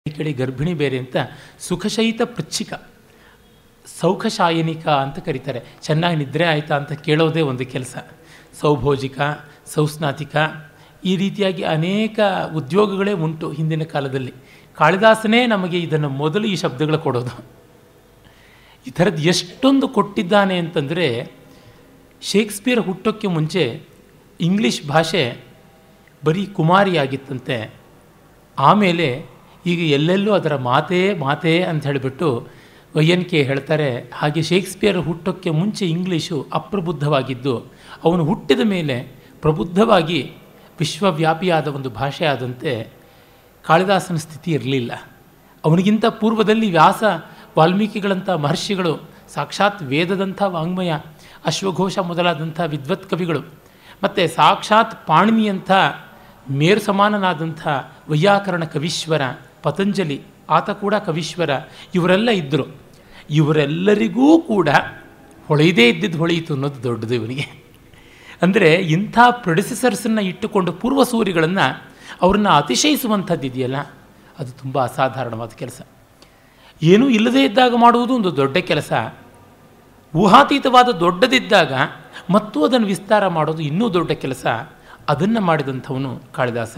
ಈ ಕಡೆ ಗರ್ಭಿಣಿ ಬೇರೆ ಅಂತ ಸುಖಶಯಿತ ಪೃಚ್ಛಿಕ ಸೌಖಶಾಯನಿಕ ಅಂತ ಕರೀತಾರೆ ಚೆನ್ನಾಗಿ ನಿದ್ರೆ ಆಯಿತಾ ಅಂತ ಕೇಳೋದೇ ಒಂದು ಕೆಲಸ ಸೌಭೋಜಿಕ ಸೌಸ್ನಾತಿಕ ಈ ರೀತಿಯಾಗಿ ಅನೇಕ ಉದ್ಯೋಗಗಳೇ ಉಂಟು ಹಿಂದಿನ ಕಾಲದಲ್ಲಿ ಕಾಳಿದಾಸನೇ ನಮಗೆ ಇದನ್ನು ಮೊದಲು ಈ ಶಬ್ದಗಳು ಕೊಡೋದು ಈ ಥರದ್ದು ಎಷ್ಟೊಂದು ಕೊಟ್ಟಿದ್ದಾನೆ ಅಂತಂದರೆ ಶೇಕ್ಸ್ಪಿಯರ್ ಹುಟ್ಟೋಕ್ಕೆ ಮುಂಚೆ ಇಂಗ್ಲೀಷ್ ಭಾಷೆ ಬರೀ ಕುಮಾರಿಯಾಗಿತ್ತಂತೆ ಆಮೇಲೆ ಈಗ ಎಲ್ಲೆಲ್ಲೂ ಅದರ ಮಾತೇ ಮಾತೇ ಅಂತ ಹೇಳಿಬಿಟ್ಟು ಎನ್ ಕೆ ಹೇಳ್ತಾರೆ ಹಾಗೆ ಶೇಕ್ಸ್ಪಿಯರ್ ಹುಟ್ಟೋಕ್ಕೆ ಮುಂಚೆ ಇಂಗ್ಲೀಷು ಅಪ್ರಬುದ್ಧವಾಗಿದ್ದು ಅವನು ಹುಟ್ಟಿದ ಮೇಲೆ ಪ್ರಬುದ್ಧವಾಗಿ ವಿಶ್ವವ್ಯಾಪಿಯಾದ ಒಂದು ಭಾಷೆ ಆದಂತೆ ಕಾಳಿದಾಸನ ಸ್ಥಿತಿ ಇರಲಿಲ್ಲ ಅವನಿಗಿಂತ ಪೂರ್ವದಲ್ಲಿ ವ್ಯಾಸ ವಾಲ್ಮೀಕಿಗಳಂಥ ಮಹರ್ಷಿಗಳು ಸಾಕ್ಷಾತ್ ವೇದದಂಥ ವಾಂಗ್ಮಯ ಅಶ್ವಘೋಷ ಮೊದಲಾದಂಥ ವಿದ್ವತ್ ಕವಿಗಳು ಮತ್ತು ಸಾಕ್ಷಾತ್ ಪಾಣಿನಿಯಂಥ ಮೇರು ಸಮಾನನಾದಂಥ ವೈಯಾಕರಣ ಕವೀಶ್ವರ ಪತಂಜಲಿ ಆತ ಕೂಡ ಕವೀಶ್ವರ ಇವರೆಲ್ಲ ಇದ್ದರು ಇವರೆಲ್ಲರಿಗೂ ಕೂಡ ಹೊಳೆಯದೇ ಇದ್ದಿದ್ದು ಹೊಳೆಯಿತು ಅನ್ನೋದು ದೊಡ್ಡದು ಇವನಿಗೆ ಅಂದರೆ ಇಂಥ ಪ್ರೊಡ್ಯೂಸರ್ಸನ್ನು ಇಟ್ಟುಕೊಂಡು ಪೂರ್ವಸೂರಿಗಳನ್ನು ಅವ್ರನ್ನ ಅತಿಶಯಿಸುವಂಥದ್ದು ಇದೆಯಲ್ಲ ಅದು ತುಂಬ ಅಸಾಧಾರಣವಾದ ಕೆಲಸ ಏನೂ ಇಲ್ಲದೇ ಇದ್ದಾಗ ಮಾಡುವುದು ಒಂದು ದೊಡ್ಡ ಕೆಲಸ ಊಹಾತೀತವಾದ ದೊಡ್ಡದಿದ್ದಾಗ ಮತ್ತು ಅದನ್ನು ವಿಸ್ತಾರ ಮಾಡೋದು ಇನ್ನೂ ದೊಡ್ಡ ಕೆಲಸ ಅದನ್ನು ಮಾಡಿದಂಥವನು ಕಾಳಿದಾಸ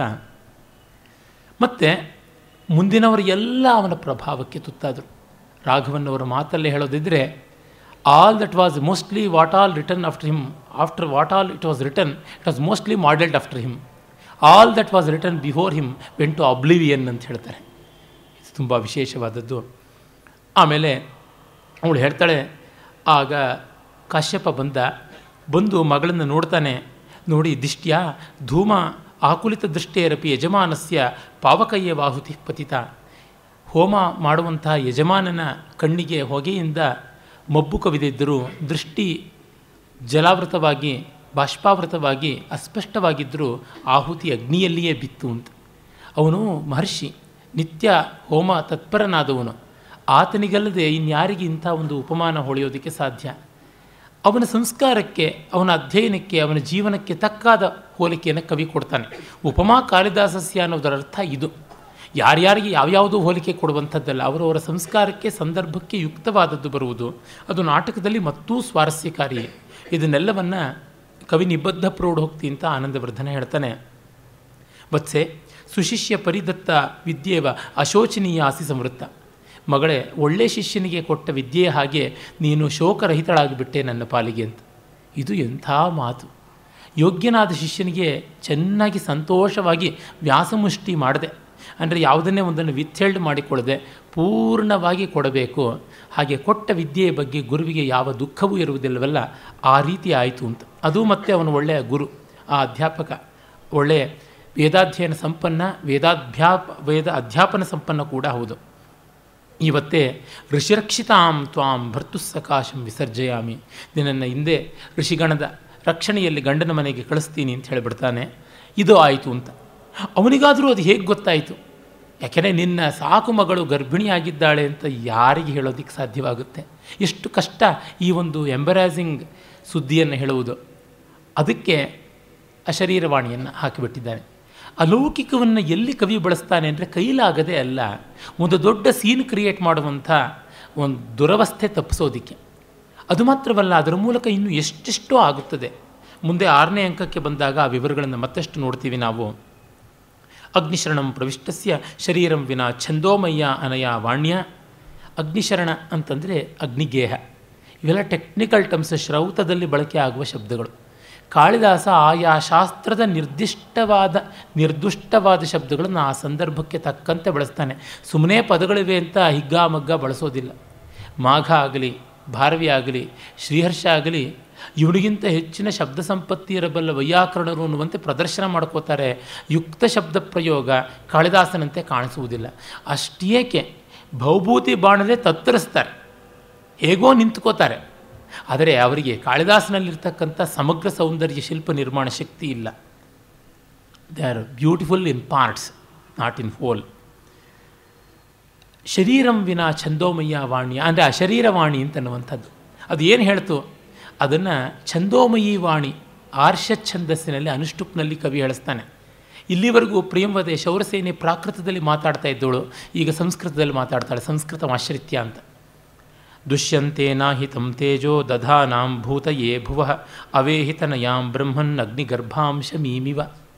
ಮತ್ತು ಮುಂದಿನವರು ಎಲ್ಲ ಅವನ ಪ್ರಭಾವಕ್ಕೆ ತುತ್ತಾದರು ರಾಘವನ್ನವರ ಮಾತಲ್ಲೇ ಹೇಳೋದಿದ್ದರೆ all that was mostly what all return after him after what all it was return it was mostly modelled after him all that was return before him when to oblivion ಅಂತ ಹೇಳ್ತಾರೆ ಇದು ತುಂಬ ವಿಶೇಷವಾದದ್ದು ಆಮೇಲೆ ಅವಳು ಹೇಳ್ತಾಳೆ ಆಗ ಕಾಶ್ಯಪ ಬಂದ ಬಂದು ಮಗಳನ್ನು ನೋಡ್ತಾನೆ ನೋಡಿ ದಿಷ್ಟ್ಯ ಧೂಮ ಆಕುಲಿತ ದೃಷ್ಟಿಯರಪಿ ಯಜಮಾನಸ್ಯ ಪಾವಕಯ್ಯ ವಾಹುತಿ ಪತಿತ ಹೋಮ ಮಾಡುವಂಥ ಯಜಮಾನನ ಕಣ್ಣಿಗೆ ಹೊಗೆಯಿಂದ ಮಬ್ಬು ಕವಿದಿದ್ದರೂ ದೃಷ್ಟಿ ಜಲಾವೃತವಾಗಿ ಬಾಷ್ಪಾವೃತವಾಗಿ ಅಸ್ಪಷ್ಟವಾಗಿದ್ದರೂ ಆಹುತಿ ಅಗ್ನಿಯಲ್ಲಿಯೇ ಬಿತ್ತು ಅಂತ ಅವನು ಮಹರ್ಷಿ ನಿತ್ಯ ಹೋಮ ತತ್ಪರನಾದವನು ಆತನಿಗಲ್ಲದೆ ಇನ್ಯಾರಿಗೆ ಇಂಥ ಒಂದು ಉಪಮಾನ ಹೊಳೆಯೋದಕ್ಕೆ ಸಾಧ್ಯ ಅವನ ಸಂಸ್ಕಾರಕ್ಕೆ ಅವನ ಅಧ್ಯಯನಕ್ಕೆ ಅವನ ಜೀವನಕ್ಕೆ ತಕ್ಕಾದ ಹೋಲಿಕೆಯನ್ನು ಕವಿ ಕೊಡ್ತಾನೆ ಉಪಮಾ ಕಾಳಿದಾಸಸ್ಯ ಅನ್ನೋದರ ಅರ್ಥ ಇದು ಯಾರ್ಯಾರಿಗೆ ಯಾವ್ಯಾವುದೋ ಹೋಲಿಕೆ ಕೊಡುವಂಥದ್ದಲ್ಲ ಅವರವರ ಸಂಸ್ಕಾರಕ್ಕೆ ಸಂದರ್ಭಕ್ಕೆ ಯುಕ್ತವಾದದ್ದು ಬರುವುದು ಅದು ನಾಟಕದಲ್ಲಿ ಮತ್ತೂ ಸ್ವಾರಸ್ಯಕಾರಿ ಇದನ್ನೆಲ್ಲವನ್ನು ಕವಿ ನಿಬದ್ಧ ಪ್ರೌಢೋಕ್ತಿ ಅಂತ ಆನಂದವರ್ಧನ ಹೇಳ್ತಾನೆ ವತ್ಸೆ ಸುಶಿಷ್ಯ ಪರಿದತ್ತ ವಿದ್ಯೇವ ಅಶೋಚನೀಯ ಆಸಿ ಸಮೃದ್ಧ ಮಗಳೇ ಒಳ್ಳೆ ಶಿಷ್ಯನಿಗೆ ಕೊಟ್ಟ ವಿದ್ಯೆಯ ಹಾಗೆ ನೀನು ಶೋಕರಹಿತಳಾಗಿಬಿಟ್ಟೆ ನನ್ನ ಪಾಲಿಗೆ ಅಂತ ಇದು ಎಂಥ ಮಾತು ಯೋಗ್ಯನಾದ ಶಿಷ್ಯನಿಗೆ ಚೆನ್ನಾಗಿ ಸಂತೋಷವಾಗಿ ವ್ಯಾಸಮುಷ್ಟಿ ಮಾಡದೆ ಅಂದರೆ ಯಾವುದನ್ನೇ ಒಂದನ್ನು ವಿಥೆಲ್ಡ್ ಮಾಡಿಕೊಳ್ಳದೆ ಪೂರ್ಣವಾಗಿ ಕೊಡಬೇಕು ಹಾಗೆ ಕೊಟ್ಟ ವಿದ್ಯೆಯ ಬಗ್ಗೆ ಗುರುವಿಗೆ ಯಾವ ದುಃಖವೂ ಇರುವುದಿಲ್ಲವಲ್ಲ ಆ ರೀತಿ ಆಯಿತು ಅಂತ ಅದು ಮತ್ತೆ ಅವನು ಒಳ್ಳೆಯ ಗುರು ಆ ಅಧ್ಯಾಪಕ ಒಳ್ಳೆಯ ವೇದಾಧ್ಯಯನ ಸಂಪನ್ನ ವೇದಾಧ್ಯಾಪ ವೇದ ಅಧ್ಯಾಪನ ಸಂಪನ್ನ ಕೂಡ ಹೌದು ಇವತ್ತೇ ಋಷಿರಕ್ಷಿತಾಂ ತ್ವಾಂ ಭರ್ತುಸ್ಸಕಾಶಂ ವಿಸರ್ಜಯಾಮಿ ನಿನ್ನನ್ನು ಹಿಂದೆ ಋಷಿಗಣದ ರಕ್ಷಣೆಯಲ್ಲಿ ಗಂಡನ ಮನೆಗೆ ಕಳಿಸ್ತೀನಿ ಅಂತ ಹೇಳಿಬಿಡ್ತಾನೆ ಇದು ಆಯಿತು ಅಂತ ಅವನಿಗಾದರೂ ಅದು ಹೇಗೆ ಗೊತ್ತಾಯಿತು ಯಾಕೆಂದರೆ ನಿನ್ನ ಸಾಕು ಮಗಳು ಗರ್ಭಿಣಿಯಾಗಿದ್ದಾಳೆ ಅಂತ ಯಾರಿಗೆ ಹೇಳೋದಕ್ಕೆ ಸಾಧ್ಯವಾಗುತ್ತೆ ಎಷ್ಟು ಕಷ್ಟ ಈ ಒಂದು ಎಂಬರಾಸಿಂಗ್ ಸುದ್ದಿಯನ್ನು ಹೇಳುವುದು ಅದಕ್ಕೆ ಅಶರೀರವಾಣಿಯನ್ನು ಹಾಕಿಬಿಟ್ಟಿದ್ದಾನೆ ಅಲೌಕಿಕವನ್ನು ಎಲ್ಲಿ ಕವಿ ಬಳಸ್ತಾನೆ ಅಂದರೆ ಕೈಲಾಗದೆ ಅಲ್ಲ ಒಂದು ದೊಡ್ಡ ಸೀನ್ ಕ್ರಿಯೇಟ್ ಮಾಡುವಂಥ ಒಂದು ದುರವಸ್ಥೆ ತಪ್ಪಿಸೋದಕ್ಕೆ ಅದು ಮಾತ್ರವಲ್ಲ ಅದರ ಮೂಲಕ ಇನ್ನೂ ಎಷ್ಟೆಷ್ಟೋ ಆಗುತ್ತದೆ ಮುಂದೆ ಆರನೇ ಅಂಕಕ್ಕೆ ಬಂದಾಗ ಆ ವಿವರಗಳನ್ನು ಮತ್ತಷ್ಟು ನೋಡ್ತೀವಿ ನಾವು ಅಗ್ನಿಶರಣಂ ಪ್ರವಿಷ್ಟಸ್ಯ ಶರೀರಂ ವಿನ ಛಂದೋಮಯ್ಯ ಅನಯ ವಾಣ್ಯ ಅಗ್ನಿಶರಣ ಅಂತಂದರೆ ಅಗ್ನಿಗೇಹ ಇವೆಲ್ಲ ಟೆಕ್ನಿಕಲ್ ಟರ್ಮ್ಸ್ ಶ್ರೌತದಲ್ಲಿ ಬಳಕೆ ಆಗುವ ಶಬ್ದಗಳು ಕಾಳಿದಾಸ ಆಯಾ ಶಾಸ್ತ್ರದ ನಿರ್ದಿಷ್ಟವಾದ ನಿರ್ದುಷ್ಟವಾದ ಶಬ್ದಗಳನ್ನು ಆ ಸಂದರ್ಭಕ್ಕೆ ತಕ್ಕಂತೆ ಬಳಸ್ತಾನೆ ಸುಮ್ಮನೆ ಪದಗಳಿವೆ ಅಂತ ಹಿಗ್ಗಾಮಗ್ಗ ಬಳಸೋದಿಲ್ಲ ಮಾಘ ಆಗಲಿ ಭಾರವಿ ಆಗಲಿ ಶ್ರೀಹರ್ಷ ಆಗಲಿ ಇವನಿಗಿಂತ ಹೆಚ್ಚಿನ ಶಬ್ದ ಸಂಪತ್ತಿ ಇರಬಲ್ಲ ವೈಯಾಕರಣರು ಅನ್ನುವಂತೆ ಪ್ರದರ್ಶನ ಮಾಡ್ಕೋತಾರೆ ಯುಕ್ತ ಶಬ್ದ ಪ್ರಯೋಗ ಕಾಳಿದಾಸನಂತೆ ಕಾಣಿಸುವುದಿಲ್ಲ ಅಷ್ಟೇಕೆ ಭೌಭೂತಿ ಬಾಣದೆ ತತ್ತರಿಸ್ತಾರೆ ಹೇಗೋ ನಿಂತ್ಕೋತಾರೆ ಆದರೆ ಅವರಿಗೆ ಕಾಳಿದಾಸನಲ್ಲಿರ್ತಕ್ಕಂಥ ಸಮಗ್ರ ಸೌಂದರ್ಯ ಶಿಲ್ಪ ನಿರ್ಮಾಣ ಶಕ್ತಿ ಇಲ್ಲ they are beautiful in parts not in whole ಶರೀರಂ ವಿನ ಛಂದೋಮಯ್ಯ ವಾಣಿ ಅಂದರೆ ಅಶರೀರವಾಣಿ ಅಂತನ್ನುವಂಥದ್ದು ಅದು ಏನು ಹೇಳ್ತು ಅದನ್ನು ಛಂದೋಮಯಿ ವಾಣಿ ಆರ್ಷ ಛಂದಸ್ಸಿನಲ್ಲಿ ಅನುಷ್ಠುಪ್ನಲ್ಲಿ ಕವಿ ಹೇಳಿಸ್ತಾನೆ ಇಲ್ಲಿವರೆಗೂ ಪ್ರಿಯಂವದೆ ಶೌರಸೇನೆ ಪ್ರಾಕೃತದಲ್ಲಿ ಮಾತಾಡ್ತಾ ಇದ್ದವಳು ಈಗ ಸಂಸ್ಕೃತದಲ್ಲಿ ಮಾತಾಡ್ತಾಳೆ ಸಂಸ್ಕೃತ ಆಶ್ರಿತ್ಯ ಅಂತ ದುಷ್ಯಂತೇನಾಹಿತಂ ತೇಜೋ ದಧಾನಾಂ ಭೂತಯೇ ಭುವ ಅವೇಹಿತನಯಾಂ ಬ್ರಹ್ಮನ್ ಅಗ್ನಿಗರ್ಭಾಂಶಮೀಮಿವ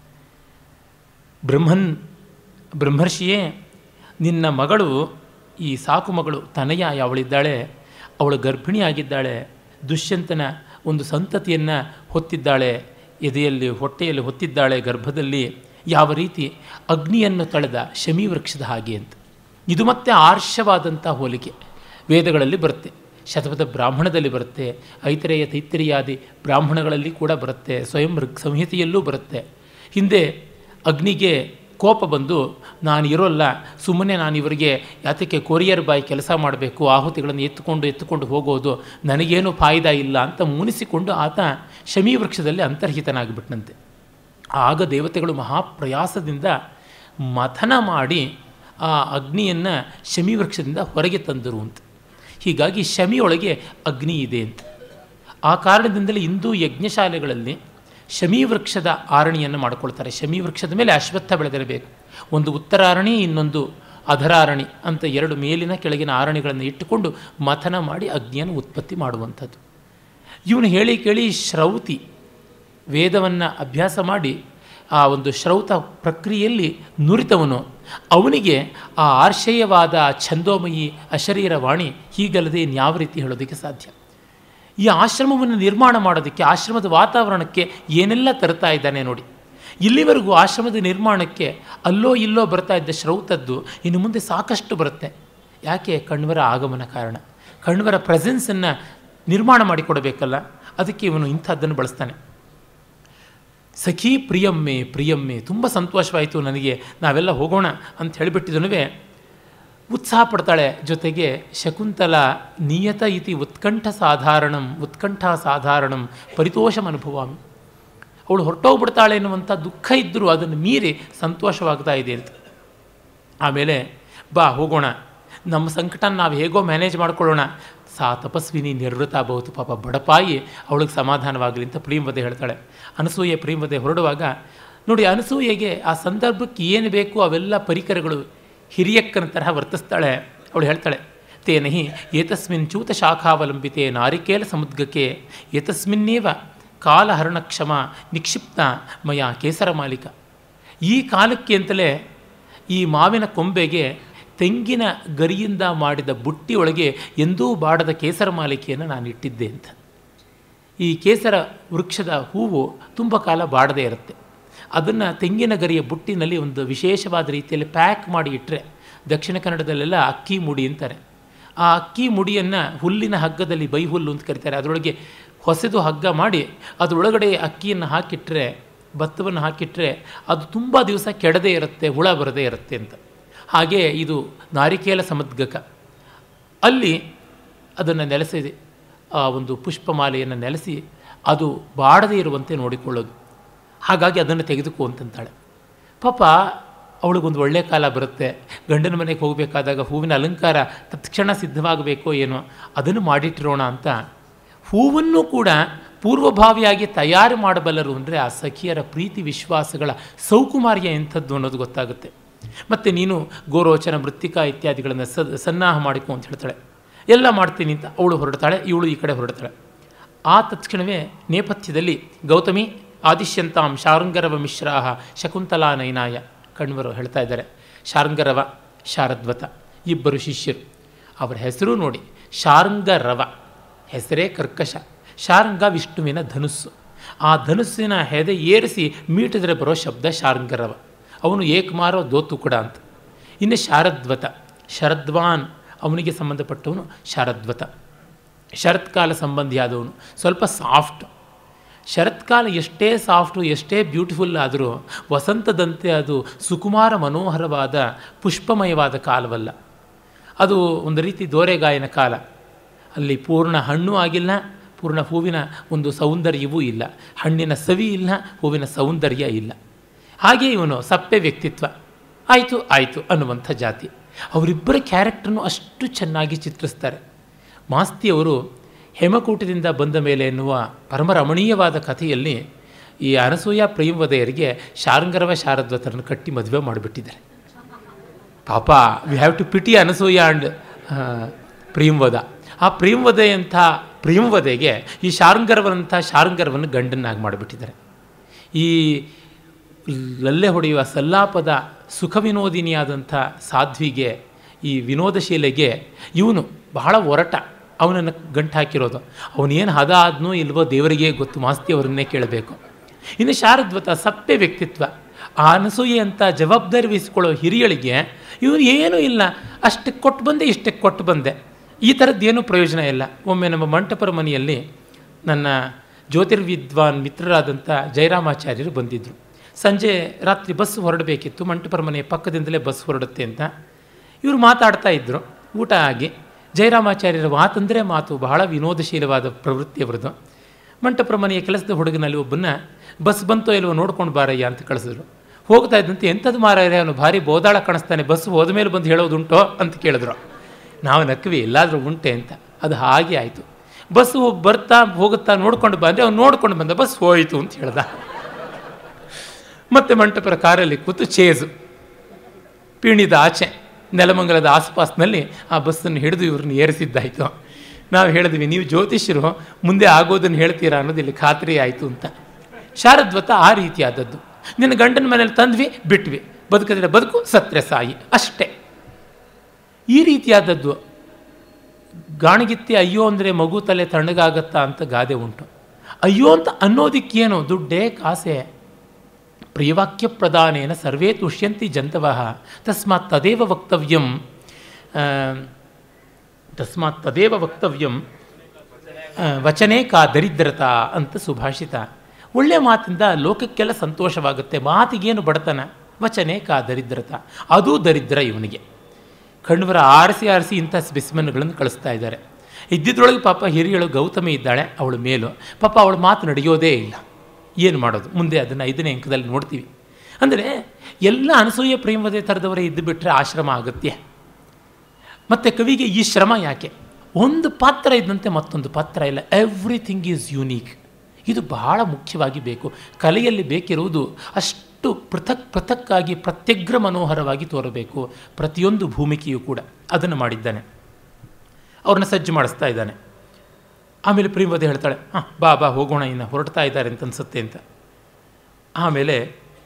ಬ್ರಹ್ಮನ್ ಬ್ರಹ್ಮರ್ಷಿಯೇ ನಿನ್ನ ಮಗಳು ಈ ಸಾಕು ಮಗಳು ತನಯ ಅವಳಿದ್ದಾಳೆ ಅವಳು ಗರ್ಭಿಣಿಯಾಗಿದ್ದಾಳೆ ದುಷ್ಯಂತನ ಒಂದು ಸಂತತಿಯನ್ನು ಹೊತ್ತಿದ್ದಾಳೆ ಎದೆಯಲ್ಲಿ ಹೊಟ್ಟೆಯಲ್ಲಿ ಹೊತ್ತಿದ್ದಾಳೆ ಗರ್ಭದಲ್ಲಿ ಯಾವ ರೀತಿ ಅಗ್ನಿಯನ್ನು ತಳೆದ ಶಮಿ ವೃಕ್ಷದ ಹಾಗೆ ಅಂತ ಇದು ಮತ್ತೆ ಆರ್ಷವಾದಂಥ ಹೋಲಿಕೆ ವೇದಗಳಲ್ಲಿ ಬರುತ್ತೆ ಶತಪಥ ಬ್ರಾಹ್ಮಣದಲ್ಲಿ ಬರುತ್ತೆ ಐತರೇಯ ತೈತರಿಯಾದಿ ಬ್ರಾಹ್ಮಣಗಳಲ್ಲಿ ಕೂಡ ಬರುತ್ತೆ ಸ್ವಯಂ ಋಗ್ ಸಂಹಿತೆಯಲ್ಲೂ ಬರುತ್ತೆ ಹಿಂದೆ ಅಗ್ನಿಗೆ ಕೋಪ ಬಂದು ನಾನು ಇರೋಲ್ಲ ಸುಮ್ಮನೆ ನಾನು ಇವರಿಗೆ ಯಾತಕ್ಕೆ ಕೊರಿಯರ್ ಬಾಯ್ ಕೆಲಸ ಮಾಡಬೇಕು ಆಹುತಿಗಳನ್ನು ಎತ್ತುಕೊಂಡು ಎತ್ತುಕೊಂಡು ಹೋಗೋದು ನನಗೇನು ಫಾಯ್ದಾ ಇಲ್ಲ ಅಂತ ಮುನಿಸಿಕೊಂಡು ಆತ ಶಮಿ ವೃಕ್ಷದಲ್ಲಿ ಅಂತರ್ಹಿತನಾಗಿಬಿಟ್ಟನಂತೆ ಆಗ ದೇವತೆಗಳು ಮಹಾಪ್ರಯಾಸದಿಂದ ಮಥನ ಮಾಡಿ ಆ ಅಗ್ನಿಯನ್ನು ಶಮಿ ವೃಕ್ಷದಿಂದ ಹೊರಗೆ ತಂದರು ಅಂತ ಹೀಗಾಗಿ ಶಮಿಯೊಳಗೆ ಅಗ್ನಿ ಇದೆ ಅಂತ ಆ ಕಾರಣದಿಂದಲೇ ಇಂದು ಯಜ್ಞಶಾಲೆಗಳಲ್ಲಿ ಶಮಿ ವೃಕ್ಷದ ಆರಣಿಯನ್ನು ಮಾಡಿಕೊಳ್ತಾರೆ ಶಮಿ ವೃಕ್ಷದ ಮೇಲೆ ಅಶ್ವತ್ಥ ಬೆಳೆದಿರಬೇಕು ಒಂದು ಉತ್ತರಾರಣಿ ಇನ್ನೊಂದು ಅಧರಾರಣಿ ಅಂತ ಎರಡು ಮೇಲಿನ ಕೆಳಗಿನ ಆರಣಿಗಳನ್ನು ಇಟ್ಟುಕೊಂಡು ಮಥನ ಮಾಡಿ ಅಗ್ನಿಯನ್ನು ಉತ್ಪತ್ತಿ ಮಾಡುವಂಥದ್ದು ಇವನು ಹೇಳಿ ಕೇಳಿ ಶ್ರೌತಿ ವೇದವನ್ನು ಅಭ್ಯಾಸ ಮಾಡಿ ಆ ಒಂದು ಶ್ರೌತ ಪ್ರಕ್ರಿಯೆಯಲ್ಲಿ ನುರಿತವನು ಅವನಿಗೆ ಆ ಆರ್ಷೇಯವಾದ ಛಂದೋಮಯಿ ಅಶರೀರ ವಾಣಿ ಹೀಗಲ್ಲದೆ ಇನ್ಯಾವ ರೀತಿ ಹೇಳೋದಕ್ಕೆ ಸಾಧ್ಯ ಈ ಆಶ್ರಮವನ್ನು ನಿರ್ಮಾಣ ಮಾಡೋದಕ್ಕೆ ಆಶ್ರಮದ ವಾತಾವರಣಕ್ಕೆ ಏನೆಲ್ಲ ತರ್ತಾ ಇದ್ದಾನೆ ನೋಡಿ ಇಲ್ಲಿವರೆಗೂ ಆಶ್ರಮದ ನಿರ್ಮಾಣಕ್ಕೆ ಅಲ್ಲೋ ಇಲ್ಲೋ ಬರ್ತಾ ಇದ್ದ ಶ್ರೌತದ್ದು ಇನ್ನು ಮುಂದೆ ಸಾಕಷ್ಟು ಬರುತ್ತೆ ಯಾಕೆ ಕಣ್ವರ ಆಗಮನ ಕಾರಣ ಕಣ್ವರ ಪ್ರೆಸೆನ್ಸನ್ನು ನಿರ್ಮಾಣ ಮಾಡಿಕೊಡಬೇಕಲ್ಲ ಅದಕ್ಕೆ ಇವನು ಇಂಥದ್ದನ್ನು ಬಳಸ್ತಾನೆ ಸಖಿ ಪ್ರಿಯಮ್ಮೆ ಪ್ರಿಯಮ್ಮೆ ತುಂಬ ಸಂತೋಷವಾಯಿತು ನನಗೆ ನಾವೆಲ್ಲ ಹೋಗೋಣ ಅಂತ ಹೇಳಿಬಿಟ್ಟಿದನು ಉತ್ಸಾಹ ಪಡ್ತಾಳೆ ಜೊತೆಗೆ ಶಕುಂತಲ ನಿಯತ ಇತಿ ಉತ್ಕಂಠ ಸಾಧಾರಣಂ ಉತ್ಕಂಠ ಸಾಧಾರಣಂ ಪರಿತೋಷಂ ಅನುಭವಾಮಿ ಅವಳು ಹೊರಟೋಗ್ಬಿಡ್ತಾಳೆ ಎನ್ನುವಂಥ ದುಃಖ ಇದ್ದರೂ ಅದನ್ನು ಮೀರಿ ಸಂತೋಷವಾಗ್ತಾ ಇದೆ ಅಂತ ಆಮೇಲೆ ಬಾ ಹೋಗೋಣ ನಮ್ಮ ಸಂಕಟ ನಾವು ಹೇಗೋ ಮ್ಯಾನೇಜ್ ಮಾಡ್ಕೊಳ್ಳೋಣ ಸಾ ತಪಸ್ವಿನಿ ನಿವೃತ್ತ ಬಹುದು ಪಾಪ ಬಡಪಾಯಿ ಅವಳಿಗೆ ಸಮಾಧಾನವಾಗಲಿ ಅಂತ ಪ್ರೀಮವದೆ ಹೇಳ್ತಾಳೆ ಅನಸೂಯೆ ಪ್ರೀಮವದೆ ಹೊರಡುವಾಗ ನೋಡಿ ಅನಸೂಯೆಗೆ ಆ ಸಂದರ್ಭಕ್ಕೆ ಏನು ಬೇಕು ಅವೆಲ್ಲ ಪರಿಕರಗಳು ಹಿರಿಯಕ್ಕನ ತರಹ ವರ್ತಿಸ್ತಾಳೆ ಅವಳು ಹೇಳ್ತಾಳೆ ತೇನಹಿ ಏತಸ್ಮಿನ್ ಚೂತ ಶಾಖಾವಲಂಬಿತೆ ನಾರಿಕೇಲ ಸಮುದ್ಗಕ್ಕೆ ಏತಸ್ಮಿನ್ನೇವ ಕಾಲಹರಣಕ್ಷಮ ನಿಕ್ಷಿಪ್ತ ಮಯ ಕೇಸರ ಮಾಲಿಕ ಈ ಕಾಲಕ್ಕೆ ಅಂತಲೇ ಈ ಮಾವಿನ ಕೊಂಬೆಗೆ ತೆಂಗಿನ ಗರಿಯಿಂದ ಮಾಡಿದ ಬುಟ್ಟಿಯೊಳಗೆ ಎಂದೂ ಬಾಡದ ಕೇಸರ ಮಾಲಿಕೆಯನ್ನು ನಾನು ಇಟ್ಟಿದ್ದೆ ಅಂತ ಈ ಕೇಸರ ವೃಕ್ಷದ ಹೂವು ತುಂಬ ಕಾಲ ಬಾಡದೇ ಇರುತ್ತೆ ಅದನ್ನು ತೆಂಗಿನ ಗರಿಯ ಬುಟ್ಟಿನಲ್ಲಿ ಒಂದು ವಿಶೇಷವಾದ ರೀತಿಯಲ್ಲಿ ಪ್ಯಾಕ್ ಮಾಡಿ ಇಟ್ಟರೆ ದಕ್ಷಿಣ ಕನ್ನಡದಲ್ಲೆಲ್ಲ ಅಕ್ಕಿ ಮುಡಿ ಅಂತಾರೆ ಆ ಅಕ್ಕಿ ಮುಡಿಯನ್ನು ಹುಲ್ಲಿನ ಹಗ್ಗದಲ್ಲಿ ಬೈ ಹುಲ್ಲು ಅಂತ ಕರೀತಾರೆ ಅದರೊಳಗೆ ಹೊಸದು ಹಗ್ಗ ಮಾಡಿ ಅದರೊಳಗಡೆ ಅಕ್ಕಿಯನ್ನು ಹಾಕಿಟ್ರೆ ಭತ್ತವನ್ನು ಹಾಕಿಟ್ರೆ ಅದು ತುಂಬ ದಿವಸ ಕೆಡದೇ ಇರುತ್ತೆ ಹುಳ ಬರದೇ ಇರುತ್ತೆ ಅಂತ ಹಾಗೆ ಇದು ನಾರಿಕೇಲ ಸಮದ್ಗಕ ಅಲ್ಲಿ ಅದನ್ನು ನೆಲೆಸಿದೆ ಆ ಒಂದು ಪುಷ್ಪಮಾಲೆಯನ್ನು ನೆಲೆಸಿ ಅದು ಬಾಡದೇ ಇರುವಂತೆ ನೋಡಿಕೊಳ್ಳೋದು ಹಾಗಾಗಿ ಅದನ್ನು ತೆಗೆದುಕೋ ಅಂತಂತಾಳೆ ಪಾಪ ಅವಳಿಗೊಂದು ಒಳ್ಳೆಯ ಕಾಲ ಬರುತ್ತೆ ಗಂಡನ ಮನೆಗೆ ಹೋಗಬೇಕಾದಾಗ ಹೂವಿನ ಅಲಂಕಾರ ತತ್ಕ್ಷಣ ಸಿದ್ಧವಾಗಬೇಕೋ ಏನೋ ಅದನ್ನು ಮಾಡಿಟ್ಟಿರೋಣ ಅಂತ ಹೂವನ್ನು ಕೂಡ ಪೂರ್ವಭಾವಿಯಾಗಿ ತಯಾರು ಮಾಡಬಲ್ಲರು ಅಂದರೆ ಆ ಸಖಿಯರ ಪ್ರೀತಿ ವಿಶ್ವಾಸಗಳ ಸೌಕುಮಾರ್ಯ ಎಂಥದ್ದು ಅನ್ನೋದು ಗೊತ್ತಾಗುತ್ತೆ ಮತ್ತು ನೀನು ಗೋರೋಚನ ಮೃತ್ತಿಕಾ ಇತ್ಯಾದಿಗಳನ್ನು ಸ ಸನ್ನಾಹ ಮಾಡಿಕೊ ಅಂತ ಹೇಳ್ತಾಳೆ ಎಲ್ಲ ಮಾಡ್ತೀನಿ ಅಂತ ಅವಳು ಹೊರಡ್ತಾಳೆ ಇವಳು ಈ ಕಡೆ ಹೊರಡ್ತಾಳೆ ಆ ತಕ್ಷಣವೇ ನೇಪಥ್ಯದಲ್ಲಿ ಗೌತಮಿ ಆದಿಶ್ಯಂತಾಂ ಶಾರಂಗರವ ಮಿಶ್ರಾಹ ಶಕುಂತಲಾ ನೈನಾಯ ಕಣ್ವರು ಹೇಳ್ತಾ ಇದ್ದಾರೆ ಶಾರಂಗರವ ಶಾರದ್ವತ ಇಬ್ಬರು ಶಿಷ್ಯರು ಅವರ ಹೆಸರು ನೋಡಿ ಶಾರಂಗರವ ಹೆಸರೇ ಕರ್ಕಶ ಶಾರಂಗ ವಿಷ್ಣುವಿನ ಧನುಸ್ಸು ಆ ಧನುಸ್ಸಿನ ಹೆದೆ ಏರಿಸಿ ಮೀಟಿದರೆ ಬರೋ ಶಬ್ದ ಶಾರಂಗರವ ಅವನು ಏಕಮಾರೋ ದೋತು ಕೂಡ ಅಂತ ಇನ್ನು ಶಾರದ್ವತ ಶರದ್ವಾನ್ ಅವನಿಗೆ ಸಂಬಂಧಪಟ್ಟವನು ಶಾರದ್ವತ ಶರತ್ಕಾಲ ಸಂಬಂಧಿಯಾದವನು ಸ್ವಲ್ಪ ಸಾಫ್ಟ್ ಶರತ್ಕಾಲ ಎಷ್ಟೇ ಸಾಫ್ಟು ಎಷ್ಟೇ ಬ್ಯೂಟಿಫುಲ್ ಆದರೂ ವಸಂತದಂತೆ ಅದು ಸುಕುಮಾರ ಮನೋಹರವಾದ ಪುಷ್ಪಮಯವಾದ ಕಾಲವಲ್ಲ ಅದು ಒಂದು ರೀತಿ ದೋರೆಗಾಯನ ಕಾಲ ಅಲ್ಲಿ ಪೂರ್ಣ ಹಣ್ಣು ಆಗಿಲ್ಲ ಪೂರ್ಣ ಹೂವಿನ ಒಂದು ಸೌಂದರ್ಯವೂ ಇಲ್ಲ ಹಣ್ಣಿನ ಸವಿ ಇಲ್ಲ ಹೂವಿನ ಸೌಂದರ್ಯ ಇಲ್ಲ ಹಾಗೆ ಇವನು ಸಪ್ಪೆ ವ್ಯಕ್ತಿತ್ವ ಆಯಿತು ಆಯಿತು ಅನ್ನುವಂಥ ಜಾತಿ ಅವರಿಬ್ಬರ ಕ್ಯಾರೆಕ್ಟ್ರನ್ನು ಅಷ್ಟು ಚೆನ್ನಾಗಿ ಚಿತ್ರಿಸ್ತಾರೆ ಮಾಸ್ತಿಯವರು ಹೇಮಕೂಟದಿಂದ ಬಂದ ಮೇಲೆ ಎನ್ನುವ ಪರಮರಮಣೀಯವಾದ ಕಥೆಯಲ್ಲಿ ಈ ಅನಸೂಯ ಪ್ರೇಮವದೆಯರಿಗೆ ಶಾರಂಗರವ ಶಾರದ್ವತರನ್ನು ಕಟ್ಟಿ ಮದುವೆ ಮಾಡಿಬಿಟ್ಟಿದ್ದಾರೆ ಪಾಪ we have to pity Anasuya and Priyamvada ಆ ಪ್ರೇಮವದೆಯಂಥ ಪ್ರೇಮವದೆಗೆ ಈ ಶಾರಂಗರವನಂಥ ಶಾರಂಗರವನ್ನು ಗಂಡನ್ನಾಗಿ ಮಾಡಿಬಿಟ್ಟಿದ್ದಾರೆ ಈ ಲಲ್ಲೆ ಹೊಡೆಯುವ ಸಲ್ಲಾಪದ ಸುಖ ವಿನೋದಿನಿಯಾದಂಥ ಸಾಧ್ವಿಗೆ ಈ ವಿನೋದಶೀಲೆಗೆ ಇವನು ಬಹಳ ಒರಟ ಅವನನ್ನು ಗಂಟು ಹಾಕಿರೋದು ಅವನೇನು ಹದ ಆದ್ನೋ ಇಲ್ವೋ ದೇವರಿಗೆ ಗೊತ್ತು ಮಾಸ್ತಿ ಅವರನ್ನೇ ಕೇಳಬೇಕು ಇನ್ನು ಶಾರದ್ವತ ಸಪ್ಪೆ ವ್ಯಕ್ತಿತ್ವ ಆ ಅನಸೂಯೆ ಅಂತ ಜವಾಬ್ದಾರಿ ವಹಿಸ್ಕೊಳ್ಳೋ ಹಿರಿಯಳಿಗೆ ಇವನು ಏನೂ ಇಲ್ಲ ಅಷ್ಟಕ್ಕೆ ಕೊಟ್ಟು ಬಂದೆ ಇಷ್ಟಕ್ಕೆ ಕೊಟ್ಟು ಬಂದೆ ಈ ಥರದ್ದೇನೂ ಪ್ರಯೋಜನ ಇಲ್ಲ ಒಮ್ಮೆ ನಮ್ಮ ಮಂಟಪರ ಮನೆಯಲ್ಲಿ ನನ್ನ ಜ್ಯೋತಿರ್ವಿದ್ವಾನ್ ಮಿತ್ರರಾದಂಥ ಜಯರಾಮಾಚಾರ್ಯರು ಬಂದಿದ್ದರು ಸಂಜೆ ರಾತ್ರಿ ಬಸ್ ಹೊರಡಬೇಕಿತ್ತು ಮಂಟಪರ ಮನೆಯ ಪಕ್ಕದಿಂದಲೇ ಬಸ್ ಹೊರಡುತ್ತೆ ಅಂತ ಇವರು ಮಾತಾಡ್ತಾ ಇದ್ದರು ಊಟ ಆಗಿ ಜಯರಾಮಾಚಾರ್ಯರ ಮಾತಂದರೆ ಮಾತು ಬಹಳ ವಿನೋದಶೀಲವಾದ ಪ್ರವೃತ್ತಿ ಅವರದು ಮಂಟಪರ ಮನೆಯ ಕೆಲಸದ ಹುಡುಗನಲ್ಲಿ ಒಬ್ಬನ್ನ ಬಸ್ ಬಂತೋ ಇಲ್ವೋ ನೋಡ್ಕೊಂಡು ಬಾರಯ್ಯ ಅಂತ ಕಳಿಸಿದ್ರು ಹೋಗ್ತಾ ಇದ್ದಂತೆ ಎಂಥದ್ದು ಮಾರಾಯರೆ ಅವನು ಭಾರಿ ಬೋದಾಳ ಕಾಣಿಸ್ತಾನೆ ಬಸ್ ಹೋದ ಮೇಲೆ ಬಂದು ಹೇಳೋದುಂಟೋ ಅಂತ ಕೇಳಿದ್ರು ನಾವು ನಕ್ವಿ ಎಲ್ಲಾದರೂ ಉಂಟೆ ಅಂತ ಅದು ಹಾಗೆ ಆಯಿತು ಬಸ್ಸು ಬರ್ತಾ ಹೋಗುತ್ತಾ ನೋಡ್ಕೊಂಡು ಬಂದರೆ ಅವ್ನು ನೋಡ್ಕೊಂಡು ಬಂದ ಬಸ್ ಹೋಯಿತು ಅಂತ ಹೇಳ್ದ ಮತ್ತೆ ಮಂಟಪರ ಕಾರಲ್ಲಿ ಕೂತು ಚೇಜು ಪೀಣಿದ ಆಚೆ ನೆಲಮಂಗಲದ ಆಸುಪಾಸಿನಲ್ಲಿ ಆ ಬಸ್ಸನ್ನು ಹಿಡಿದು ಇವ್ರನ್ನ ಏರಿಸಿದ್ದಾಯಿತು ನಾವು ಹೇಳಿದ್ವಿ ನೀವು ಜ್ಯೋತಿಷ್ಯರು ಮುಂದೆ ಆಗೋದನ್ನು ಹೇಳ್ತೀರಾ ಅನ್ನೋದು ಇಲ್ಲಿ ಖಾತ್ರಿ ಆಯಿತು ಅಂತ ಶಾರದ್ವತ ಆ ರೀತಿಯಾದದ್ದು ನಿನ್ನ ಗಂಡನ ಮನೇಲಿ ತಂದ್ವಿ ಬಿಟ್ವಿ ಬದುಕಿದ್ರೆ ಬದುಕು ಸತ್ರೆ ಸಾಯಿ ಅಷ್ಟೇ ಈ ರೀತಿಯಾದದ್ದು ಗಾಣಗಿತ್ತಿ ಅಯ್ಯೋ ಅಂದರೆ ಮಗು ತಲೆ ತಣ್ಣಗಾಗತ್ತಾ ಅಂತ ಗಾದೆ ಉಂಟು ಅಯ್ಯೋ ಅಂತ ಅನ್ನೋದಿಕ್ಕೇನು ದುಡ್ಡೇ ಕಾಸೆ ಪ್ರಿಯವಾಕ್ಯ ಪ್ರದಾನೇನ ಸರ್ವೇ ತುಷ್ಯಂತಿ ಜಂತವ ತಸ್ಮಾತ್ ತದೇವ ವಕ್ತವ್ಯಂ ತಸ್ಮಾತ್ ತದೇವ ವಕ್ತವ್ಯಂ ವಚನೇ ಕಾ ದರಿದ್ರತಾ ಅಂತ ಸುಭಾಷಿತ ಒಳ್ಳೆಯ ಮಾತಿಂದ ಲೋಕಕ್ಕೆಲ್ಲ ಸಂತೋಷವಾಗುತ್ತೆ ಮಾತಿಗೇನು ಬಡತನ ವಚನೇ ಕಾ ದರಿದ್ರತ ಅದೂ ದರಿದ್ರ ಇವನಿಗೆ ಕಣ್ವರ ಆರಿಸಿ ಆರಿಸಿ ಇಂಥ ಸ್ಪೆಸಿಮನ್ಗಳನ್ನು ಕಳಿಸ್ತಾ ಇದ್ದಾರೆ ಇದ್ದಿದ್ರೊಳಗೆ ಪಾಪ ಹಿರಿಯಳು ಗೌತಮಿ ಇದ್ದಾಳೆ ಅವಳ ಮೇಲೂ ಪಾಪ ಅವಳ ಮಾತು ನಡೆಯೋದೇ ಇಲ್ಲ ಏನು ಮಾಡೋದು ಮುಂದೆ ಅದನ್ನು ಐದನೇ ಅಂಕದಲ್ಲಿ ನೋಡ್ತೀವಿ ಅಂದರೆ ಎಲ್ಲ ಅನಸೂಯ ಪ್ರೇಮದೇ ಥರದವರೇ ಇದ್ದು ಬಿಟ್ಟರೆ ಆಶ್ರಮ ಅಗತ್ಯ ಮತ್ತು ಕವಿಗೆ ಈ ಶ್ರಮ ಯಾಕೆ ಒಂದು ಪಾತ್ರ ಇದ್ದಂತೆ ಮತ್ತೊಂದು ಪಾತ್ರ ಇಲ್ಲ ಎವ್ರಿಥಿಂಗ್ ಈಸ್ ಯೂನೀಕ್ ಇದು ಬಹಳ ಮುಖ್ಯವಾಗಿ ಬೇಕು ಕಲೆಯಲ್ಲಿ ಬೇಕಿರುವುದು ಅಷ್ಟು ಪೃಥಕ್ ಪೃಥಕ್ಕಾಗಿ ಪ್ರತ್ಯಗ್ರ ಮನೋಹರವಾಗಿ ತೋರಬೇಕು ಪ್ರತಿಯೊಂದು ಭೂಮಿಕೆಯೂ ಕೂಡ ಅದನ್ನು ಮಾಡಿದ್ದಾನೆ ಅವ್ರನ್ನ ಸಜ್ಜು ಮಾಡಿಸ್ತಾ ಇದ್ದಾನೆ ಆಮೇಲೆ ಪ್ರೇಮವತಿ ಹೇಳ್ತಾಳೆ ಹಾಂ ಬಾ ಬಾ ಹೋಗೋಣ ಇನ್ನು ಹೊರಡ್ತಾ ಇದ್ದಾರೆ ಅಂತ ಅನ್ಸುತ್ತೆ ಅಂತ ಆಮೇಲೆ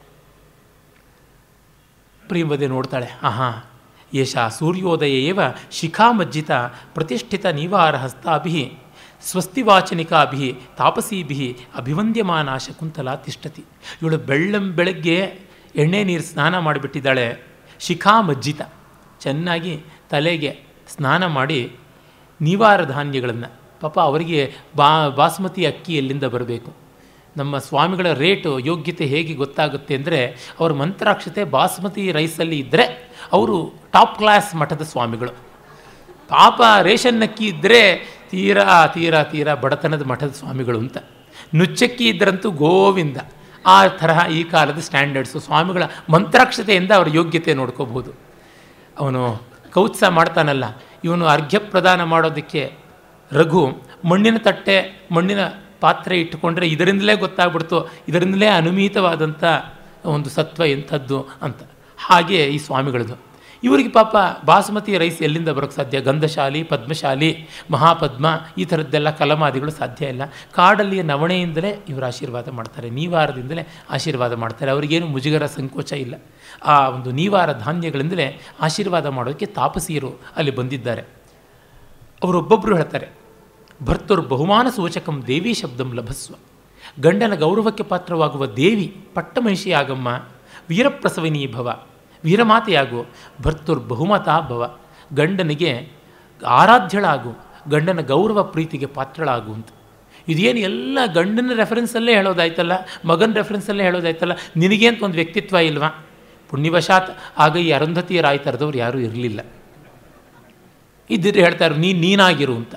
ಪ್ರೇಮವತಿ ನೋಡ್ತಾಳೆ ಆಹಾ ಏಷ ಸೂರ್ಯೋದಯ ಏವ ಶಿಖಾಮಜ್ಜಿತ ಪ್ರತಿಷ್ಠಿತ ನೀವಾರ ಹಸ್ತಾಭಿ ಸ್ವಸ್ತಿವಾಚನಿಕಾಭಿ ತಾಪಸೀಭಿ ಅಭಿವಂದ್ಯಮಾನ ಶಕುಂತಲ ತಿಷ್ಠತಿ ಇವಳು ಬೆಳ್ಳಂ ಬೆಳಗ್ಗೆ ಎಣ್ಣೆ ನೀರು ಸ್ನಾನ ಮಾಡಿಬಿಟ್ಟಿದ್ದಾಳೆ ಶಿಖಾಮಜ್ಜಿತ ಚೆನ್ನಾಗಿ ತಲೆಗೆ ಸ್ನಾನ ಮಾಡಿ ನೀವಾರ ಧಾನ್ಯಗಳನ್ನು ಪಾಪ ಅವರಿಗೆ ಬಾ ಬಾಸ್ಮತಿ ಅಕ್ಕಿ ಎಲ್ಲಿಂದ ಬರಬೇಕು ನಮ್ಮ ಸ್ವಾಮಿಗಳ ರೇಟು ಯೋಗ್ಯತೆ ಹೇಗೆ ಗೊತ್ತಾಗುತ್ತೆ ಅಂದರೆ ಅವ್ರ ಮಂತ್ರಾಕ್ಷತೆ ಬಾಸ್ಮತಿ ರೈಸಲ್ಲಿ ಇದ್ದರೆ ಅವರು ಟಾಪ್ ಕ್ಲಾಸ್ ಮಠದ ಸ್ವಾಮಿಗಳು ಪಾಪ ರೇಷನ್ ಅಕ್ಕಿ ಇದ್ದರೆ ತೀರಾ ತೀರಾ ತೀರಾ ಬಡತನದ ಮಠದ ಸ್ವಾಮಿಗಳು ಅಂತ ನುಚ್ಚಕ್ಕಿ ಇದ್ದರಂತೂ ಗೋವಿಂದ ಆ ತರಹ ಈ ಕಾಲದ ಸ್ಟ್ಯಾಂಡರ್ಡ್ಸು ಸ್ವಾಮಿಗಳ ಮಂತ್ರಾಕ್ಷತೆಯಿಂದ ಅವರ ಯೋಗ್ಯತೆ ನೋಡ್ಕೋಬಹುದು ಅವನು ಕೌತ್ಸ ಮಾಡ್ತಾನಲ್ಲ ಇವನು ಅರ್ಘ್ಯ ಪ್ರದಾನ ಮಾಡೋದಕ್ಕೆ ರಘು ಮಣ್ಣಿನ ತಟ್ಟೆ ಮಣ್ಣಿನ ಪಾತ್ರೆ ಇಟ್ಟುಕೊಂಡ್ರೆ ಇದರಿಂದಲೇ ಗೊತ್ತಾಗ್ಬಿಡ್ತು ಇದರಿಂದಲೇ ಅನುಮಿತವಾದಂಥ ಒಂದು ಸತ್ವ ಎಂಥದ್ದು ಅಂತ ಹಾಗೆ ಈ ಸ್ವಾಮಿಗಳದು ಇವರಿಗೆ ಪಾಪ ಬಾಸುಮತಿ ರೈಸ್ ಎಲ್ಲಿಂದ ಬರೋಕ್ಕೆ ಸಾಧ್ಯ ಗಂಧಶಾಲಿ ಪದ್ಮಶಾಲಿ ಮಹಾಪದ್ಮ ಈ ಥರದ್ದೆಲ್ಲ ಕಲಮಾದಿಗಳು ಸಾಧ್ಯ ಇಲ್ಲ ಕಾಡಲ್ಲಿಯ ನವಣೆಯಿಂದಲೇ ಇವರು ಆಶೀರ್ವಾದ ಮಾಡ್ತಾರೆ ನೀವಾರದಿಂದಲೇ ಆಶೀರ್ವಾದ ಮಾಡ್ತಾರೆ ಅವರಿಗೇನು ಮುಜುಗರ ಸಂಕೋಚ ಇಲ್ಲ ಆ ಒಂದು ನೀವಾರ ಧಾನ್ಯಗಳಿಂದಲೇ ಆಶೀರ್ವಾದ ಮಾಡೋಕ್ಕೆ ತಾಪಸಿಯರು ಅಲ್ಲಿ ಬಂದಿದ್ದಾರೆ ಅವರೊಬ್ಬೊಬ್ಬರು ಹೇಳ್ತಾರೆ ಭರ್ತುರ್ ಬಹುಮಾನ ಸೂಚಕಂ ದೇವಿ ಶಬ್ದಂ ಲಭಸ್ವ ಗಂಡನ ಗೌರವಕ್ಕೆ ಪಾತ್ರವಾಗುವ ದೇವಿ ಪಟ್ಟಮಹಿಷಿಯಾಗಮ್ಮ ವೀರಪ್ರಸವಿನೀ ಭವ ವೀರಮಾತೆಯಾಗು ಭರ್ತುರ್ ಬಹುಮತ ಭವ ಗಂಡನಿಗೆ ಆರಾಧ್ಯಳಾಗು ಗಂಡನ ಗೌರವ ಪ್ರೀತಿಗೆ ಪಾತ್ರಳಾಗು ಅಂತ ಇದೇನು ಎಲ್ಲ ಗಂಡನ ರೆಫರೆನ್ಸಲ್ಲೇ ಹೇಳೋದಾಯ್ತಲ್ಲ ಮಗನ ರೆಫರೆನ್ಸಲ್ಲೇ ಹೇಳೋದಾಯ್ತಲ್ಲ ನಿನಗೆ ಅಂತ ಒಂದು ವ್ಯಕ್ತಿತ್ವ ಇಲ್ವಾ ಪುಣ್ಯವಶಾತ್ ಆಗ ಈ ಅರುಂಧತಿಯ ರಾಯ್ ಥರದವ್ರು ಯಾರೂ ಇರಲಿಲ್ಲ ಇದ್ದಿದ್ರೆ ಹೇಳ್ತಾರೆ ನೀನು ನೀನಾಗಿರು ಅಂತ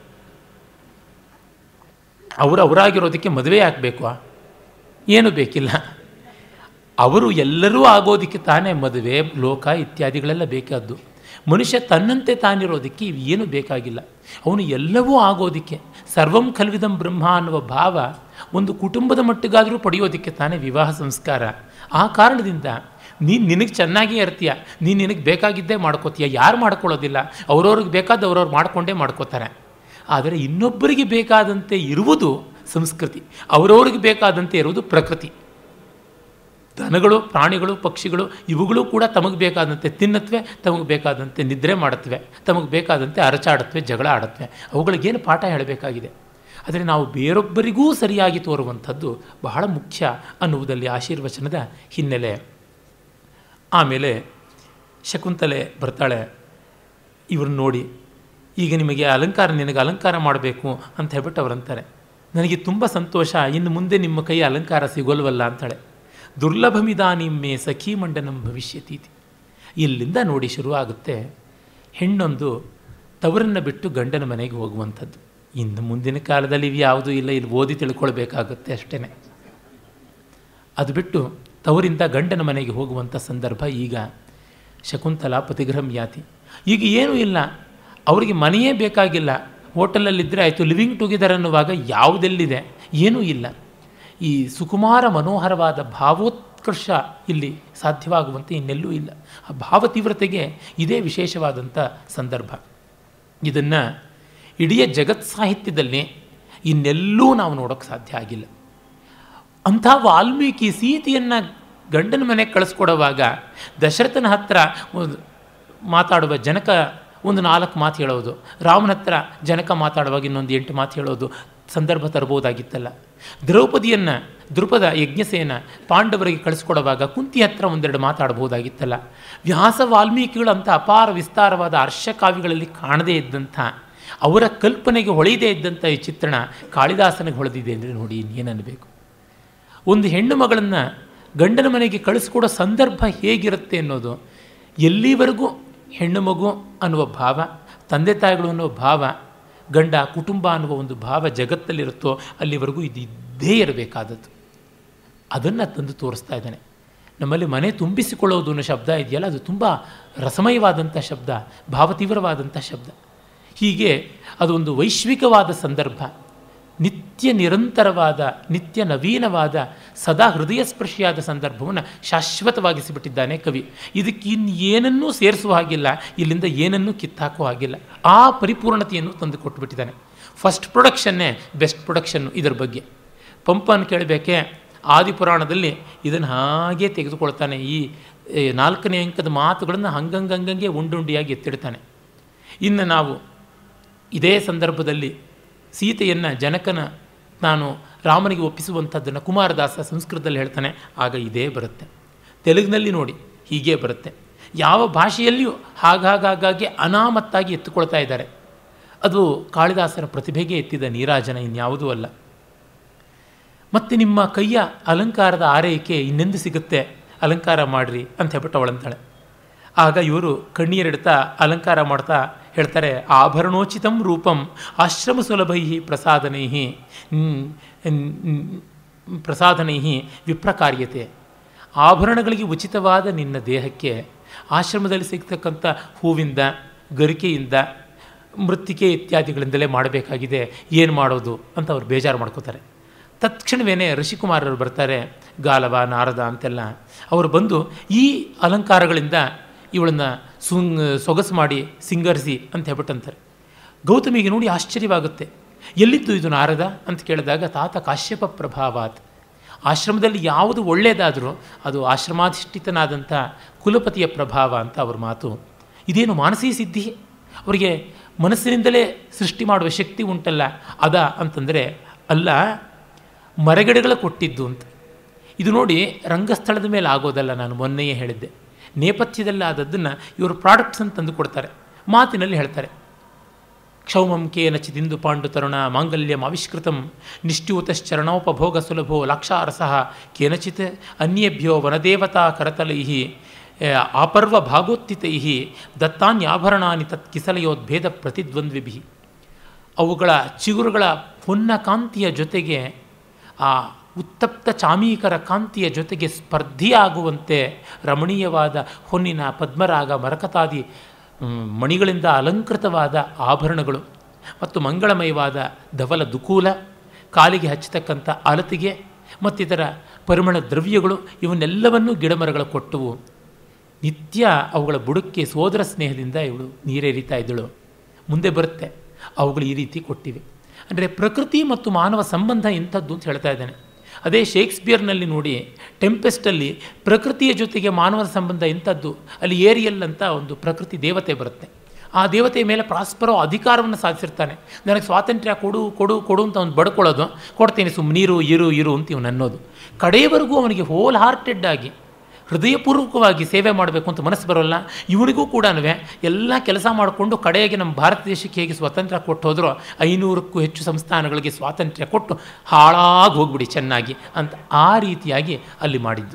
ಅವರು ಅವರಾಗಿರೋದಕ್ಕೆ ಮದುವೆ ಆಗಬೇಕು ಏನು ಬೇಕಿಲ್ಲ ಅವರು ಎಲ್ಲರೂ ಆಗೋದಕ್ಕೆ ತಾನೇ ಮದುವೆ ಲೋಕ ಇತ್ಯಾದಿಗಳೆಲ್ಲ ಬೇಕಾದ್ದು ಮನುಷ್ಯ ತನ್ನಂತೆ ತಾನಿರೋದಕ್ಕೆ ಏನು ಬೇಕಾಗಿಲ್ಲ ಅವನು ಎಲ್ಲವೂ ಆಗೋದಕ್ಕೆ ಸರ್ವಂ ಕಲ್ವಿದಂ ಬ್ರಹ್ಮ ಅನ್ನುವ ಭಾವ ಒಂದು ಕುಟುಂಬದ ಮಟ್ಟಿಗಾದರೂ ಪಡೆಯೋದಕ್ಕೆ ತಾನೇ ವಿವಾಹ ಸಂಸ್ಕಾರ ಆ ಕಾರಣದಿಂದ ನೀನು ನಿನಗೆ ಚೆನ್ನಾಗೇ ಇರ್ತೀಯ ನೀನು ನಿನಗೆ ಬೇಕಾಗಿದ್ದೇ ಮಾಡ್ಕೋತೀಯ ಯಾರು ಮಾಡ್ಕೊಳ್ಳೋದಿಲ್ಲ ಅವ್ರವ್ರಿಗೆ ಬೇಕಾದ ಅವ್ರವ್ರು ಮಾಡ್ಕೊಂಡೇ ಮಾಡ್ಕೋತಾರೆ ಆದರೆ ಇನ್ನೊಬ್ಬರಿಗೆ ಬೇಕಾದಂತೆ ಇರುವುದು ಸಂಸ್ಕೃತಿ ಅವರವ್ರಿಗೆ ಬೇಕಾದಂತೆ ಇರುವುದು ಪ್ರಕೃತಿ ದನಗಳು ಪ್ರಾಣಿಗಳು ಪಕ್ಷಿಗಳು ಇವುಗಳು ಕೂಡ ತಮಗೆ ಬೇಕಾದಂತೆ ತಿನ್ನತ್ವೆ ತಮಗೆ ಬೇಕಾದಂತೆ ನಿದ್ರೆ ಮಾಡುತ್ತವೆ ತಮಗೆ ಬೇಕಾದಂತೆ ಅರಚಾಡತ್ವೆ ಜಗಳ ಆಡತ್ವೆ ಅವುಗಳಿಗೇನು ಪಾಠ ಹೇಳಬೇಕಾಗಿದೆ ಆದರೆ ನಾವು ಬೇರೊಬ್ಬರಿಗೂ ಸರಿಯಾಗಿ ತೋರುವಂಥದ್ದು ಬಹಳ ಮುಖ್ಯ ಅನ್ನುವುದಲ್ಲಿ ಆಶೀರ್ವಚನದ ಹಿನ್ನೆಲೆ ಆಮೇಲೆ ಶಕುಂತಲೆ ಬರ್ತಾಳೆ ಇವ್ರನ್ನ ನೋಡಿ ಈಗ ನಿಮಗೆ ಅಲಂಕಾರ ನಿನಗೆ ಅಲಂಕಾರ ಮಾಡಬೇಕು ಅಂತ ಹೇಳ್ಬಿಟ್ಟು ಅವರಂತಾರೆ ನನಗೆ ತುಂಬ ಸಂತೋಷ ಇನ್ನು ಮುಂದೆ ನಿಮ್ಮ ಕೈ ಅಲಂಕಾರ ಸಿಗೋಲ್ವಲ್ಲ ಅಂತಾಳೆ ದುರ್ಲಭಮಿದಾನಿಮ್ಮೆ ಸಖಿ ಮಂಡನಂ ಭವಿಷ್ಯತೀತಿ ಇಲ್ಲಿಂದ ನೋಡಿ ಶುರುವಾಗುತ್ತೆ ಹೆಣ್ಣೊಂದು ತವರನ್ನು ಬಿಟ್ಟು ಗಂಡನ ಮನೆಗೆ ಹೋಗುವಂಥದ್ದು ಇನ್ನು ಮುಂದಿನ ಕಾಲದಲ್ಲಿ ಇವು ಯಾವುದೂ ಇಲ್ಲ ಇಲ್ಲಿ ಓದಿ ತಿಳ್ಕೊಳ್ಬೇಕಾಗುತ್ತೆ ಅಷ್ಟೇ ಅದು ಬಿಟ್ಟು ತವರಿಂದ ಗಂಡನ ಮನೆಗೆ ಹೋಗುವಂಥ ಸಂದರ್ಭ ಈಗ ಶಕುಂತಲಾ ಪತಿಗ್ರಹಂ ಯಾತಿ ಈಗ ಏನೂ ಇಲ್ಲ ಅವರಿಗೆ ಮನೆಯೇ ಬೇಕಾಗಿಲ್ಲ ಹೋಟೆಲಲ್ಲಿದ್ದರೆ ಆಯಿತು ಲಿವಿಂಗ್ ಟುಗೆದರ್ ಅನ್ನುವಾಗ ಯಾವುದೆಲ್ಲಿದೆ ಏನೂ ಇಲ್ಲ ಈ ಸುಕುಮಾರ ಮನೋಹರವಾದ ಭಾವೋತ್ಕರ್ಷ ಇಲ್ಲಿ ಸಾಧ್ಯವಾಗುವಂತೆ ಇನ್ನೆಲ್ಲೂ ಇಲ್ಲ ಆ ಭಾವ ತೀವ್ರತೆಗೆ ಇದೇ ವಿಶೇಷವಾದಂಥ ಸಂದರ್ಭ ಇದನ್ನು ಇಡೀ ಜಗತ್ ಸಾಹಿತ್ಯದಲ್ಲಿ ಇನ್ನೆಲ್ಲೂ ನಾವು ನೋಡೋಕ್ಕೆ ಸಾಧ್ಯ ಆಗಿಲ್ಲ ಅಂಥ ವಾಲ್ಮೀಕಿ ಸೀತೆಯನ್ನು ಗಂಡನ ಮನೆಗೆ ಕಳಿಸ್ಕೊಡುವಾಗ ದಶರಥನ ಹತ್ರ ಒಂದು ಮಾತಾಡುವ ಜನಕ ಒಂದು ನಾಲ್ಕು ಮಾತು ಹೇಳೋದು ರಾಮನ ಹತ್ರ ಜನಕ ಮಾತಾಡುವಾಗ ಇನ್ನೊಂದು ಎಂಟು ಮಾತು ಹೇಳೋದು ಸಂದರ್ಭ ತರಬಹುದಾಗಿತ್ತಲ್ಲ ದ್ರೌಪದಿಯನ್ನು ದೃಪದ ಯಜ್ಞಸೇನ ಪಾಂಡವರಿಗೆ ಕಳಿಸ್ಕೊಡುವಾಗ ಕುಂತಿ ಹತ್ರ ಒಂದೆರಡು ಮಾತಾಡಬಹುದಾಗಿತ್ತಲ್ಲ ವ್ಯಾಸ ವಾಲ್ಮೀಕಿಗಳಂಥ ಅಪಾರ ವಿಸ್ತಾರವಾದ ಅರ್ಷಕಾವ್ಯಗಳಲ್ಲಿ ಕಾಣದೇ ಇದ್ದಂಥ ಅವರ ಕಲ್ಪನೆಗೆ ಹೊಳೆಯದೇ ಇದ್ದಂಥ ಈ ಚಿತ್ರಣ ಕಾಳಿದಾಸನಿಗೆ ಹೊಳೆದಿದೆ ಅಂದರೆ ನೋಡಿ ಇನ್ನೇನನ್ನಬೇಕು ಒಂದು ಹೆಣ್ಣು ಮಗಳನ್ನು ಗಂಡನ ಮನೆಗೆ ಕಳಿಸ್ಕೊಡೋ ಸಂದರ್ಭ ಹೇಗಿರುತ್ತೆ ಅನ್ನೋದು ಎಲ್ಲಿವರೆಗೂ ಹೆಣ್ಣು ಮಗು ಅನ್ನುವ ಭಾವ ತಂದೆ ತಾಯಿಗಳು ಅನ್ನೋ ಭಾವ ಗಂಡ ಕುಟುಂಬ ಅನ್ನುವ ಒಂದು ಭಾವ ಜಗತ್ತಲ್ಲಿರುತ್ತೋ ಅಲ್ಲಿವರೆಗೂ ಇದು ಇದ್ದೇ ಇರಬೇಕಾದದ್ದು ಅದನ್ನು ತಂದು ತೋರಿಸ್ತಾ ಇದ್ದಾನೆ ನಮ್ಮಲ್ಲಿ ಮನೆ ತುಂಬಿಸಿಕೊಳ್ಳೋದು ಅನ್ನೋ ಶಬ್ದ ಇದೆಯಲ್ಲ ಅದು ತುಂಬ ರಸಮಯವಾದಂಥ ಶಬ್ದ ಭಾವತೀವ್ರವಾದಂಥ ಶಬ್ದ ಹೀಗೆ ಅದೊಂದು ವೈಶ್ವಿಕವಾದ ಸಂದರ್ಭ ನಿತ್ಯ ನಿರಂತರವಾದ ನಿತ್ಯ ನವೀನವಾದ ಸದಾ ಹೃದಯ ಸ್ಪರ್ಶಿಯಾದ ಸಂದರ್ಭವನ್ನು ಶಾಶ್ವತವಾಗಿಸಿಬಿಟ್ಟಿದ್ದಾನೆ ಕವಿ ಇದಕ್ಕೆ ಇನ್ನೇನನ್ನೂ ಸೇರಿಸುವ ಹಾಗಿಲ್ಲ ಇಲ್ಲಿಂದ ಏನನ್ನೂ ಕಿತ್ತಾಕೋ ಹಾಗಿಲ್ಲ ಆ ಪರಿಪೂರ್ಣತೆಯನ್ನು ತಂದು ಕೊಟ್ಟುಬಿಟ್ಟಿದ್ದಾನೆ ಫಸ್ಟ್ ಪ್ರೊಡಕ್ಷನ್ನೇ ಬೆಸ್ಟ್ ಪ್ರೊಡಕ್ಷನ್ನು ಇದರ ಬಗ್ಗೆ ಪಂಪನ್ನು ಕೇಳಬೇಕೆ ಆದಿಪುರಾಣದಲ್ಲಿ ಇದನ್ನು ಹಾಗೇ ತೆಗೆದುಕೊಳ್ತಾನೆ ಈ ನಾಲ್ಕನೇ ಅಂಕದ ಮಾತುಗಳನ್ನು ಹಂಗಂಗಂಗಂಗೆ ಉಂಡುಂಡಿಯಾಗಿ ಎತ್ತಿಡ್ತಾನೆ ಇನ್ನು ನಾವು ಇದೇ ಸಂದರ್ಭದಲ್ಲಿ ಸೀತೆಯನ್ನು ಜನಕನ ನಾನು ರಾಮನಿಗೆ ಒಪ್ಪಿಸುವಂಥದ್ದನ್ನು ಕುಮಾರದಾಸ ಸಂಸ್ಕೃತದಲ್ಲಿ ಹೇಳ್ತಾನೆ ಆಗ ಇದೇ ಬರುತ್ತೆ ತೆಲುಗಿನಲ್ಲಿ ನೋಡಿ ಹೀಗೆ ಬರುತ್ತೆ ಯಾವ ಭಾಷೆಯಲ್ಲಿಯೂ ಹಾಗಾಗಾಗೆ ಅನಾಮತ್ತಾಗಿ ಎತ್ತುಕೊಳ್ತಾ ಇದ್ದಾರೆ ಅದು ಕಾಳಿದಾಸರ ಪ್ರತಿಭೆಗೆ ಎತ್ತಿದ ನೀರಾಜನ ಇನ್ಯಾವುದೂ ಅಲ್ಲ ಮತ್ತು ನಿಮ್ಮ ಕೈಯ ಅಲಂಕಾರದ ಆರೈಕೆ ಇನ್ನೆಂದು ಸಿಗುತ್ತೆ ಅಲಂಕಾರ ಮಾಡಿರಿ ಅಂತ ಹೇಳ್ಬಿಟ್ಟು ಅವಳಂತಾಳೆ ಆಗ ಇವರು ಕಣ್ಣೀರಿಡ್ತಾ ಅಲಂಕಾರ ಮಾಡ್ತಾ ಹೇಳ್ತಾರೆ ಆಭರಣೋಚಿತಂ ರೂಪಂ ಆಶ್ರಮ ಸುಲಭೈ ಪ್ರಸಾದನೈ ಪ್ರಸಾದನೈ ವಿಪ್ರಕಾರ್ಯತೆ ಆಭರಣಗಳಿಗೆ ಉಚಿತವಾದ ನಿನ್ನ ದೇಹಕ್ಕೆ ಆಶ್ರಮದಲ್ಲಿ ಸಿಗ್ತಕ್ಕಂಥ ಹೂವಿಂದ ಗರಿಕೆಯಿಂದ ಮೃತ್ತಿಕೆ ಇತ್ಯಾದಿಗಳಿಂದಲೇ ಮಾಡಬೇಕಾಗಿದೆ ಏನು ಮಾಡೋದು ಅಂತ ಅವ್ರು ಬೇಜಾರು ಮಾಡ್ಕೋತಾರೆ ತತ್ಕ್ಷಣವೇ ಋಷಿಕುಮಾರರು ಬರ್ತಾರೆ ಗಾಲವ ನಾರದ ಅಂತೆಲ್ಲ ಅವರು ಬಂದು ಈ ಅಲಂಕಾರಗಳಿಂದ ಇವಳನ್ನು ಸುಂಗ್ ಸೊಗಸು ಮಾಡಿ ಸಿಂಗರಿಸಿ ಅಂತ ಹೇಳ್ಬಿಟ್ಟು ಅಂತಾರೆ ಗೌತಮಿಗೆ ನೋಡಿ ಆಶ್ಚರ್ಯವಾಗುತ್ತೆ ಎಲ್ಲಿದ್ದು ಇದು ನಾರದ ಅಂತ ಕೇಳಿದಾಗ ತಾತ ಕಾಶ್ಯಪ ಪ್ರಭಾವಾತ್ ಆಶ್ರಮದಲ್ಲಿ ಯಾವುದು ಒಳ್ಳೆಯದಾದರೂ ಅದು ಆಶ್ರಮಾಧಿಷ್ಠಿತನಾದಂಥ ಕುಲಪತಿಯ ಪ್ರಭಾವ ಅಂತ ಅವ್ರ ಮಾತು ಇದೇನು ಮಾನಸಿ ಸಿದ್ಧಿ ಅವರಿಗೆ ಮನಸ್ಸಿನಿಂದಲೇ ಸೃಷ್ಟಿ ಮಾಡುವ ಶಕ್ತಿ ಉಂಟಲ್ಲ ಅದ ಅಂತಂದರೆ ಅಲ್ಲ ಮರಗಿಡಗಳ ಕೊಟ್ಟಿದ್ದು ಅಂತ ಇದು ನೋಡಿ ರಂಗಸ್ಥಳದ ಮೇಲೆ ಆಗೋದಲ್ಲ ನಾನು ಮೊನ್ನೆಯೇ ಹೇಳಿದ್ದೆ ನೇಪಥ್ಯದಲ್ಲಿ ಆದದ್ದನ್ನು ಇವರು ಪ್ರಾಡಕ್ಟ್ಸ್ ಅಂತ ತಂದು ಕೊಡ್ತಾರೆ ಮಾತಿನಲ್ಲಿ ಹೇಳ್ತಾರೆ ಕ್ಷೌಮಂ ಕೇನಚಿದಿಂದು ಪಾಂಡು ತರುಣ ಮಾಂಗಲ್ಯಂ ಆವಿಷ್ಕೃತಂ ನಿಷ್ಠ್ಯೂತಶ್ಚರಣೋಪಭೋಗ ಸುಲಭೋ ಲಾಕ್ಷಾರಸಃ ಕೇನಚಿತ್ ಅನ್ಯೇಭ್ಯೋ ವನದೇವತಾ ಕರತಲೈ ಆಪರ್ವ ಭಾಗೋತ್ತಿತೈ ದತ್ತಾನ್ಯಾಭರಣಾನಿ ತತ್ ಕಿಸಲಯೋದ್ಭೇದ ಪ್ರತಿದ್ವಂದ್ವಿಭಿ ಅವುಗಳ ಚಿಗುರುಗಳ ಪುನ್ನ ಕಾಂತಿಯ ಜೊತೆಗೆ ಆ ಉತ್ತಪ್ತ ಚಾಮೀಕರ ಕಾಂತಿಯ ಜೊತೆಗೆ ಸ್ಪರ್ಧಿಯಾಗುವಂತೆ ರಮಣೀಯವಾದ ಹೊನ್ನಿನ ಪದ್ಮರಾಗ ಮರಕತಾದಿ ಮಣಿಗಳಿಂದ ಅಲಂಕೃತವಾದ ಆಭರಣಗಳು ಮತ್ತು ಮಂಗಳಮಯವಾದ ಧವಲ ದುಕೂಲ ಕಾಲಿಗೆ ಹಚ್ಚತಕ್ಕಂಥ ಅಲತಿಗೆ ಮತ್ತಿತರ ಪರಿಮಳ ದ್ರವ್ಯಗಳು ಇವನ್ನೆಲ್ಲವನ್ನೂ ಗಿಡಮರಗಳು ಕೊಟ್ಟವು ನಿತ್ಯ ಅವುಗಳ ಬುಡಕ್ಕೆ ಸೋದರ ಸ್ನೇಹದಿಂದ ಇವಳು ನೀರೇರಿತಾ ಇದ್ದಳು ಮುಂದೆ ಬರುತ್ತೆ ಅವುಗಳು ಈ ರೀತಿ ಕೊಟ್ಟಿವೆ ಅಂದರೆ ಪ್ರಕೃತಿ ಮತ್ತು ಮಾನವ ಸಂಬಂಧ ಇಂಥದ್ದು ಅಂತ ಹೇಳ್ತಾ ಇದ್ದಾನೆ ಅದೇ ಶೇಕ್ಸ್ಪಿಯರ್ನಲ್ಲಿ ನೋಡಿ ಟೆಂಪೆಸ್ಟಲ್ಲಿ ಪ್ರಕೃತಿಯ ಜೊತೆಗೆ ಮಾನವನ ಸಂಬಂಧ ಇಂಥದ್ದು ಅಲ್ಲಿ ಏರಿಯಲ್ ಅಂತ ಒಂದು ಪ್ರಕೃತಿ ದೇವತೆ ಬರುತ್ತೆ ಆ ದೇವತೆಯ ಮೇಲೆ ಪ್ರಾಸ್ಪರೋ ಅಧಿಕಾರವನ್ನು ಸಾಧಿಸಿರ್ತಾನೆ ನನಗೆ ಸ್ವಾತಂತ್ರ್ಯ ಕೊಡು ಕೊಡು ಕೊಡು ಅಂತ ಅವ್ನು ಬಡ್ಕೊಳ್ಳೋದು ಕೊಡ್ತೀನಿ ಸುಮ್ಮನೀರು ಇರು ಇರು ಅಂತ ಇವನು ಅನ್ನೋದು ಕಡೆಯವರೆಗೂ ಅವನಿಗೆ ಹೋಲ್ ಹಾರ್ಟೆಡ್ ಆಗಿ ಹೃದಯಪೂರ್ವಕವಾಗಿ ಸೇವೆ ಮಾಡಬೇಕು ಅಂತ ಮನಸ್ಸು ಬರೋಲ್ಲ ಇವನಿಗೂ ಕೂಡ ಎಲ್ಲ ಕೆಲಸ ಮಾಡಿಕೊಂಡು ಕಡೆಗೆ ನಮ್ಮ ಭಾರತ ದೇಶಕ್ಕೆ ಹೇಗೆ ಸ್ವಾತಂತ್ರ್ಯ ಕೊಟ್ಟು ಹೋದ್ರೋ ಐನೂರಕ್ಕೂ ಹೆಚ್ಚು ಸಂಸ್ಥಾನಗಳಿಗೆ ಸ್ವಾತಂತ್ರ್ಯ ಕೊಟ್ಟು ಹಾಳಾಗಿ ಹೋಗ್ಬಿಡಿ ಚೆನ್ನಾಗಿ ಅಂತ ಆ ರೀತಿಯಾಗಿ ಅಲ್ಲಿ ಮಾಡಿದ್ದು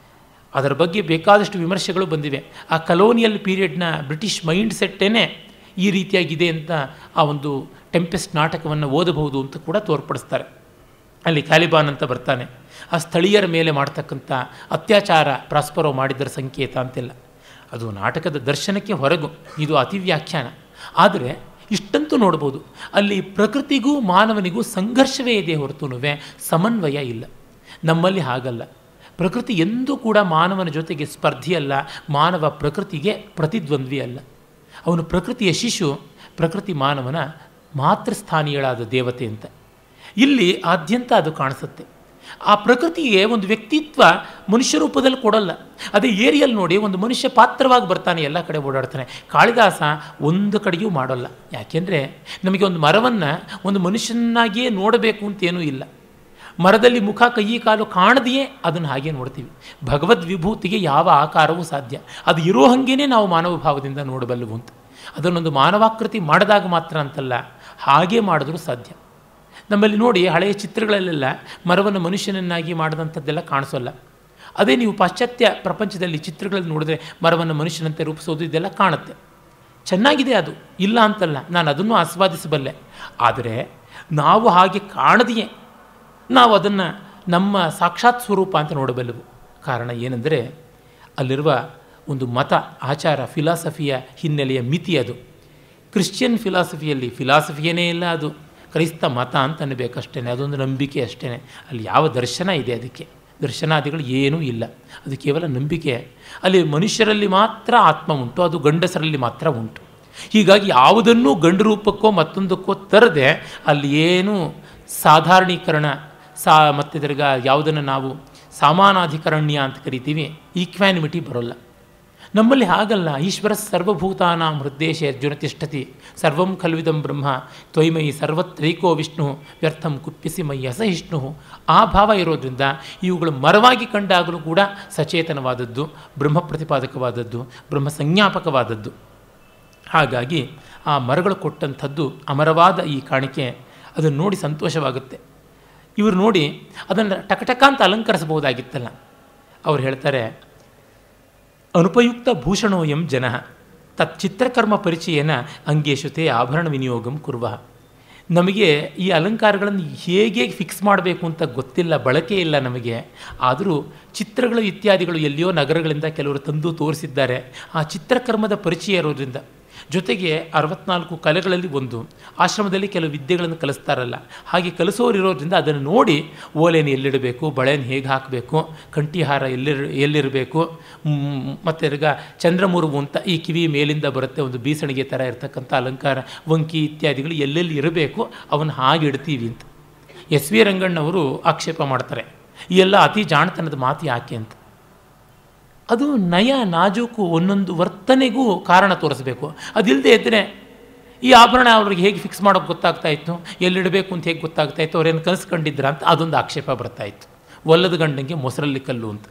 ಅದರ ಬಗ್ಗೆ ಬೇಕಾದಷ್ಟು ವಿಮರ್ಶೆಗಳು ಬಂದಿವೆ ಆ ಕಲೋನಿಯಲ್ ಪೀರಿಯಡ್ನ ಬ್ರಿಟಿಷ್ ಮೈಂಡ್ ಸೆಟ್ಟೇ ಈ ರೀತಿಯಾಗಿದೆ ಅಂತ ಆ ಒಂದು ಟೆಂಪೆಸ್ಟ್ ನಾಟಕವನ್ನು ಓದಬಹುದು ಅಂತ ಕೂಡ ತೋರ್ಪಡಿಸ್ತಾರೆ ಅಲ್ಲಿ ಕ್ಯಾಲಿಬಾನ್ ಅಂತ ಬರ್ತಾನೆ ಆ ಸ್ಥಳೀಯರ ಮೇಲೆ ಮಾಡ್ತಕ್ಕಂಥ ಅತ್ಯಾಚಾರ ಪ್ರಾಸ್ಪರೋ ಮಾಡಿದ್ದರ ಸಂಕೇತ ಅಂತಿಲ್ಲ ಅದು ನಾಟಕದ ದರ್ಶನಕ್ಕೆ ಹೊರಗು ಇದು ಅತಿ ವ್ಯಾಖ್ಯಾನ ಆದರೆ ಇಷ್ಟಂತೂ ನೋಡ್ಬೋದು ಅಲ್ಲಿ ಪ್ರಕೃತಿಗೂ ಮಾನವನಿಗೂ ಸಂಘರ್ಷವೇ ಇದೆ ಹೊರತುನುವೆ ಸಮನ್ವಯ ಇಲ್ಲ ನಮ್ಮಲ್ಲಿ ಹಾಗಲ್ಲ ಪ್ರಕೃತಿ ಎಂದೂ ಕೂಡ ಮಾನವನ ಜೊತೆಗೆ ಸ್ಪರ್ಧಿಯಲ್ಲ ಮಾನವ ಪ್ರಕೃತಿಗೆ ಪ್ರತಿದ್ವಂದ್ವಿ ಅಲ್ಲ ಅವನು ಪ್ರಕೃತಿಯ ಶಿಶು ಪ್ರಕೃತಿ ಮಾನವನ ಮಾತೃಸ್ಥಾನೀಯಳಾದ ದೇವತೆ ಅಂತ ಇಲ್ಲಿ ಆದ್ಯಂತ ಅದು ಕಾಣಿಸುತ್ತೆ ಆ ಪ್ರಕೃತಿಗೆ ಒಂದು ವ್ಯಕ್ತಿತ್ವ ಮನುಷ್ಯ ರೂಪದಲ್ಲಿ ಕೊಡಲ್ಲ ಅದೇ ಏರಿಯಲ್ಲಿ ನೋಡಿ ಒಂದು ಮನುಷ್ಯ ಪಾತ್ರವಾಗಿ ಬರ್ತಾನೆ ಎಲ್ಲ ಕಡೆ ಓಡಾಡ್ತಾನೆ ಕಾಳಿದಾಸ ಒಂದು ಕಡೆಯೂ ಮಾಡೋಲ್ಲ ಯಾಕೆಂದರೆ ನಮಗೆ ಒಂದು ಮರವನ್ನು ಒಂದು ಮನುಷ್ಯನಾಗಿಯೇ ನೋಡಬೇಕು ಅಂತೇನೂ ಇಲ್ಲ ಮರದಲ್ಲಿ ಮುಖ ಕೈ ಕಾಲು ಕಾಣದೆಯೇ ಅದನ್ನು ಹಾಗೆ ನೋಡ್ತೀವಿ ಭಗವದ್ ವಿಭೂತಿಗೆ ಯಾವ ಆಕಾರವೂ ಸಾಧ್ಯ ಅದು ಇರೋ ಹಾಗೇನೆ ನಾವು ಮಾನವ ಭಾವದಿಂದ ನೋಡಬಲ್ಲವು ಅಂತ ಅದನ್ನೊಂದು ಮಾನವಾಕೃತಿ ಮಾಡಿದಾಗ ಮಾತ್ರ ಅಂತಲ್ಲ ಹಾಗೆ ಮಾಡಿದ್ರೂ ಸಾಧ್ಯ ನಮ್ಮಲ್ಲಿ ನೋಡಿ ಹಳೆಯ ಚಿತ್ರಗಳಲ್ಲೆಲ್ಲ ಮರವನ್ನು ಮನುಷ್ಯನನ್ನಾಗಿ ಮಾಡಿದಂಥದ್ದೆಲ್ಲ ಕಾಣಿಸೋಲ್ಲ ಅದೇ ನೀವು ಪಾಶ್ಚಾತ್ಯ ಪ್ರಪಂಚದಲ್ಲಿ ಚಿತ್ರಗಳಲ್ಲಿ ನೋಡಿದ್ರೆ ಮರವನ್ನು ಮನುಷ್ಯನಂತೆ ರೂಪಿಸೋದು ಇದೆಲ್ಲ ಕಾಣುತ್ತೆ ಚೆನ್ನಾಗಿದೆ ಅದು ಇಲ್ಲ ಅಂತಲ್ಲ ನಾನು ಅದನ್ನು ಆಸ್ವಾದಿಸಬಲ್ಲೆ ಆದರೆ ನಾವು ಹಾಗೆ ಕಾಣದೆಯೇ ನಾವು ಅದನ್ನು ನಮ್ಮ ಸಾಕ್ಷಾತ್ ಸ್ವರೂಪ ಅಂತ ನೋಡಬಲ್ಲೆವು ಕಾರಣ ಏನೆಂದರೆ ಅಲ್ಲಿರುವ ಒಂದು ಮತ ಆಚಾರ ಫಿಲಾಸಫಿಯ ಹಿನ್ನೆಲೆಯ ಮಿತಿ ಅದು ಕ್ರಿಶ್ಚಿಯನ್ ಫಿಲಾಸಫಿಯಲ್ಲಿ ಫಿಲಾಸಫಿಯೇ ಇಲ್ಲ ಅದು ಕ್ರೈಸ್ತ ಮತ ಅಂತ ಅನ್ನಬೇಕಷ್ಟೇ ಅದೊಂದು ನಂಬಿಕೆ ಅಷ್ಟೇ ಅಲ್ಲಿ ಯಾವ ದರ್ಶನ ಇದೆ ಅದಕ್ಕೆ ದರ್ಶನಾದಿಗಳು ಏನೂ ಇಲ್ಲ ಅದು ಕೇವಲ ನಂಬಿಕೆ ಅಲ್ಲಿ ಮನುಷ್ಯರಲ್ಲಿ ಮಾತ್ರ ಆತ್ಮ ಉಂಟು ಅದು ಗಂಡಸರಲ್ಲಿ ಮಾತ್ರ ಉಂಟು ಹೀಗಾಗಿ ಯಾವುದನ್ನೂ ಗಂಡು ರೂಪಕ್ಕೋ ಮತ್ತೊಂದಕ್ಕೋ ತರದೆ ಅಲ್ಲಿ ಏನು ಸಾಧಾರಣೀಕರಣ ಸಾ ಮತ್ತು ತಿರ್ಗ ಯಾವುದನ್ನು ನಾವು ಸಾಮಾನಾಧಿಕರಣ್ಯ ಅಂತ ಕರಿತೀವಿ ಈಕ್ವ್ಯಾನಿಮಿಟಿ ಬರೋಲ್ಲ ನಮ್ಮಲ್ಲಿ ಹಾಗಲ್ಲ ಈಶ್ವರ ಸರ್ವಭೂತಾನಾಂ ಹೃದ್ದೇಶ ಅರ್ಜುನ ತಿಷ್ಠತಿ ಸರ್ವಂ ಖಲ್ವಿದಂ ಬ್ರಹ್ಮ ತ್ವಯ್ಮಯಿ ಸರ್ವತ್ರೈಕೋ ವಿಷ್ಣು ವ್ಯರ್ಥಂ ಕುಪ್ಪಿಸಿ ಮೈ ಅಸಹಿಷ್ಣು ಆ ಭಾವ ಇರೋದ್ರಿಂದ ಇವುಗಳು ಮರವಾಗಿ ಕಂಡಾಗಲೂ ಕೂಡ ಸಚೇತನವಾದದ್ದು ಬ್ರಹ್ಮ ಪ್ರತಿಪಾದಕವಾದದ್ದು ಬ್ರಹ್ಮ ಸಂಜ್ಞಾಪಕವಾದದ್ದು ಹಾಗಾಗಿ ಆ ಮರಗಳು ಕೊಟ್ಟಂಥದ್ದು ಅಮರವಾದ ಈ ಕಾಣಿಕೆ ಅದನ್ನು ನೋಡಿ ಸಂತೋಷವಾಗುತ್ತೆ ಇವರು ನೋಡಿ ಅದನ್ನು ಟಕಟಕ ಅಂತ ಅಲಂಕರಿಸಬಹುದಾಗಿತ್ತಲ್ಲ ಅವ್ರು ಹೇಳ್ತಾರೆ ಅನುಪಯುಕ್ತ ಭೂಷಣೋಯಂ ಜನ ತತ್ ಚಿತ್ರಕರ್ಮ ಪರಿಚಯನ ಅಂಗೇಶುತೆ ಆಭರಣ ವಿನಿಯೋಗಂ ಕುರ್ವ ನಮಗೆ ಈ ಅಲಂಕಾರಗಳನ್ನು ಹೇಗೆ ಫಿಕ್ಸ್ ಮಾಡಬೇಕು ಅಂತ ಗೊತ್ತಿಲ್ಲ ಬಳಕೆ ಇಲ್ಲ ನಮಗೆ ಆದರೂ ಚಿತ್ರಗಳು ಇತ್ಯಾದಿಗಳು ಎಲ್ಲಿಯೋ ನಗರಗಳಿಂದ ಕೆಲವರು ತಂದು ತೋರಿಸಿದ್ದಾರೆ ಆ ಚಿತ್ರಕರ್ಮದ ಪರಿಚಯ ಇರೋದ್ರಿಂದ ಜೊತೆಗೆ ಅರವತ್ನಾಲ್ಕು ಕಲೆಗಳಲ್ಲಿ ಒಂದು ಆಶ್ರಮದಲ್ಲಿ ಕೆಲವು ವಿದ್ಯೆಗಳನ್ನು ಕಲಿಸ್ತಾರಲ್ಲ ಹಾಗೆ ಕಲಿಸೋರಿರೋದ್ರಿಂದ ಅದನ್ನು ನೋಡಿ ಓಲೆಯನ್ನು ಎಲ್ಲಿಡಬೇಕು ಬಳೆಯನ್ನು ಹೇಗೆ ಹಾಕಬೇಕು ಕಂಠಿಹಾರ ಎಲ್ಲಿರ್ ಎಲ್ಲಿರಬೇಕು ಮತ್ತು ತಿರ್ಗ ಚಂದ್ರಮುರುವು ಅಂತ ಈ ಕಿವಿ ಮೇಲಿಂದ ಬರುತ್ತೆ ಒಂದು ಬೀಸಣಿಗೆ ಥರ ಇರತಕ್ಕಂಥ ಅಲಂಕಾರ ವಂಕಿ ಇತ್ಯಾದಿಗಳು ಎಲ್ಲೆಲ್ಲಿ ಇರಬೇಕು ಅವನ್ನ ಹಾಗೆ ಇಡ್ತೀವಿ ಅಂತ ಎಸ್ ವಿ ರಂಗಣ್ಣವರು ಆಕ್ಷೇಪ ಮಾಡ್ತಾರೆ ಈ ಎಲ್ಲ ಅತಿ ಜಾಣತನದ ಮಾತು ಯಾಕೆ ಅಂತ ಅದು ನಯ ನಾಜೂಕು ಒಂದೊಂದು ವರ್ತನೆಗೂ ಕಾರಣ ತೋರಿಸಬೇಕು ಅದಿಲ್ಲದೆ ಇದ್ದರೆ ಈ ಆಭರಣ ಅವ್ರಿಗೆ ಹೇಗೆ ಫಿಕ್ಸ್ ಮಾಡೋಕ್ಕೆ ಗೊತ್ತಾಗ್ತಾ ಇತ್ತು ಎಲ್ಲಿಡಬೇಕು ಅಂತ ಹೇಗೆ ಗೊತ್ತಾಗ್ತಾ ಇತ್ತು ಅವ್ರೇನು ಕನಸ್ಕೊಂಡಿದ್ರ ಅಂತ ಅದೊಂದು ಆಕ್ಷೇಪ ಬರ್ತಾ ಇತ್ತು ಒಲ್ಲದ ಗಂಡಂಗೆ ಮೊಸರಲ್ಲಿ ಕಲ್ಲು ಅಂತ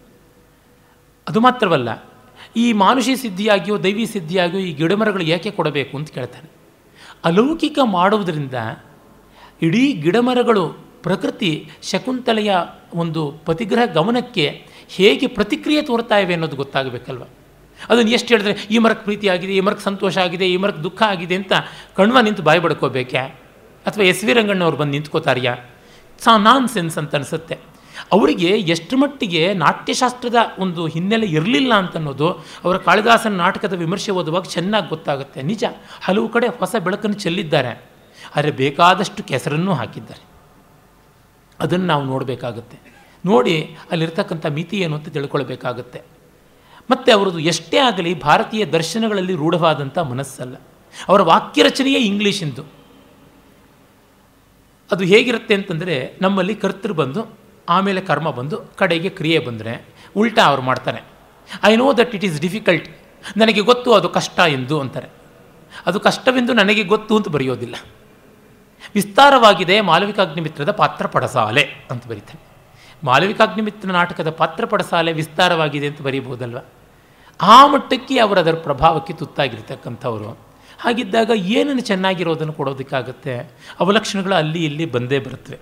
ಅದು ಮಾತ್ರವಲ್ಲ ಈ ಮಾನುಷಿ ಸಿದ್ಧಿಯಾಗಿಯೋ ದೈವಿ ಸಿದ್ಧಿಯಾಗಿಯೋ ಈ ಗಿಡಮರಗಳು ಏಕೆ ಕೊಡಬೇಕು ಅಂತ ಕೇಳ್ತಾನೆ ಅಲೌಕಿಕ ಮಾಡುವುದರಿಂದ ಇಡೀ ಗಿಡಮರಗಳು ಪ್ರಕೃತಿ ಶಕುಂತಲೆಯ ಒಂದು ಪತಿಗ್ರಹ ಗಮನಕ್ಕೆ ಹೇಗೆ ಪ್ರತಿಕ್ರಿಯೆ ತೋರ್ತಾ ಇವೆ ಅನ್ನೋದು ಗೊತ್ತಾಗಬೇಕಲ್ವ ಅದನ್ನು ಎಷ್ಟು ಹೇಳಿದ್ರೆ ಈ ಮರಕ್ಕೆ ಪ್ರೀತಿ ಆಗಿದೆ ಈ ಮರಕ್ಕೆ ಸಂತೋಷ ಆಗಿದೆ ಈ ಮರಕ್ಕೆ ದುಃಖ ಆಗಿದೆ ಅಂತ ಕಣ್ವ ನಿಂತು ಬಾಯಿ ಬಡ್ಕೋಬೇಕೆ ಅಥವಾ ಎಸ್ ವಿ ರಂಗಣ್ಣವ್ರು ಬಂದು ನಿಂತ್ಕೋತಾರ್ಯಾ ಸಾ ನಾನ್ ಸೆನ್ಸ್ ಅಂತ ಅನಿಸುತ್ತೆ ಅವರಿಗೆ ಎಷ್ಟು ಮಟ್ಟಿಗೆ ನಾಟ್ಯಶಾಸ್ತ್ರದ ಒಂದು ಹಿನ್ನೆಲೆ ಇರಲಿಲ್ಲ ಅಂತನ್ನೋದು ಅವರ ಕಾಳಿದಾಸನ ನಾಟಕದ ವಿಮರ್ಶೆ ಓದುವಾಗ ಚೆನ್ನಾಗಿ ಗೊತ್ತಾಗುತ್ತೆ ನಿಜ ಹಲವು ಕಡೆ ಹೊಸ ಬೆಳಕನ್ನು ಚೆಲ್ಲಿದ್ದಾರೆ ಆದರೆ ಬೇಕಾದಷ್ಟು ಕೆಸರನ್ನೂ ಹಾಕಿದ್ದಾರೆ ಅದನ್ನು ನಾವು ನೋಡಬೇಕಾಗುತ್ತೆ ನೋಡಿ ಅಲ್ಲಿರ್ತಕ್ಕಂಥ ಮಿತಿ ಏನು ಅಂತ ತಿಳ್ಕೊಳ್ಬೇಕಾಗತ್ತೆ ಮತ್ತು ಅವರದು ಎಷ್ಟೇ ಆಗಲಿ ಭಾರತೀಯ ದರ್ಶನಗಳಲ್ಲಿ ರೂಢವಾದಂಥ ಮನಸ್ಸಲ್ಲ ಅವರ ವಾಕ್ಯ ರಚನೆಯೇ ಇಂಗ್ಲೀಷಿಂದು ಅದು ಹೇಗಿರುತ್ತೆ ಅಂತಂದರೆ ನಮ್ಮಲ್ಲಿ ಕರ್ತೃ ಬಂದು ಆಮೇಲೆ ಕರ್ಮ ಬಂದು ಕಡೆಗೆ ಕ್ರಿಯೆ ಬಂದರೆ ಉಲ್ಟಾ ಅವ್ರು ಮಾಡ್ತಾರೆ I know that it is difficult ನನಗೆ ಗೊತ್ತು ಅದು ಕಷ್ಟ ಎಂದು ಅಂತಾರೆ ಅದು ಕಷ್ಟವೆಂದು ನನಗೆ ಗೊತ್ತು ಅಂತ ಬರೆಯೋದಿಲ್ಲ ವಿಸ್ತಾರವಾಗಿದೆ ಮಾಲವಿಕಾಗ್ನಿಮಿತ್ರದ ಪಾತ್ರ ಪಡಸಾಲೆ ಅಂತ ಬರೀತಾರೆ ಮಾಲವಿಕಾಗ್ನಿಮಿತ್ರ ನಾಟಕದ ಪಾತ್ರ ಪಡಸಾಲೆ ವಿಸ್ತಾರವಾಗಿದೆ ಅಂತ ಬರೀಬಹುದಲ್ವ ಆ ಮಟ್ಟಕ್ಕೆ ಅವರು ಅದರ ಪ್ರಭಾವಕ್ಕೆ ತುತ್ತಾಗಿರ್ತಕ್ಕಂಥವ್ರು ಹಾಗಿದ್ದಾಗ ಏನನ್ನು ಚೆನ್ನಾಗಿರೋದನ್ನು ಕೊಡೋದಕ್ಕಾಗತ್ತೆ ಅವಲಕ್ಷಣಗಳು ಅಲ್ಲಿ ಇಲ್ಲಿ ಬಂದೇ ಬರುತ್ತವೆ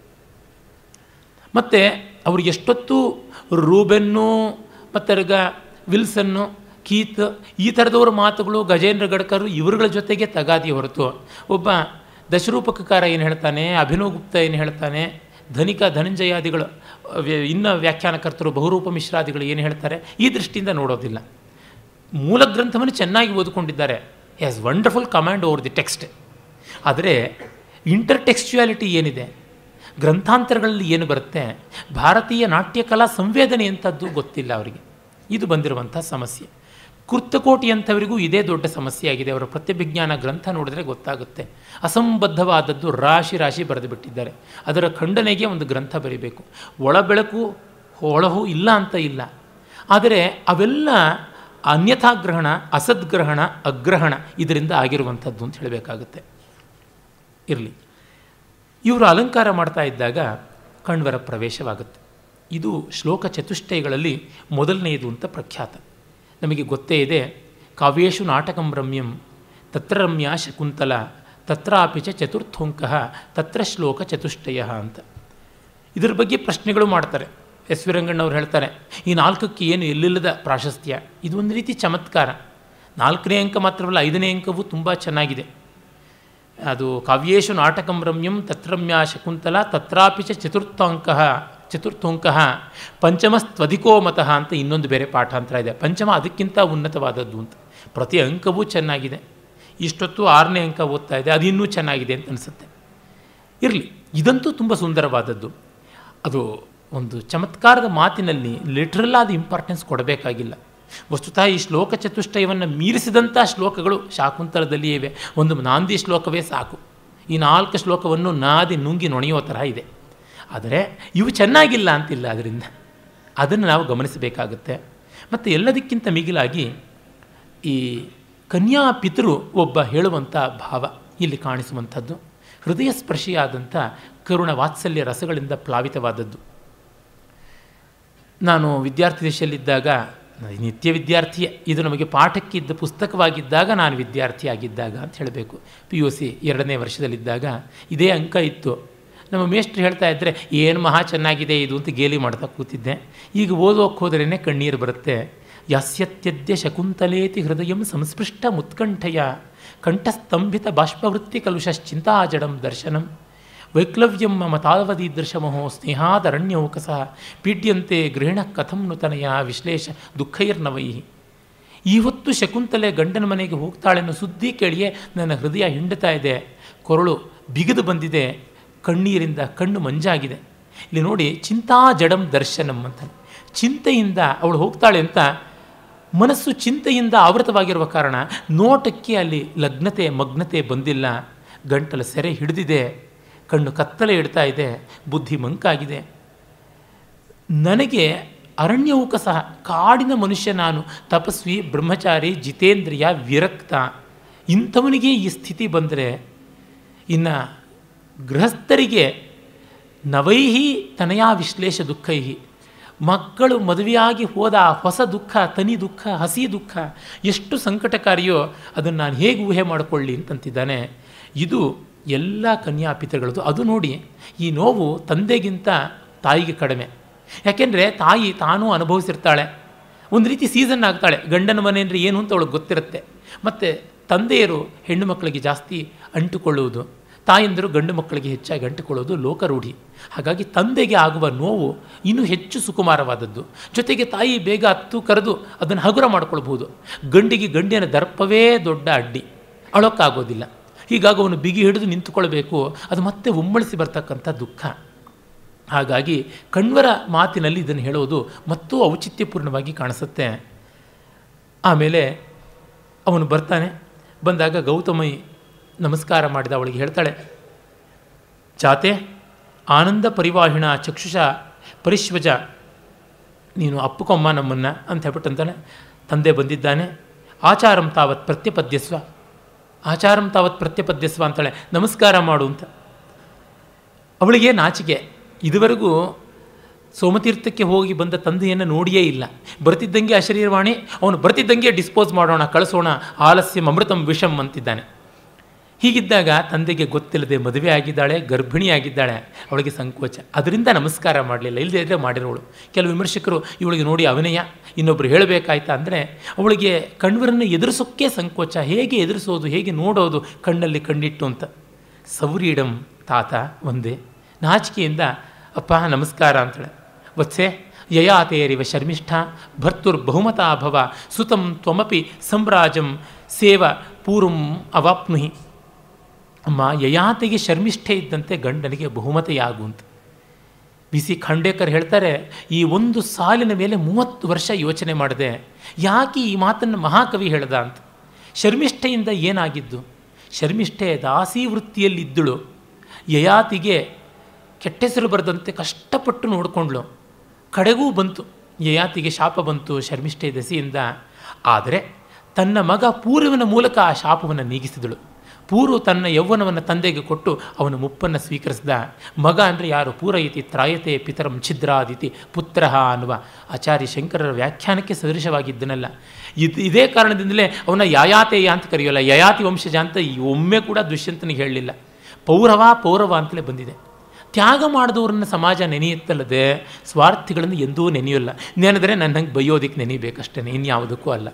ಮತ್ತು ಅವರು ಎಷ್ಟೊತ್ತು ರೂಬೆನ್ನು ಮತ್ತರ್ಗ ವಿಲ್ಸನ್ನು ಕೀತ್ ಈ ಥರದವ್ರ ಮಾತುಗಳು ಗಜೇಂದ್ರ ಗಡ್ಕರು ಇವರುಗಳ ಜೊತೆಗೆ ತಗಾದಿ ಹೊರತು ಒಬ್ಬ ದಶರೂಪಕಕಾರ ಏನು ಹೇಳ್ತಾನೆ ಅಭಿನವ್ ಗುಪ್ತ ಏನು ಹೇಳ್ತಾನೆ ಧನಿಕ ಧನಂಜಯಾದಿಗಳು ಇನ್ನು ವ್ಯಾಖ್ಯಾನಕರ್ತರು ಬಹುರೂಪ ಮಿಶ್ರಾದಿಗಳು ಏನು ಹೇಳ್ತಾರೆ ಈ ದೃಷ್ಟಿಯಿಂದ ನೋಡೋದಿಲ್ಲ ಮೂಲ ಗ್ರಂಥವನ್ನು ಚೆನ್ನಾಗಿ ಓದಿಕೊಂಡಿದ್ದಾರೆ has wonderful command over the text ಆದರೆ ಇಂಟರ್ ಟೆಕ್ಸ್ಚುಯಾಲಿಟಿ ಏನಿದೆ ಗ್ರಂಥಾಂತರಗಳಲ್ಲಿ ಏನು ಬರುತ್ತೆ ಭಾರತೀಯ ನಾಟ್ಯಕಲಾ ಸಂವೇದನೆ ಅಂಥದ್ದು ಗೊತ್ತಿಲ್ಲ ಅವರಿಗೆ ಇದು ಬಂದಿರುವಂಥ ಸಮಸ್ಯೆ ಕುರ್ತಕೋಟಿ ಅಂಥವರಿಗೂ ಇದೇ ದೊಡ್ಡ ಸಮಸ್ಯೆ ಆಗಿದೆ ಅವರ ಪ್ರತ್ಯಭಿಜ್ಞಾನ ಗ್ರಂಥ ನೋಡಿದ್ರೆ ಗೊತ್ತಾಗುತ್ತೆ ಅಸಂಬದ್ಧವಾದದ್ದು ರಾಶಿ ರಾಶಿ ಬರೆದು ಬಿಟ್ಟಿದ್ದಾರೆ ಅದರ ಖಂಡನೆಗೆ ಒಂದು ಗ್ರಂಥ ಬರೀಬೇಕು ಒಳಬೆಳಕು ಹೊಳಹು ಇಲ್ಲ ಅಂತ ಇಲ್ಲ ಆದರೆ ಅವೆಲ್ಲ ಅನ್ಯಥಾಗ್ರಹಣ ಅಸದ್ಗ್ರಹಣ ಅಗ್ರಹಣ ಇದರಿಂದ ಆಗಿರುವಂಥದ್ದು ಅಂತ ಹೇಳಬೇಕಾಗುತ್ತೆ ಇರಲಿ ಇವರು ಅಲಂಕಾರ ಮಾಡ್ತಾ ಇದ್ದಾಗ ಕಣ್ವರ ಪ್ರವೇಶವಾಗುತ್ತೆ ಇದು ಶ್ಲೋಕ ಚತುಷ್ಟಯಗಳಲ್ಲಿ ಮೊದಲನೆಯದು ಅಂತ ಪ್ರಖ್ಯಾತ ನಮಗೆ ಗೊತ್ತೇ ಇದೆ ಕಾವ್ಯೇಶು ನಾಟಕಂ ರಮ್ಯಂ ತತ್ರ ರಮ್ಯ ಶಕುಂತಲ ತತ್ರಾಪಿ ಚ ಚತುರ್ಥೋಂಕ ತತ್ರ ಶ್ಲೋಕ ಚತುಷ್ಟಯ ಅಂತ ಇದರ ಬಗ್ಗೆ ಪ್ರಶ್ನೆಗಳು ಮಾಡ್ತಾರೆ ಎಸ್ ವಿ ರಂಗಣ್ಣವ್ರು ಹೇಳ್ತಾರೆ ಈ ನಾಲ್ಕಕ್ಕೆ ಏನು ಎಲ್ಲಿಲ್ಲದ ಪ್ರಾಶಸ್ತ್ಯ ಇದು ಒಂದು ರೀತಿ ಚಮತ್ಕಾರ ನಾಲ್ಕನೇ ಅಂಕ ಮಾತ್ರವಲ್ಲ ಐದನೇ ಅಂಕವೂ ತುಂಬ ಚೆನ್ನಾಗಿದೆ ಅದು ಕಾವ್ಯೇಶು ನಾಟಕಂ ರಮ್ಯಂ ತತ್ರಮ್ಯ ಶಕುಂತಲ ತತ್ರಾಪಿ ಚ ಚತುರ್ಥಾಂಕ ಚತುರ್ಥೋಂಕ ಪಂಚಮಸ್ತ್ವಧಿಕೋ ಮತಃ ಅಂತ ಇನ್ನೊಂದು ಬೇರೆ ಪಾಠಾಂತರ ಇದೆ ಪಂಚಮ ಅದಕ್ಕಿಂತ ಉನ್ನತವಾದದ್ದು ಅಂತ ಪ್ರತಿ ಅಂಕವೂ ಚೆನ್ನಾಗಿದೆ ಇಷ್ಟೊತ್ತು ಆರನೇ ಅಂಕ ಓದ್ತಾ ಇದೆ ಅದು ಇನ್ನೂ ಚೆನ್ನಾಗಿದೆ ಅಂತ ಅನಿಸುತ್ತೆ ಇರಲಿ ಇದಂತೂ ತುಂಬ ಸುಂದರವಾದದ್ದು ಅದು ಒಂದು ಚಮತ್ಕಾರದ ಮಾತಿನಲ್ಲಿ ಲಿಟ್ರಲ್ ಆದ ಇಂಪಾರ್ಟೆನ್ಸ್ ಕೊಡಬೇಕಾಗಿಲ್ಲ ವಸ್ತುತಃ ಈ ಶ್ಲೋಕ ಚತುಷ್ಟಯವನ್ನು ಮೀರಿಸಿದಂಥ ಶ್ಲೋಕಗಳು ಶಾಕುಂತಲದಲ್ಲಿ ಇವೆ ಒಂದು ನಾಂದಿ ಶ್ಲೋಕವೇ ಸಾಕು ಈ ನಾಲ್ಕು ಶ್ಲೋಕವನ್ನು ನಾದಿ ನುಂಗಿ ನೊಣೆಯೋ ಥರ ಇದೆ ಆದರೆ ಇವು ಚೆನ್ನಾಗಿಲ್ಲ ಅಂತಿಲ್ಲ ಅದರಿಂದ ಅದನ್ನು ನಾವು ಗಮನಿಸಬೇಕಾಗುತ್ತೆ ಮತ್ತು ಎಲ್ಲದಕ್ಕಿಂತ ಮಿಗಿಲಾಗಿ ಈ ಕನ್ಯಾ ಪಿತೃ ಒಬ್ಬ ಹೇಳುವಂಥ ಭಾವ ಇಲ್ಲಿ ಕಾಣಿಸುವಂಥದ್ದು ಹೃದಯ ಸ್ಪರ್ಶಿಯಾದಂಥ ಕರುಣ ವಾತ್ಸಲ್ಯ ರಸಗಳಿಂದ ಪ್ಲಾವಿತವಾದದ್ದು ನಾನು ವಿದ್ಯಾರ್ಥಿ ದೇಶದಲ್ಲಿದ್ದಾಗ ನಿತ್ಯ ವಿದ್ಯಾರ್ಥಿಯೇ ಇದು ನಮಗೆ ಪಾಠಕ್ಕೆ ಇದ್ದ ಪುಸ್ತಕವಾಗಿದ್ದಾಗ ನಾನು ವಿದ್ಯಾರ್ಥಿ ಆಗಿದ್ದಾಗ ಅಂತ ಹೇಳಬೇಕು ಪಿ ಯು ಸಿ ಎರಡನೇ ವರ್ಷದಲ್ಲಿದ್ದಾಗ ಇದೇ ಅಂಕ ಇತ್ತು ನಮ್ಮ ಮೇಷ್ಟ್ರು ಹೇಳ್ತಾ ಇದ್ದರೆ ಏನು ಮಹಾ ಚೆನ್ನಾಗಿದೆ ಇದು ಅಂತ ಗೇಲಿ ಮಾಡ್ತಾ ಕೂತಿದ್ದೆ ಈಗ ಓದೋಕ್ಕೆ ಹೋದ್ರೇ ಕಣ್ಣೀರು ಬರುತ್ತೆ ಯಾಸ್ಯತ್ಯದ್ಯ ಶಕುಂತಲೇತಿ ಹೃದಯಂ ಸಂಸ್ಪೃಷ್ಟ ಮುತ್ಕಂಠಯ ಕಂಠಸ್ತಂಭಿತ ಬಾಷ್ಪವೃತ್ತಿ ಕಲುಷಶ್ಚಿಂತಾ ಜಡಂ ದರ್ಶನಂ ವೈಕ್ಲವ್ಯಂ ಮಮ ತಾವದೀದೃಶಮಹೋ ಸ್ನೇಹಾದರಣ್ಯೌಕಸ ಪೀಡ್ಯಂತೆ ಗೃಹಿಣ ಕಥಂ ನುತನಯ ವಿಶ್ಲೇಷ ದುಃಖೈರ್ನವೈ ಇವತ್ತು ಶಕುಂತಲೆ ಗಂಡನ ಮನೆಗೆ ಹೋಗ್ತಾಳೆನ್ನೋ ಸುದ್ದಿ ಕೇಳಿಯೇ ನನ್ನ ಹೃದಯ ಹಿಂಡುತ್ತಾ ಇದೆ ಕೊರಳು ಬಿಗಿದು ಬಂದಿದೆ ಕಣ್ಣೀರಿಂದ ಕಣ್ಣು ಮಂಜಾಗಿದೆ ಇಲ್ಲಿ ನೋಡಿ ಚಿಂತಾ ಜಡಂ ದರ್ಶನಂ ಅಂತ ಚಿಂತೆಯಿಂದ ಅವಳು ಹೋಗ್ತಾಳೆ ಅಂತ ಮನಸ್ಸು ಚಿಂತೆಯಿಂದ ಆವೃತವಾಗಿರುವ ಕಾರಣ ನೋಟಕ್ಕೆ ಅಲ್ಲಿ ಲಗ್ನತೆ ಮಗ್ನತೆ ಬಂದಿಲ್ಲ ಗಂಟಲ ಸೆರೆ ಹಿಡಿದಿದೆ ಕಣ್ಣು ಕತ್ತಲೆ ಇಡ್ತಾ ಇದೆ ಬುದ್ಧಿ ಮಂಕಾಗಿದೆ ನನಗೆ ಅರಣ್ಯವೂಕ ಸಹ ಕಾಡಿನ ಮನುಷ್ಯ ನಾನು ತಪಸ್ವಿ ಬ್ರಹ್ಮಚಾರಿ ಜಿತೇಂದ್ರಿಯ ವಿರಕ್ತ ಇಂಥವನಿಗೆ ಈ ಸ್ಥಿತಿ ಬಂದರೆ ಇನ್ನು ಗೃಹಸ್ಥರಿಗೆ ನವೈಹಿ ತನಯಾ ವಿಶ್ಲೇಷ ದುಃಖೈಹಿ ಮಕ್ಕಳು ಮದುವೆಯಾಗಿ ಹೋದ ಹೊಸ ದುಃಖ ತನಿ ದುಃಖ ಹಸಿ ದುಃಖ ಎಷ್ಟು ಸಂಕಟಕಾರಿಯೋ ಅದನ್ನು ನಾನು ಹೇಗೆ ಊಹೆ ಮಾಡಿಕೊಳ್ಳಿ ಅಂತಂತಿದ್ದಾನೆ ಇದು ಎಲ್ಲ ಕನ್ಯಾಪಿತಗಳದು ಅದು ನೋಡಿ ಈ ನೋವು ತಂದೆಗಿಂತ ತಾಯಿಗೆ ಕಡಿಮೆ ಯಾಕೆಂದರೆ ತಾಯಿ ತಾನೂ ಅನುಭವಿಸಿರ್ತಾಳೆ ಒಂದು ರೀತಿ ಸೀಸನ್ ಆಗ್ತಾಳೆ ಗಂಡನ ಮನೆ ಅಂದರೆ ಏನು ಅಂತ ಅವಳಿಗೆ ಗೊತ್ತಿರುತ್ತೆ ಮತ್ತು ತಂದೆಯರು ಹೆಣ್ಣು ಮಕ್ಕಳಿಗೆ ಜಾಸ್ತಿ ಅಂಟುಕೊಳ್ಳುವುದು ತಾಯಂದಿರು ಗಂಡು ಮಕ್ಕಳಿಗೆ ಹೆಚ್ಚಾಗಿ ಅಂಟಿಕೊಳ್ಳೋದು ಲೋಕರೂಢಿ ಹಾಗಾಗಿ ತಂದೆಗೆ ಆಗುವ ನೋವು ಇನ್ನೂ ಹೆಚ್ಚು ಸುಕುಮಾರವಾದದ್ದು ಜೊತೆಗೆ ತಾಯಿ ಬೇಗ ಹತ್ತು ಕರೆದು ಅದನ್ನು ಹಗುರ ಮಾಡ್ಕೊಳ್ಬೋದು ಗಂಡಿಗೆ ಗಂಡಿನ ದರ್ಪವೇ ದೊಡ್ಡ ಅಡ್ಡಿ ಅಳೋಕ್ಕಾಗೋದಿಲ್ಲ ಹೀಗಾಗಿ ಅವನು ಬಿಗಿ ಹಿಡಿದು ನಿಂತುಕೊಳ್ಬೇಕು ಅದು ಮತ್ತೆ ಉಮ್ಮಳಿಸಿ ಬರ್ತಕ್ಕಂಥ ದುಃಖ ಹಾಗಾಗಿ ಕಣ್ವರ ಮಾತಿನಲ್ಲಿ ಇದನ್ನು ಹೇಳೋದು ಮತ್ತೂ ಔಚಿತ್ಯಪೂರ್ಣವಾಗಿ ಕಾಣಿಸುತ್ತೆ ಆಮೇಲೆ ಅವನು ಬರ್ತಾನೆ ಬಂದಾಗ ಗೌತಮಿ ನಮಸ್ಕಾರ ಮಾಡಿದ ಅವಳಿಗೆ ಹೇಳ್ತಾಳೆ ಜಾತೆ ಆನಂದ ಪರಿವಾಹಿಣ ಚಕ್ಷುಷ ಪರಿಶ್ವಜ ನೀನು ಅಪ್ಪುಕೊಮ್ಮ ನಮ್ಮನ್ನು ಅಂತ ಹೇಳ್ಬಿಟ್ಟು ಅಂತಾನೆ ತಂದೆ ಬಂದಿದ್ದಾನೆ ಆಚಾರಂ ತಾವತ್ ಪ್ರತ್ಯಪದ್ಯಸ್ವ ಆಚಾರಂ ತಾವತ್ ಪ್ರತ್ಯಪದ್ಯಸ್ವ ಅಂತಾಳೆ ನಮಸ್ಕಾರ ಮಾಡು ಅಂತ ಅವಳಿಗೆ ನಾಚಿಕೆ ಇದುವರೆಗೂ ಸೋಮತೀರ್ಥಕ್ಕೆ ಹೋಗಿ ಬಂದ ತಂದೆಯನ್ನು ನೋಡಿಯೇ ಇಲ್ಲ ಬರ್ತಿದ್ದಂಗೆ ಅಶರೀರವಾಣಿ ಅವನು ಬರ್ತಿದ್ದಂಗೆ ಡಿಸ್ಪೋಸ್ ಮಾಡೋಣ ಕಳಿಸೋಣ ಆಲಸ್ಯಂ ಅಮೃತಂ ವಿಷಂ ಅಂತಿದ್ದಾನೆ ಹೀಗಿದ್ದಾಗ ತಂದೆಗೆ ಗೊತ್ತಿಲ್ಲದೆ ಮದುವೆ ಆಗಿದ್ದಾಳೆ ಗರ್ಭಿಣಿ ಆಗಿದ್ದಾಳೆ ಅವಳಿಗೆ ಸಂಕೋಚ ಅದರಿಂದ ನಮಸ್ಕಾರ ಮಾಡಲಿಲ್ಲ ಇಲ್ಲದೇ ಇದ್ದರೆ ಮಾಡಿರೋಳು ಕೆಲವು ವಿಮರ್ಶಕರು ಇವಳಿಗೆ ನೋಡಿ ಅವಿನಯ ಇನ್ನೊಬ್ಬರು ಹೇಳಬೇಕಾಯ್ತಾ ಅಂದರೆ ಅವಳಿಗೆ ಕಣ್ವರನ್ನು ಎದುರಿಸೋಕ್ಕೆ ಸಂಕೋಚ ಹೇಗೆ ಎದುರಿಸೋದು ಹೇಗೆ ನೋಡೋದು ಕಣ್ಣಲ್ಲಿ ಕಣ್ಣಿಟ್ಟು ಅಂತ ಸೌರೀಡಂ ತಾತ ಒಂದೇ ನಾಚಿಕೆಯಿಂದ ಅಪ್ಪ ನಮಸ್ಕಾರ ಅಂತಾಳೆ ವತ್ಸೆ ಯಯಾತೇರಿವ ಶರ್ಮಿಷ್ಠ ಭರ್ತುರ್ ಬಹುಮತಾ ಭವ ಸುತಂ ತ್ವಮಪಿ ಸಂರಾಜಂ ಸೇವ ಪೂರ್ವಂ ಅವಾಪ್ನುಹಿ ಅಮ್ಮ ಯಯಾತಿಗೆ ಶರ್ಮಿಷ್ಠೆ ಇದ್ದಂತೆ ಗಂಡನಿಗೆ ಬಹುಮತೆಯಾಗು ಅಂತ ಬಿ ಸಿ ಖಂಡೇಕರ್ ಹೇಳ್ತಾರೆ ಈ ಒಂದು ಸಾಲಿನ ಮೇಲೆ ಮೂವತ್ತು ವರ್ಷ ಯೋಚನೆ ಮಾಡಿದೆ ಯಾಕೆ ಈ ಮಾತನ್ನು ಮಹಾಕವಿ ಹೇಳ್ದ ಅಂತ ಶರ್ಮಿಷ್ಠೆಯಿಂದ ಏನಾಗಿದ್ದು ಶರ್ಮಿಷ್ಠೆ ದಾಸಿ ವೃತ್ತಿಯಲ್ಲಿದ್ದಳು ಯಯಾತಿಗೆ ಕೆಟ್ಟೆಸರು ಬರೆದಂತೆ ಕಷ್ಟಪಟ್ಟು ನೋಡಿಕೊಂಡ್ಳು ಕಡೆಗೂ ಬಂತು ಯಯಾತಿಗೆ ಶಾಪ ಬಂತು ಶರ್ಮಿಷ್ಠೆ ದೆಸೆಯಿಂದ ಆದರೆ ತನ್ನ ಮಗ ಪೂರ್ವನ ಮೂಲಕ ಆ ಶಾಪವನ್ನು ನೀಗಿಸಿದಳು ಪೂರ್ವ ತನ್ನ ಯೌವನವನ್ನು ತಂದೆಗೆ ಕೊಟ್ಟು ಅವನ ಮುಪ್ಪನ್ನು ಸ್ವೀಕರಿಸಿದ ಮಗ ಅಂದರೆ ಯಾರು ಪೂರೈತಿ ತ್ರಾಯತೆ ಪಿತರಂ ಛಿದ್ರಾದಿತಿ ಪುತ್ರ ಅನ್ನುವ ಆಚಾರ್ಯ ಶಂಕರರ ವ್ಯಾಖ್ಯಾನಕ್ಕೆ ಸದೃಶವಾಗಿದ್ದನಲ್ಲ ಇದು ಇದೇ ಕಾರಣದಿಂದಲೇ ಅವನ ಯಾಯಾತೇಯ ಅಂತ ಕರೆಯೋಲ್ಲ ಯಯಾತಿ ವಂಶಜ ಅಂತ ಈ ಒಮ್ಮೆ ಕೂಡ ದುಷ್ಯಂತನಿಗೆ ಹೇಳಲಿಲ್ಲ ಪೌರವ ಪೌರವ ಅಂತಲೇ ಬಂದಿದೆ ತ್ಯಾಗ ಮಾಡಿದವ್ರನ್ನ ಸಮಾಜ ನೆನೆಯುತ್ತಲ್ಲದೆ ಸ್ವಾರ್ಥಿಗಳನ್ನು ಎಂದೂ ನೆನೆಯೋಲ್ಲ ನೆನೆದರೆ ನನ್ನ ಹಂಗೆ ಬೈಯೋದಿಕ್ಕೆ ನೆನೆಯಬೇಕಷ್ಟೇ ಇನ್ಯಾವುದಕ್ಕೂ ಅಲ್ಲ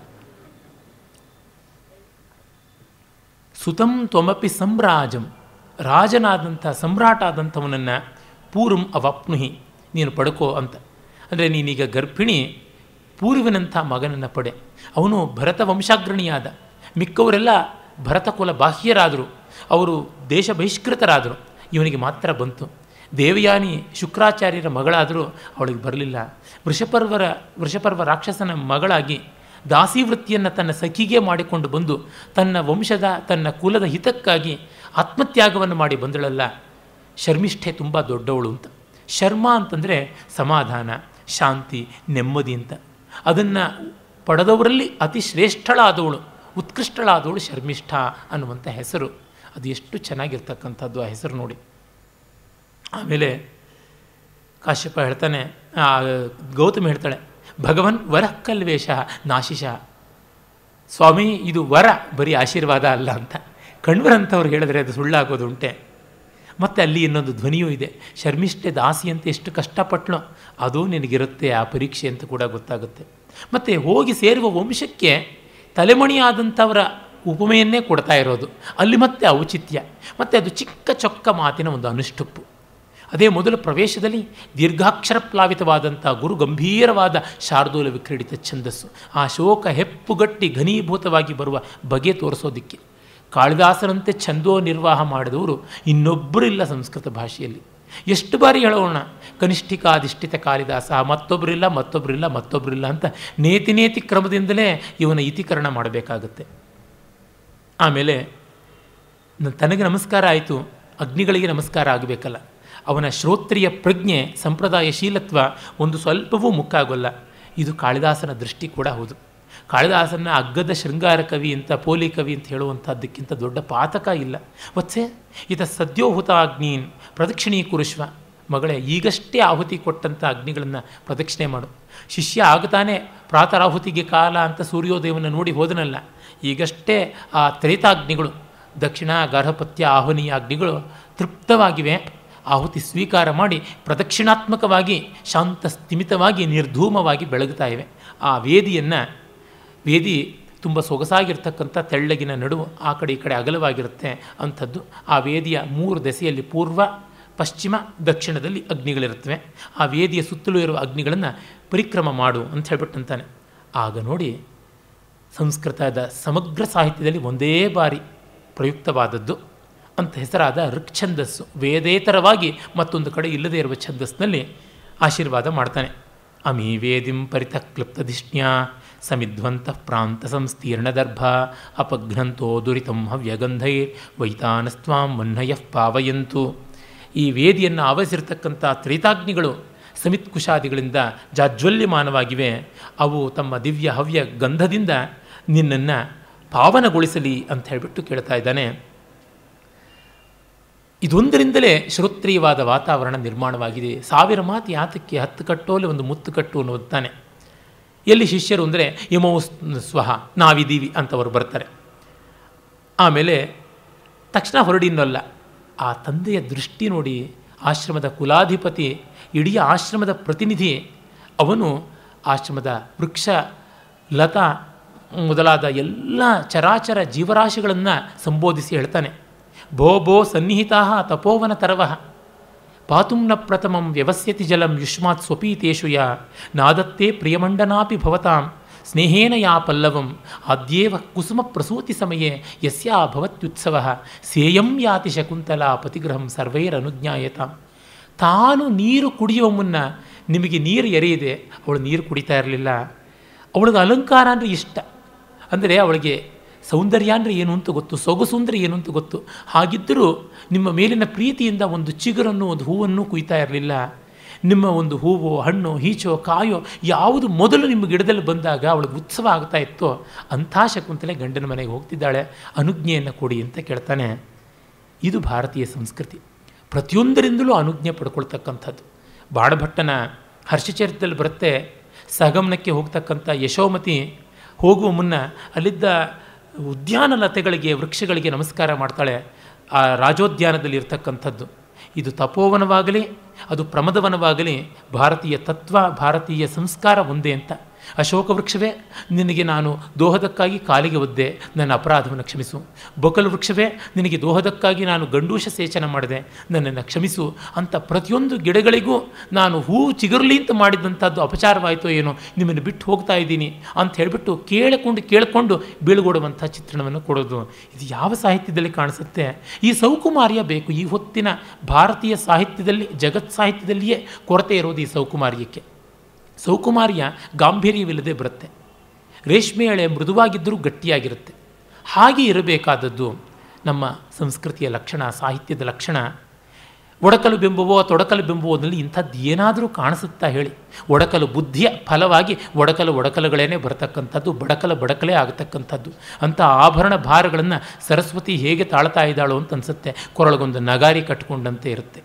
ಸುತಂ ತ್ವಮಪಿ ಸಂರಾಜಂ ರಾಜನಾದಂಥ ಸಮ್ರಾಟ ಆದಂಥವನನ್ನು ಪೂರ್ವಂ ಅವಪ್ನುಹಿ ನೀನು ಪಡ್ಕೋ ಅಂತ ಅಂದರೆ ನೀನೀಗ ಗರ್ಭಿಣಿ ಪೂರ್ವಿನಂಥ ಮಗನನ್ನು ಪಡೆ ಅವನು ಭರತ ವಂಶಾಗ್ರಣಿಯಾದ ಮಿಕ್ಕವರೆಲ್ಲ ಭರತಕುಲ ಬಾಹ್ಯರಾದರು ಅವರು ದೇಶ ಬಹಿಷ್ಕೃತರಾದರು ಇವನಿಗೆ ಮಾತ್ರ ಬಂತು ದೇವಯಾನಿ ಶುಕ್ರಾಚಾರ್ಯರ ಮಗಳಾದರೂ ಅವಳಿಗೆ ಬರಲಿಲ್ಲ ವೃಷಪರ್ವರ ವೃಷಪರ್ವ ರಾಕ್ಷಸನ ಮಗಳಾಗಿ ದಾಸಿವೃತ್ತಿಯನ್ನು ತನ್ನ ಸಖಿಗೆ ಮಾಡಿಕೊಂಡು ಬಂದು ತನ್ನ ವಂಶದ ತನ್ನ ಕುಲದ ಹಿತಕ್ಕಾಗಿ ಆತ್ಮತ್ಯಾಗವನ್ನು ಮಾಡಿ ಬಂದಳಲ್ಲ ಶರ್ಮಿಷ್ಠೆ ತುಂಬ ದೊಡ್ಡವಳು ಅಂತ ಶರ್ಮ ಅಂತಂದರೆ ಸಮಾಧಾನ ಶಾಂತಿ ನೆಮ್ಮದಿ ಅಂತ ಅದನ್ನು ಪಡೆದವರಲ್ಲಿ ಅತಿ ಶ್ರೇಷ್ಠಳಾದವಳು ಉತ್ಕೃಷ್ಟಳಾದವಳು ಶರ್ಮಿಷ್ಠ ಅನ್ನುವಂಥ ಹೆಸರು ಅದು ಎಷ್ಟು ಚೆನ್ನಾಗಿರ್ತಕ್ಕಂಥದ್ದು ಆ ಹೆಸರು ನೋಡಿ ಆಮೇಲೆ ಕಾಶ್ಯಪ ಹೇಳ್ತಾನೆ ಗೌತಮಿ ಹೇಳ್ತಾಳೆ ಭಗವನ್ ವರ ಕಲ್ವೇಶ ನಾಶಿಷ ಸ್ವಾಮಿ ಇದು ವರ ಬರೀ ಆಶೀರ್ವಾದ ಅಲ್ಲ ಅಂತ ಕಣ್ವರಂಥವ್ರು ಹೇಳಿದ್ರೆ ಅದು ಸುಳ್ಳಾಗೋದು ಉಂಟೆ ಮತ್ತು ಅಲ್ಲಿ ಇನ್ನೊಂದು ಧ್ವನಿಯೂ ಇದೆ ಶರ್ಮಿಷ್ಠೆ ದಾಸಿ ಅಂತ ಎಷ್ಟು ಕಷ್ಟಪಟ್ಟಳು ಅದು ನಿನಗಿರುತ್ತೆ ಆ ಪರೀಕ್ಷೆ ಅಂತ ಕೂಡ ಗೊತ್ತಾಗುತ್ತೆ ಮತ್ತು ಹೋಗಿ ಸೇರುವ ವಂಶಕ್ಕೆ ತಲೆಮಣಿಯಾದಂಥವರ ಉಪಮೆಯನ್ನೇ ಕೊಡ್ತಾ ಇರೋದು ಅಲ್ಲಿ ಮತ್ತೆ ಔಚಿತ್ಯ ಮತ್ತು ಅದು ಚಿಕ್ಕ ಚೊಕ್ಕ ಮಾತಿನ ಒಂದು ಅನುಷ್ಠುಪ್ಪು ಅದೇ ಮೊದಲ ಪ್ರವೇಶದಲ್ಲಿ ದೀರ್ಘಾಕ್ಷರ ಪ್ಲಾವಿತವಾದಂಥ ಗುರು ಗಂಭೀರವಾದ ಶಾರ್ದೂಲ ವಿಕ್ರೀಡಿತ ಛಂದಸ್ಸು ಆ ಶೋಕ ಹೆಪ್ಪುಗಟ್ಟಿ ಘನೀಭೂತವಾಗಿ ಬರುವ ಬಗೆ ತೋರಿಸೋದಿಕ್ಕೆ ಕಾಳಿದಾಸರಂತೆ ಛಂದೋ ನಿರ್ವಾಹ ಮಾಡಿದವರು ಇನ್ನೊಬ್ಬರಿಲ್ಲ ಸಂಸ್ಕೃತ ಭಾಷೆಯಲ್ಲಿ ಎಷ್ಟು ಬಾರಿ ಹೇಳೋಣ ಕನಿಷ್ಠಿಕಾಧಿಷ್ಠಿತ ಕಾಳಿದಾಸ ಮತ್ತೊಬ್ಬರಿಲ್ಲ ಮತ್ತೊಬ್ಬರಿಲ್ಲ ಮತ್ತೊಬ್ಬರಿಲ್ಲ ಅಂತ ನೇತಿ ನೇತಿ ಕ್ರಮದಿಂದಲೇ ಇವನ ಇತಿಕರಣ ಮಾಡಬೇಕಾಗತ್ತೆ ಆಮೇಲೆ ತನಗೆ ನಮಸ್ಕಾರ ಆಯಿತು ಅಗ್ನಿಗಳಿಗೆ ನಮಸ್ಕಾರ ಆಗಬೇಕಲ್ಲ ಅವನ ಶ್ರೋತ್ರಿಯ ಪ್ರಜ್ಞೆ ಸಂಪ್ರದಾಯಶೀಲತ್ವ ಒಂದು ಸ್ವಲ್ಪವೂ ಮುಕ್ಕಾಗೋಲ್ಲ ಇದು ಕಾಳಿದಾಸನ ದೃಷ್ಟಿ ಕೂಡ ಹೌದು ಕಾಳಿದಾಸನ ಅಗ್ಗದ ಶೃಂಗಾರ ಕವಿ ಅಂತ ಪೋಲಿ ಕವಿ ಅಂತ ಹೇಳುವಂಥದ್ದಕ್ಕಿಂತ ದೊಡ್ಡ ಪಾತಕ ಇಲ್ಲ ವತ್ಸೆ ಈತ ಸದ್ಯೋಹುತ ಅಗ್ನೀನ್ ಪ್ರದಕ್ಷಿಣೀ ಕುರುಶ್ವ ಮಗಳೇ ಈಗಷ್ಟೇ ಆಹುತಿ ಕೊಟ್ಟಂಥ ಅಗ್ನಿಗಳನ್ನು ಪ್ರದಕ್ಷಿಣೆ ಮಾಡು ಶಿಷ್ಯ ಆಗುತ್ತಾನೆ ಪ್ರಾತರಾಹುತಿಗೆ ಕಾಲ ಅಂತ ಸೂರ್ಯೋದಯವನ್ನು ನೋಡಿ ಹೋದನಲ್ಲ ಈಗಷ್ಟೇ ಆ ತ್ರೇತಾಗ್ನಿಗಳು ದಕ್ಷಿಣ ಗರ್ಭಪತ್ಯ ಆಹ್ವನೀಯ ಅಗ್ನಿಗಳು ತೃಪ್ತವಾಗಿವೆ ಆಹುತಿ ಸ್ವೀಕಾರ ಮಾಡಿ ಪ್ರದಕ್ಷಿಣಾತ್ಮಕವಾಗಿ ಶಾಂತ ಸ್ಥಿಮಿತವಾಗಿ ನಿರ್ಧೂಮವಾಗಿ ಬೆಳಗುತ್ತಾ ಇವೆ ಆ ವೇದಿಯನ್ನು ವೇದಿ ತುಂಬ ಸೊಗಸಾಗಿರ್ತಕ್ಕಂಥ ತೆಳ್ಳಗಿನ ನಡುವು ಆ ಕಡೆ ಈ ಕಡೆ ಅಗಲವಾಗಿರುತ್ತೆ ಅಂಥದ್ದು ಆ ವೇದಿಯ ಮೂರು ದೆಸೆಯಲ್ಲಿ ಪೂರ್ವ ಪಶ್ಚಿಮ ದಕ್ಷಿಣದಲ್ಲಿ ಅಗ್ನಿಗಳಿರುತ್ತವೆ ಆ ವೇದಿಯ ಸುತ್ತಲೂ ಇರುವ ಅಗ್ನಿಗಳನ್ನು ಪರಿಕ್ರಮ ಮಾಡು ಅಂತ ಹೇಳ್ಬಿಟ್ಟಂತಾನೆ ಆಗ ನೋಡಿ ಸಂಸ್ಕೃತದ ಸಮಗ್ರ ಸಾಹಿತ್ಯದಲ್ಲಿ ಒಂದೇ ಬಾರಿ ಪ್ರಯುಕ್ತವಾದದ್ದು ಅಂತ ಹೆಸರಾದ ಋಕ್ ಛಂದಸ್ಸು ವೇದೇತರವಾಗಿ ಮತ್ತೊಂದು ಕಡೆ ಇಲ್ಲದೇ ಇರುವ ಛಂದಸ್ಸಿನಲ್ಲಿ ಆಶೀರ್ವಾದ ಮಾಡ್ತಾನೆ ಅಮಿ ವೇದಿಂ ಪರಿತಃ ಕ್ಲುಪ್ತಧಿಷ್ಣ್ಯ ಸಮಿಧ್ವಂತ ಪ್ರಾಂತ ಸಂಸ್ತೀರ್ಣದರ್ಭ ಅಪಘ್ನಂತೋ ದುರಿತಂ ಹವ್ಯಗಂಧೈರ್ ವೈತಾನಸ್ತ್ವಾಂ ಮನ್ನಯಃ ಪಾವಯಂತು ಈ ವೇದಿಯನ್ನು ಆವರಿಸಿರ್ತಕ್ಕಂಥ ತ್ರೇತಾಗ್ನಿಗಳು ಸಮಿತ್ಕುಶಾದಿಗಳಿಂದ ಜಾಜ್ವಲ್ಯಮಾನವಾಗಿವೆ ಅವು ತಮ್ಮ ದಿವ್ಯ ಹವ್ಯ ಗಂಧದಿಂದ ನಿನ್ನನ್ನು ಪಾವನಗೊಳಿಸಲಿ ಅಂತ ಹೇಳಿಬಿಟ್ಟು ಕೇಳ್ತಾ ಇದ್ದಾನೆ ಇದೊಂದರಿಂದಲೇ ಶ್ರೋತ್ರಿಯವಾದ ವಾತಾವರಣ ನಿರ್ಮಾಣವಾಗಿದೆ ಸಾವಿರ ಮಾತು ಯಾತಕ್ಕೆ ಹತ್ತು ಕಟ್ಟೋಲೆ ಒಂದು ಮುತ್ತು ಕಟ್ಟು ಅನ್ನೋದಾನೆ ಎಲ್ಲಿ ಶಿಷ್ಯರು ಅಂದರೆ ಇಮೋ ಸ್ವಹ ನಾವಿದ್ದೀವಿ ಅಂತವರು ಬರ್ತಾರೆ ಆಮೇಲೆ ತಕ್ಷಣ ಹೊರಡಿನಲ್ಲ ಆ ತಂದೆಯ ದೃಷ್ಟಿ ನೋಡಿ ಆಶ್ರಮದ ಕುಲಾಧಿಪತಿ ಇಡೀ ಆಶ್ರಮದ ಪ್ರತಿನಿಧಿ ಅವನು ಆಶ್ರಮದ ವೃಕ್ಷ ಲತಾ ಮೊದಲಾದ ಎಲ್ಲ ಚರಾಚರ ಜೀವರಾಶಿಗಳನ್ನು ಸಂಬೋಧಿಸಿ ಹೇಳ್ತಾನೆ ಭೋ ಭೋ ಸನ್ನಿಹಿತಾ ತಪೋವನ ತರವಃ ಪಾತುಂ ನ ಪ್ರಥಮಂ ವ್ಯವಸ್ಯತಿ ಜಲಂ ಯುಷ್ಮಾತ್ ಸ್ವಪೀತೇಷು ಯಾ ನಾದತ್ತೇ ಪ್ರಿಯಮಂಡನಾಪಿ ಭವತಾಂ ಸ್ನೇಹೇನ ಯಾ ಪಲ್ಲವಂ ಆದ್ಯೇವ ಕುಸುಮ ಪ್ರಸೂತಿ ಸಮಯೇ ಯಸ್ಯಾ ಭವತ್ಯುತ್ಸವ ಸೇಯಂ ಯಾತಿ ಶಕುಂತಲಾ ಪತಿಗ್ರಹಂ ಸರ್ವೈರನುಜ್ಞಾಯತಾಂ ತಾನು ನೀರು ಕುಡಿಯುವ ಮುನ್ನ ನಿಮಗೆ ನೀರು ಎರೆಯಿದೆ ಅವಳು ನೀರು ಕುಡಿತಾ ಇರಲಿಲ್ಲ ಅವಳಿಗೆ ಅಲಂಕಾರ ಅಂದರೆ ಇಷ್ಟ ಅಂದರೆ ಅವಳಿಗೆ ಸೌಂದರ್ಯ ಅಂದರೆ ಏನು ಅಂತ ಗೊತ್ತು ಸೊಗಸು ಅಂದರೆ ಏನು ಅಂತ ಗೊತ್ತು ಹಾಗಿದ್ದರೂ ನಿಮ್ಮ ಮೇಲಿನ ಪ್ರೀತಿಯಿಂದ ಒಂದು ಚಿಗುರನ್ನು ಒಂದು ಹೂವನ್ನು ಕುಯ್ತಾ ಇರಲಿಲ್ಲ ನಿಮ್ಮ ಒಂದು ಹೂವು ಹಣ್ಣು ಹೀಚೋ ಕಾಯೋ ಯಾವುದು ಮೊದಲು ನಿಮ್ಮ ಗಿಡದಲ್ಲಿ ಬಂದಾಗ ಅವಳಿಗೆ ಉತ್ಸವ ಆಗ್ತಾ ಇತ್ತೋ ಅಂಥ ಶಕುಂತಲೆ ಗಂಡನ ಮನೆಗೆ ಹೋಗ್ತಿದ್ದಾಳೆ ಅನುಜ್ಞೆಯನ್ನು ಕೊಡಿ ಅಂತ ಕೇಳ್ತಾನೆ ಇದು ಭಾರತೀಯ ಸಂಸ್ಕೃತಿ ಪ್ರತಿಯೊಂದರಿಂದಲೂ ಅನುಜ್ಞೆ ಪಡ್ಕೊಳ್ತಕ್ಕಂಥದ್ದು ಬಾಣಭಟ್ಟನ ಹರ್ಷಚರಿತದಲ್ಲಿ ಬರುತ್ತೆ ಸಗಮನಕ್ಕೆ ಹೋಗ್ತಕ್ಕಂಥ ಯಶೋಮತಿ ಹೋಗುವ ಮುನ್ನ ಅಲ್ಲಿದ್ದ ಉದ್ಯಾನ ಲತೆಗಳಿಗೆ ವೃಕ್ಷಗಳಿಗೆ ನಮಸ್ಕಾರ ಮಾಡ್ತಾಳೆ ಆ ರಾಜೋದ್ಯಾನದಲ್ಲಿ ಇರ್ತಕ್ಕಂಥದ್ದು ಇದು ತಪೋವನವಾಗಲಿ ಅದು ಪ್ರಮದವನವಾಗಲಿ ಭಾರತೀಯ ತತ್ವ ಭಾರತೀಯ ಸಂಸ್ಕಾರ ಒಂದೇ ಅಂತ ಅಶೋಕ ವೃಕ್ಷವೇ ನಿನಗೆ ನಾನು ದೋಹದಕ್ಕಾಗಿ ಕಾಲಿಗೆ ಒದ್ದೆ ನನ್ನ ಅಪರಾಧವನ್ನು ಕ್ಷಮಿಸು ಬೊಕಲ್ ವೃಕ್ಷವೇ ನಿನಗೆ ದೋಹದಕ್ಕಾಗಿ ನಾನು ಗಂಡೂಷ ಸೇಚನ ಮಾಡಿದೆ ನನ್ನನ್ನು ಕ್ಷಮಿಸು ಅಂತ ಪ್ರತಿಯೊಂದು ಗಿಡಗಳಿಗೂ ನಾನು ಹೂ ಚಿಗುರ್ಲಿ ಅಂತ ಮಾಡಿದಂಥದ್ದು ಅಪಚಾರವಾಯಿತೋ ಏನೋ ನಿಮ್ಮನ್ನು ಬಿಟ್ಟು ಹೋಗ್ತಾ ಇದ್ದೀನಿ ಅಂತ ಹೇಳಿಬಿಟ್ಟು ಕೇಳಿಕೊಂಡು ಕೇಳಿಕೊಂಡು ಬೀಳ್ಗೊಡುವಂಥ ಚಿತ್ರಣವನ್ನು ಕೊಡೋದು ಇದು ಯಾವ ಸಾಹಿತ್ಯದಲ್ಲಿ ಕಾಣಿಸುತ್ತೆ ಈ ಸೌಕುಮಾರ್ಯ ಬೇಕು ಈ ಹೊತ್ತಿನ ಭಾರತೀಯ ಸಾಹಿತ್ಯದಲ್ಲಿ ಜಗತ್ ಸಾಹಿತ್ಯದಲ್ಲಿಯೇ ಕೊರತೆ ಇರೋದು ಈ ಸೌಕುಮಾರ್ಯಕ್ಕೆ ಸೌಕುಮಾರ್ಯ ಗಾಂಭೀರ್ಯವಿಲ್ಲದೆ ಬರುತ್ತೆ ರೇಷ್ಮೆ ಎಳೆ ಮೃದುವಾಗಿದ್ದರೂ ಗಟ್ಟಿಯಾಗಿರುತ್ತೆ ಹಾಗೆ ಇರಬೇಕಾದದ್ದು ನಮ್ಮ ಸಂಸ್ಕೃತಿಯ ಲಕ್ಷಣ ಸಾಹಿತ್ಯದ ಲಕ್ಷಣ ಒಡಕಲು ಬಿಂಬವೋ ತೊಡಕಲು ಬಿಂಬುವುದರಲ್ಲಿ ಇಂಥದ್ದು ಏನಾದರೂ ಕಾಣಿಸುತ್ತಾ ಹೇಳಿ ಒಡಕಲು ಬುದ್ಧಿಯ ಫಲವಾಗಿ ಒಡಕಲು ಒಡಕಲುಗಳೇನೆ ಬರತಕ್ಕಂಥದ್ದು ಬಡಕಲ ಬಡಕಲೇ ಆಗತಕ್ಕಂಥದ್ದು ಅಂಥ ಆಭರಣ ಭಾರಗಳನ್ನು ಸರಸ್ವತಿ ಹೇಗೆ ತಾಳ್ತಾ ಇದ್ದಾಳೋ ಅಂತ ಅನಿಸುತ್ತೆ ಕೊರಳಗೊಂದು ನಗಾರಿ ಕಟ್ಟಿಕೊಂಡಂತೆ ಇರುತ್ತೆ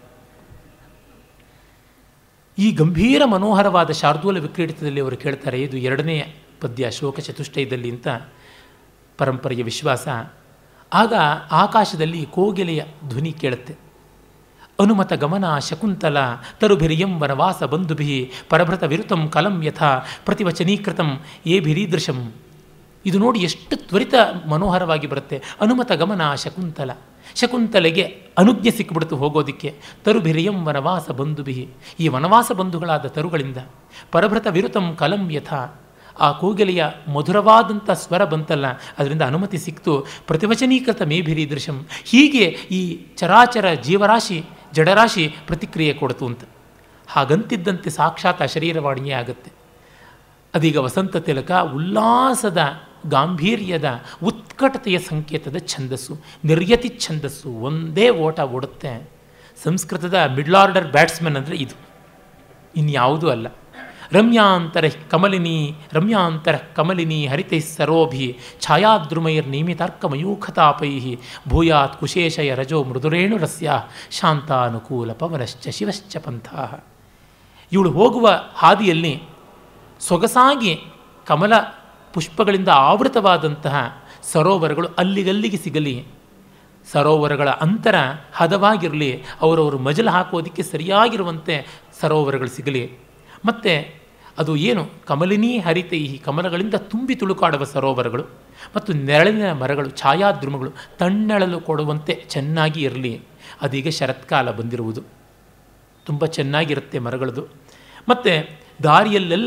ಈ ಗಂಭೀರ ಮನೋಹರವಾದ ಶಾರ್ದೂಲ ವಿಕ್ರೀಡಿತದಲ್ಲಿ ಅವರು ಕೇಳ್ತಾರೆ ಇದು ಎರಡನೆಯ ಪದ್ಯ ಶೋಕ ಚತುಷ್ಟಯದಲ್ಲಿ ಅಂತ ಪರಂಪರೆಯ ವಿಶ್ವಾಸ ಆಗ ಆಕಾಶದಲ್ಲಿ ಕೋಗಿಲೆಯ ಧ್ವನಿ ಕೇಳುತ್ತೆ ಅನುಮತ ಗಮನ ಶಕುಂತಲ ತರುಭಿರಿಯಂ ವನವಾಸ ಬಂಧುಭಿ ಪರಭೃತ ವಿರುತಂ ಕಲಂ ಯಥಾ ಪ್ರತಿವಚನೀಕೃತಂ ಏಭಿರೀದೃಶಂ ಇದು ನೋಡಿ ಎಷ್ಟು ತ್ವರಿತ ಮನೋಹರವಾಗಿ ಬರುತ್ತೆ ಅನುಮತ ಗಮನ ಶಕುಂತಲ ಶಕುಂತಲೆಗೆ ಅನುಜ್ಞೆ ಸಿಕ್ಕಿಬಿಡ್ತು ಹೋಗೋದಕ್ಕೆ ತರುಭಿರಿಯಂ ವನವಾಸ ಬಂಧುಭಿ ಈ ವನವಾಸ ಬಂಧುಗಳಾದ ತರುಗಳಿಂದ ಪರಭೃತ ವಿರುತಂ ಕಲಂ ಯಥಾ ಆ ಕೋಗಿಲೆಯ ಮಧುರವಾದಂಥ ಸ್ವರ ಬಂತಲ್ಲ ಅದರಿಂದ ಅನುಮತಿ ಸಿಕ್ತು ಪ್ರತಿವಚನೀಕೃತ ಮೇಭಿರಿ ದೃಶ್ಯಂ ಹೀಗೆ ಈ ಚರಾಚರ ಜೀವರಾಶಿ ಜಡರಾಶಿ ಪ್ರತಿಕ್ರಿಯೆ ಕೊಡ್ತು ಅಂತ ಹಾಗಂತಿದ್ದಂತೆ ಸಾಕ್ಷಾತ್ ಶರೀರವಾಣಿಯೇ ಆಗುತ್ತೆ ಅದೀಗ ವಸಂತ ತಿಲಕ ಉಲ್ಲಾಸದ ಗಾಂಭೀರ್ಯದ ಉತ್ಕಟತೆಯ ಸಂಕೇತದ ಛಂದಸ್ಸು ನಿರ್ಯತಿ ಛಂದಸ್ಸು ಒಂದೇ ಓಟ ಓಡುತ್ತೆ ಸಂಸ್ಕೃತದ ಮಿಡ್ಲ್ ಆರ್ಡರ್ ಬ್ಯಾಟ್ಸ್ಮನ್ ಅಂದರೆ ಇದು ಇನ್ಯಾವುದೂ ಅಲ್ಲ ರಮ್ಯಾಂತರ ಕಮಲಿನಿ ರಮ್ಯಾಂತರ ಕಮಲಿನಿ ಹರಿತೈ ಸರೋಭಿ ಛಾಯಾದ್ರುಮೈರ್ ನಿಯಮಿತಾರ್ಕಮಯೂಖತಾಪೈ ಭೂಯಾತ್ ಕುಶೇಷಯ ರಜೋ ಮೃದುರೇಣು ರಸ್ಯ ಶಾಂತಾನುಕೂಲ ಪವನಶ್ಚ ಶಿವಶ್ಚ ಪಂಥಾ ಇವಳು ಹೋಗುವ ಹಾದಿಯಲ್ಲಿ ಸೊಗಸಾಗಿ ಕಮಲ ಪುಷ್ಪಗಳಿಂದ ಆವೃತವಾದಂತಹ ಸರೋವರಗಳು ಅಲ್ಲಿಗಲ್ಲಿಗೆ ಸಿಗಲಿ ಸರೋವರಗಳ ಅಂತರ ಹದವಾಗಿರಲಿ ಅವರವರು ಮಜಲು ಹಾಕೋದಕ್ಕೆ ಸರಿಯಾಗಿರುವಂತೆ ಸರೋವರಗಳು ಸಿಗಲಿ ಮತ್ತು ಅದು ಏನು ಕಮಲಿನಿ ಹರಿತೆ ಈ ಕಮಲಗಳಿಂದ ತುಂಬಿ ತುಳುಕಾಡುವ ಸರೋವರಗಳು ಮತ್ತು ನೆರಳಿನ ಮರಗಳು ಛಾಯಾದ್ರುಮಗಳು ತಣ್ಣಳಲು ಕೊಡುವಂತೆ ಚೆನ್ನಾಗಿ ಇರಲಿ ಅದೀಗ ಶರತ್ಕಾಲ ಬಂದಿರುವುದು ತುಂಬ ಚೆನ್ನಾಗಿರುತ್ತೆ ಮರಗಳದು ಮತ್ತು ದಾರಿಯಲ್ಲೆಲ್ಲ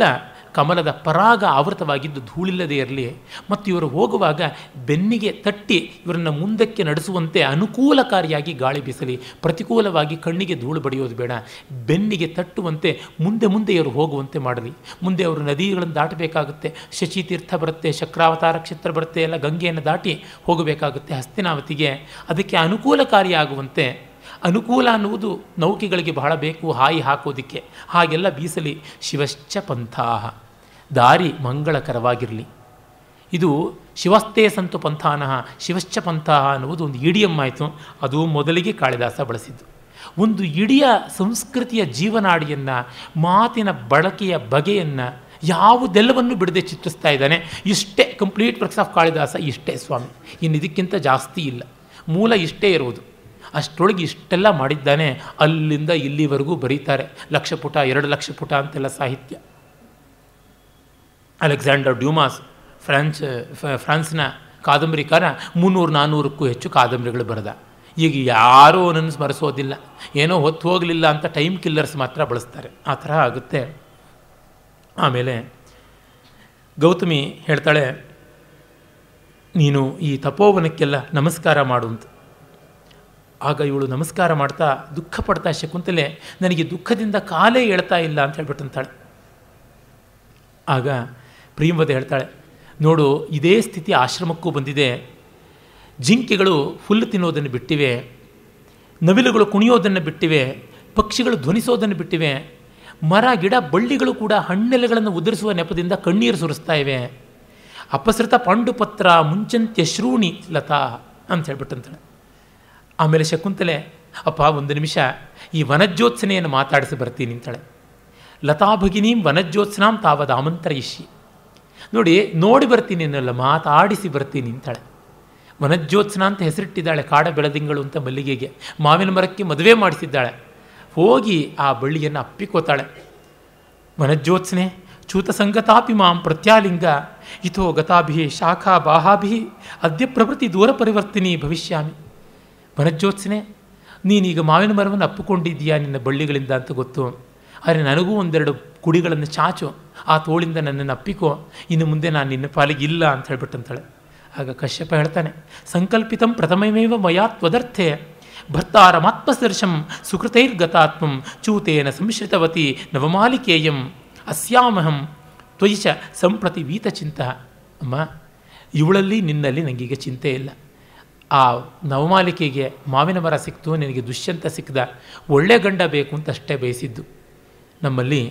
ಕಮಲದ ಪರಾಗ ಆವೃತವಾಗಿದ್ದು ಧೂಳಿಲ್ಲದೆ ಇರಲಿ ಮತ್ತು ಇವರು ಹೋಗುವಾಗ ಬೆನ್ನಿಗೆ ತಟ್ಟಿ ಇವರನ್ನು ಮುಂದಕ್ಕೆ ನಡೆಸುವಂತೆ ಅನುಕೂಲಕಾರಿಯಾಗಿ ಗಾಳಿ ಬೀಸಲಿ ಪ್ರತಿಕೂಲವಾಗಿ ಕಣ್ಣಿಗೆ ಧೂಳು ಬಡಿಯೋದು ಬೇಡ ಬೆನ್ನಿಗೆ ತಟ್ಟುವಂತೆ ಮುಂದೆ ಮುಂದೆ ಇವರು ಹೋಗುವಂತೆ ಮಾಡಲಿ ಮುಂದೆ ಅವರು ನದಿಗಳನ್ನು ದಾಟಬೇಕಾಗುತ್ತೆ ಶಚಿ ತೀರ್ಥ ಬರುತ್ತೆ ಚಕ್ರಾವತಾರ ಕ್ಷೇತ್ರ ಬರುತ್ತೆ ಎಲ್ಲ ಗಂಗೆಯನ್ನು ದಾಟಿ ಹೋಗಬೇಕಾಗುತ್ತೆ ಹಸ್ತಿನಾವತಿಗೆ ಅದಕ್ಕೆ ಅನುಕೂಲಕಾರಿಯಾಗುವಂತೆ ಅನುಕೂಲ ಅನ್ನುವುದು ನೌಕೆಗಳಿಗೆ ಬಹಳ ಬೇಕು ಹಾಯಿ ಹಾಕೋದಿಕ್ಕೆ ಹಾಗೆಲ್ಲ ಬೀಸಲಿ ಶಿವಶ್ಚ ಪಂಥಾಹ ದಾರಿ ಮಂಗಳಕರವಾಗಿರಲಿ ಇದು ಶಿವಸ್ಥೇ ಸಂತು ಪಂಥಾನಃ ಶಿವಶ್ಚ ಪಂಥಾಹ ಅನ್ನುವುದು ಒಂದು ಇಡಿಯಮ್ ಆಯಿತು ಅದು ಮೊದಲಿಗೆ ಕಾಳಿದಾಸ ಬಳಸಿದ್ದು ಒಂದು ಇಡಿಯ ಸಂಸ್ಕೃತಿಯ ಜೀವನಾಡಿಯನ್ನು ಮಾತಿನ ಬಳಕೆಯ ಬಗೆಯನ್ನು ಯಾವುದೆಲ್ಲವನ್ನು ಬಿಡದೆ ಚಿತ್ರಿಸ್ತಾ ಇದ್ದಾನೆ ಇಷ್ಟೇ ಕಂಪ್ಲೀಟ್ ವರ್ಕ್ಸ್ ಆಫ್ ಕಾಳಿದಾಸ ಇಷ್ಟೇ ಸ್ವಾಮಿ ಇನ್ನು ಇದಕ್ಕಿಂತ ಜಾಸ್ತಿ ಇಲ್ಲ ಮೂಲ ಇಷ್ಟೇ ಇರುವುದು ಅಷ್ಟರೊಳಗೆ ಇಷ್ಟೆಲ್ಲ ಮಾಡಿದ್ದಾನೆ ಅಲ್ಲಿಂದ ಇಲ್ಲಿವರೆಗೂ ಬರೀತಾರೆ ಲಕ್ಷ ಪುಟ ಎರಡು ಲಕ್ಷ ಪುಟ ಅಂತೆಲ್ಲ ಸಾಹಿತ್ಯ ಅಲೆಕ್ಸಾಂಡರ್ ಡ್ಯೂಮಾಸ್ ಫ್ರಾನ್ಸ್ ಫ್ರಾನ್ಸ್ನ ಕಾದಂಬರಿಕಾರ ಮುನ್ನೂರು ನಾನ್ನೂರಕ್ಕೂ ಹೆಚ್ಚು ಕಾದಂಬರಿಗಳು ಬರೆದ ಈಗ ಯಾರೂ ಅವನನ್ನು ಸ್ಮರಿಸೋದಿಲ್ಲ ಏನೋ ಹೊತ್ತು ಹೋಗಲಿಲ್ಲ ಅಂತ ಟೈಮ್ ಕಿಲ್ಲರ್ಸ್ ಮಾತ್ರ ಬಳಸ್ತಾರೆ ಆ ಥರ ಆಗುತ್ತೆ ಆಮೇಲೆ ಗೌತಮಿ ಹೇಳ್ತಾಳೆ ನೀನು ಈ ತಪೋವನಕ್ಕೆಲ್ಲ ನಮಸ್ಕಾರ ಮಾಡು ಅಂತ ಆಗ ಇವಳು ನಮಸ್ಕಾರ ಮಾಡ್ತಾ ದುಃಖ ಪಡ್ತಾ ಶಕುಂತಲೆ ನನಗೆ ದುಃಖದಿಂದ ಕಾಲೇ ಹೇಳ್ತಾ ಇಲ್ಲ ಅಂತ ಹೇಳ್ಬಿಟ್ಟಂತಾಳೆ ಆಗ ಪ್ರಿಯಂವದ ಹೇಳ್ತಾಳೆ ನೋಡು ಇದೇ ಸ್ಥಿತಿ ಆಶ್ರಮಕ್ಕೂ ಬಂದಿದೆ ಜಿಂಕೆಗಳು ಹುಲ್ಲು ತಿನ್ನೋದನ್ನು ಬಿಟ್ಟಿವೆ ನವಿಲುಗಳು ಕುಣಿಯೋದನ್ನು ಬಿಟ್ಟಿವೆ ಪಕ್ಷಿಗಳು ಧ್ವನಿಸೋದನ್ನು ಬಿಟ್ಟಿವೆ ಮರ ಗಿಡ ಬಳ್ಳಿಗಳು ಕೂಡ ಹಣ್ಣೆಲೆಗಳನ್ನು ಉದುರಿಸುವ ನೆಪದಿಂದ ಕಣ್ಣೀರು ಸುರಿಸ್ತಾ ಇವೆ ಅಪಸೃತ ಪಾಂಡುಪತ್ರ ಮುಂಚಂತ್ಯ ಶ್ರೂಣಿ ಲತಾ ಅಂತ ಹೇಳ್ಬಿಟ್ಟಂತಾಳೆ ಆಮೇಲೆ ಶಕುಂತಲೆ ಅಪ್ಪ ಒಂದು ನಿಮಿಷ ಈ ವನಜ್ಯೋತ್ಸನೆಯನ್ನು ಮಾತಾಡಿಸಿ ಬರ್ತೀನಿ ಅಂತಾಳೆ ಲತಾ ಭಗಿನೀಂ ವನಜ್ಯೋತ್ಸನಾಂ ತಾವದ ಆಮಂತ್ರಯಿಷಿ ನೋಡಿ ನೋಡಿ ಬರ್ತೀನಿ ಅನ್ನಲ್ಲ ಮಾತಾಡಿಸಿ ಬರ್ತೀನಿ ಅಂತಾಳೆ ವನಜ್ಯೋತ್ಸನ ಅಂತ ಹೆಸರಿಟ್ಟಿದ್ದಾಳೆ ಕಾಡ ಬೆಳದಿಂಗಳು ಅಂತ ಮಲ್ಲಿಗೆಗೆ ಮಾವಿನ ಮರಕ್ಕೆ ಮದುವೆ ಮಾಡಿಸಿದ್ದಾಳೆ ಹೋಗಿ ಆ ಬಳ್ಳಿಯನ್ನು ಅಪ್ಪಿಕೋತಾಳೆ ವನಜ್ಯೋತ್ಸನೆ ಚ್ಯೂತಸಂಗತಾಪಿ ಮಾಂ ಪ್ರತ್ಯಾಲಿಂಗ ಇಥೋ ಗತಾಭಿ ಶಾಖಾ ಬಾಹಾಭಿ ಅದ್ಯ ಪ್ರವೃತ್ತಿ ದೂರ ಪರಿವರ್ತಿನಿ ಭವಿಷ್ಯಾಮಿ ವನಜ್ಯೋತ್ಸನೆ ನೀನೀಗ ಮಾವಿನ ಮರವನ್ನು ಅಪ್ಪಿಕೊಂಡಿದ್ದೀಯಾ ನಿನ್ನ ಬಳ್ಳಿಗಳಿಂದ ಅಂತ ಗೊತ್ತು ಆದರೆ ನನಗೂ ಒಂದೆರಡು ಕುಡಿಗಳನ್ನು ಚಾಚು ಆ ತೋಳಿಂದ ನನ್ನನ್ನು ಅಪ್ಪಿಕೋ ಇನ್ನು ಮುಂದೆ ನಾನು ನಿನ್ನ ಪಾಲಿಗೆ ಇಲ್ಲ ಅಂತ ಹೇಳ್ಬಿಟ್ಟಂತಾಳೆ ಆಗ ಕಶ್ಯಪ ಹೇಳ್ತಾನೆ ಸಂಕಲ್ಪಿತಂ ಪ್ರಥಮಮೇವ ಮಯಾ ತ್ವದರ್ಥೆ ಭರ್ತಾರಮಾತ್ಮಸದರ್ಶಂ ಸುಕೃತೈರ್ಗತಾತ್ಮಂ ಚೂತೇನ ಸಂಶ್ರಿತವತಿ ನವಮಾಲಿಕೇಯಂ ಅಸ್ಯಾಮಹಂ ತ್ವಯಿಚ ಸಂಪ್ರತಿ ವೀತಚಿಂತ ಅಮ್ಮ ಇವಳಲ್ಲಿ ನಿನ್ನಲ್ಲಿ ನನಗೀಗ ಚಿಂತೆ ಇಲ್ಲ ಆ ನವಮಾಲಿಕೆಗೆ ಮಾವಿನ ಮರ ಸಿಕ್ತು ನಿನಗೆ ದುಷ್ಯಂತ ಸಿಕ್ಕದ ಒಳ್ಳೆ ಗಂಡ ಬೇಕು ಅಂತ ಅಷ್ಟೇ ಬಯಸಿದ್ದು ನಮ್ಮಲ್ಲಿ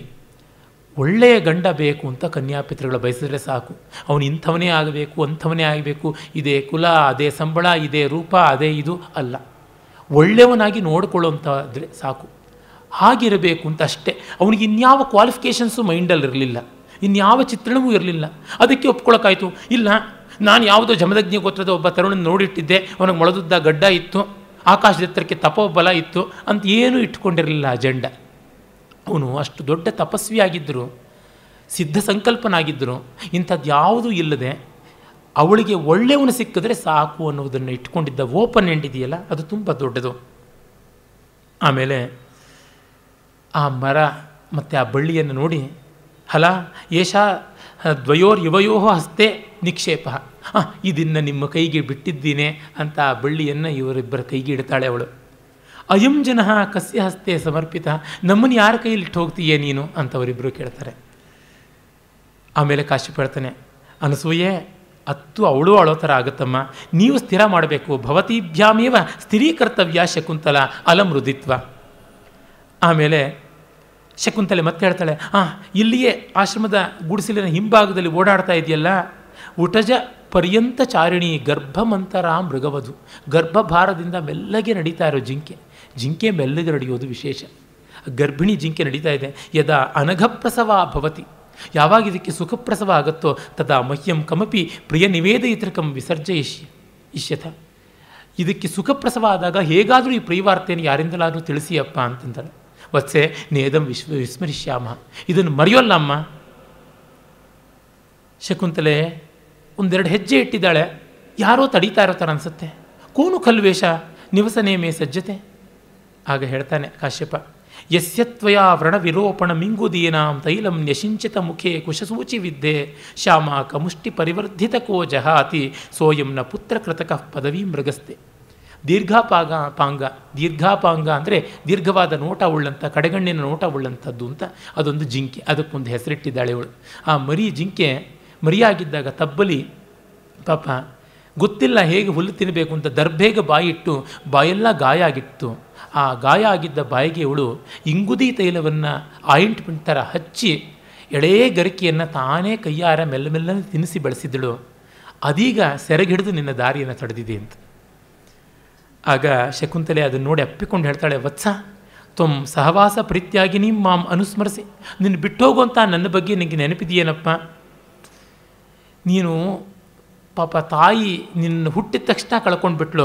ಒಳ್ಳೆಯ ಗಂಡ ಬೇಕು ಅಂತ ಕನ್ಯಾಪಿತೃಗಳು ಬಯಸಿದ್ರೆ ಸಾಕು ಅವನು ಇಂಥವನೇ ಆಗಬೇಕು ಅಂಥವನೇ ಆಗಬೇಕು ಇದೇ ಕುಲ ಅದೇ ಸಂಬಳ ಇದೇ ರೂಪ ಅದೇ ಇದು ಅಲ್ಲ ಒಳ್ಳೆಯವನಾಗಿ ನೋಡಿಕೊಳ್ಳುವಂಥದ್ರೆ ಸಾಕು ಹಾಗಿರಬೇಕು ಅಂತ ಅಷ್ಟೇ ಅವನಿಗೆ ಇನ್ಯಾವ ಕ್ವಾಲಿಫಿಕೇಷನ್ಸು ಮೈಂಡಲ್ಲಿ ಇರಲಿಲ್ಲ ಇನ್ಯಾವ ಚಿತ್ರಣವೂ ಇರಲಿಲ್ಲ ಅದಕ್ಕೆ ಒಪ್ಕೊಳ್ಳೋಕ್ಕಾಯ್ತು ಇಲ್ಲ ನಾನು ಯಾವುದೋ ಜಮದಗ್ನಿ ಗೋತ್ರದ ಒಬ್ಬ ತರುಣನ ನೋಡಿಟ್ಟಿದ್ದೆ ಅವನಿಗೆ ಮೊಳದುದ್ದ ಗಡ್ಡ ಇತ್ತು ಆಕಾಶದ ಎತ್ತರಕ್ಕೆ ತಪೋಬಲ ಇತ್ತು ಅಂತ ಏನೂ ಇಟ್ಕೊಂಡಿರಲಿಲ್ಲ ಅಜೆಂಡ ಅವನು ಅಷ್ಟು ದೊಡ್ಡ ತಪಸ್ವಿಯಾಗಿದ್ದರು ಸಿದ್ಧ ಸಂಕಲ್ಪನಾಗಿದ್ದರು ಇಂಥದ್ದು ಯಾವುದೂ ಇಲ್ಲದೆ ಅವಳಿಗೆ ಒಳ್ಳೆಯವನು ಸಿಕ್ಕಿದ್ರೆ ಸಾಕು ಅನ್ನೋದನ್ನು ಇಟ್ಕೊಂಡಿದ್ದ ಓಪನ್ ಎಂಡ್ ಇದೆಯಲ್ಲ ಅದು ತುಂಬ ದೊಡ್ಡದು ಆಮೇಲೆ ಆ ಮರ ಮತ್ತು ಆ ಬಳ್ಳಿಯನ್ನು ನೋಡಿ ಹಲ ಏಷ ದ್ವಯೋರ್ ಯುವಯೋ ಹಸ್ತೆ ನಿಕ್ಷೇಪ ಹಾಂ ಇದನ್ನು ನಿಮ್ಮ ಕೈಗೆ ಬಿಟ್ಟಿದ್ದೀನಿ ಅಂತ ಆ ಬಳ್ಳಿಯನ್ನು ಇವರಿಬ್ಬರ ಕೈಗೆ ಇಡ್ತಾಳೆ ಅವಳು ಅಯಂ ಜನ ಕಸ್ಯ ಹಸ್ತೆ ಸಮರ್ಪಿತ ನಮ್ಮನ್ನು ಯಾರ ಕೈಯಲ್ಲಿ ಇಟ್ಟು ಹೋಗ್ತೀಯೇ ನೀನು ಅಂತ ಅವರಿಬ್ಬರು ಕೇಳ್ತಾರೆ ಆಮೇಲೆ ಕಾಶ್ಯಪ ಹೇಳ್ತಾನೆ ಅನಸೂಯೆ ಹತ್ತು ಅವಳು ಅಳೋ ಥರ ಆಗುತ್ತಮ್ಮ ನೀವು ಸ್ಥಿರ ಮಾಡಬೇಕು ಭವತೀಭ್ಯಾಮೇವ ಸ್ಥಿರೀಕರ್ತವ್ಯ ಶಕುಂತಲ ಅಲಮೃದಿತ್ವ ಆಮೇಲೆ ಶಕುಂತಲೆ ಮತ್ತೆ ಹೇಳ್ತಾಳೆ ಹಾಂ ಇಲ್ಲಿಯೇ ಆಶ್ರಮದ ಗುಡಿಸಲಿನ ಹಿಂಭಾಗದಲ್ಲಿ ಓಡಾಡ್ತಾ ಇದೆಯಲ್ಲ ಉಟಜ ಪರ್ಯಂತ ಚಾರಿಣಿ ಗರ್ಭಮಂತರ ಮೃಗವಧು ಗರ್ಭಭಾರದಿಂದ ಮೆಲ್ಲಗೆ ನಡೀತಾ ಇರೋ ಜಿಂಕೆ ಜಿಂಕೆ ಮೆಲ್ಲಗೆ ನಡೆಯೋದು ವಿಶೇಷ ಗರ್ಭಿಣಿ ಜಿಂಕೆ ನಡೀತಾ ಇದೆ ಯದಾ ಅನಘಪ್ರಸವ ಭವತಿ ಯಾವಾಗ ಇದಕ್ಕೆ ಸುಖಪ್ರಸವ ಆಗುತ್ತೋ ತದಾ ಮಹ್ಯಂ ಕಮಪಿ ಪ್ರಿಯ ನಿವೇದಯಿತೃಕಂ ವಿಸರ್ಜಯಿಷ್ಯ ಇಷ್ಯಥ ಇದಕ್ಕೆ ಸುಖಪ್ರಸವ ಆದಾಗ ಹೇಗಾದರೂ ಈ ಪ್ರಿಯವಾರ್ತೆಯನ್ನು ಯಾರಿಂದಲಾದರೂ ತಿಳಿಸಿಯಪ್ಪ ಅಂತಂತಾಳೆ ವತ್ಸೆ ನೇದಂ ವಿಶ್ವ ವಿಸ್ಮರಿಷ್ಯಾಮ ಇದನ್ನು ಮರೆಯೋಲ್ಲ ಅಮ್ಮ ಶಕುಂತಲೆ ಒಂದೆರಡು ಹೆಜ್ಜೆ ಇಟ್ಟಿದ್ದಾಳೆ ಯಾರೋ ತಡೀತಾ ಇರೋ ಥರ ಅನಿಸುತ್ತೆ ಕೋನು ಕಲ್ವೇಷ ನಿವಸನೇ ಮೇ ಸಜ್ಜತೆ ಆಗ ಹೇಳ್ತಾನೆ ಕಾಶ್ಯಪ ಯಸ್ಯತ್ವಯ ವ್ರಣವಿರೋಪಣ ಮಿಂಗುದೀನಾಂ ತೈಲಂ ನ್ಯಸಿಂಚಿತ ಮುಖೇ ಕುಶಸೂಚಿ ವಿದ್ಯೆ ಶ್ಯಾಮ ಕಮುಷ್ಟಿ ಪರಿವರ್ಧಿತ ಕೋ ಜಹಾತಿ ಸೋಯಂನ ಪುತ್ರ ಕೃತಕ ಪದವಿ ಮೃಗಸ್ತೆ ದೀರ್ಘಾಪಾಗ ಪಾಂಗ ದೀರ್ಘಾಪಾಂಗ ಅಂದರೆ ದೀರ್ಘವಾದ ನೋಟ ಉಳ್ಳಂಥ ಕಡೆಗಣ್ಣಿನ ನೋಟ ಉಳ್ಳಂಥದ್ದು ಅಂತ ಅದೊಂದು ಜಿಂಕೆ ಅದಕ್ಕೊಂದು ಹೆಸರಿಟ್ಟಿದ್ದಾಳೆ ಅವಳು ಆ ಮರಿ ಜಿಂಕೆ ಮರಿಯಾಗಿದ್ದಾಗ ತಬ್ಬಲಿ ಪಾಪ ಗೊತ್ತಿಲ್ಲ ಹೇಗೆ ಹುಲ್ಲು ತಿನ್ನಬೇಕು ಅಂತ ದರ್ಭೇಗ ಬಾಯಿಟ್ಟು ಬಾಯೆಲ್ಲ ಗಾಯ ಆಗಿತ್ತು ಆ ಗಾಯ ಆಗಿದ್ದ ಬಾಯಿಗೆ ಇವಳು ಇಂಗುದಿ ತೈಲವನ್ನು ಆಯಿಂಟ್ಮೆಂಟ್ ಥರ ಹಚ್ಚಿ ಎಳೇ ಗರಿಕೆಯನ್ನು ತಾನೇ ಕೈಯಾರ ಮೆಲ್ಲ ಮೆಲ್ಲನೆ ತಿನ್ನಿಸಿ ಬೆಳೆಸಿದಳು ಅದೀಗ ಸೆರಗಿಡಿದು ನಿನ್ನ ದಾರಿಯನ್ನು ತಡೆದಿದೆ ಅಂತ ಆಗ ಶಕುಂತಲೆ ಅದನ್ನು ನೋಡಿ ಅಪ್ಪಿಕೊಂಡು ಹೇಳ್ತಾಳೆ ವತ್ಸ ತ್ವಂ ಸಹವಾಸ ಪ್ರೀತಿಯಾಗಿ ನೀ ಮಾಂ ಅನುಸ್ಮರಿಸಿ ನಿನ್ನ ಬಿಟ್ಟೋಗು ಅಂತ ನನ್ನ ಬಗ್ಗೆ ನಿನಗೆ ನೆನಪಿದೆಯೇನಪ್ಪ ನೀನು ಪಾಪ ತಾಯಿ ನಿನ್ನ ಹುಟ್ಟಿದ ತಕ್ಷಣ ಕಳ್ಕೊಂಡ್ಬಿಟ್ಲು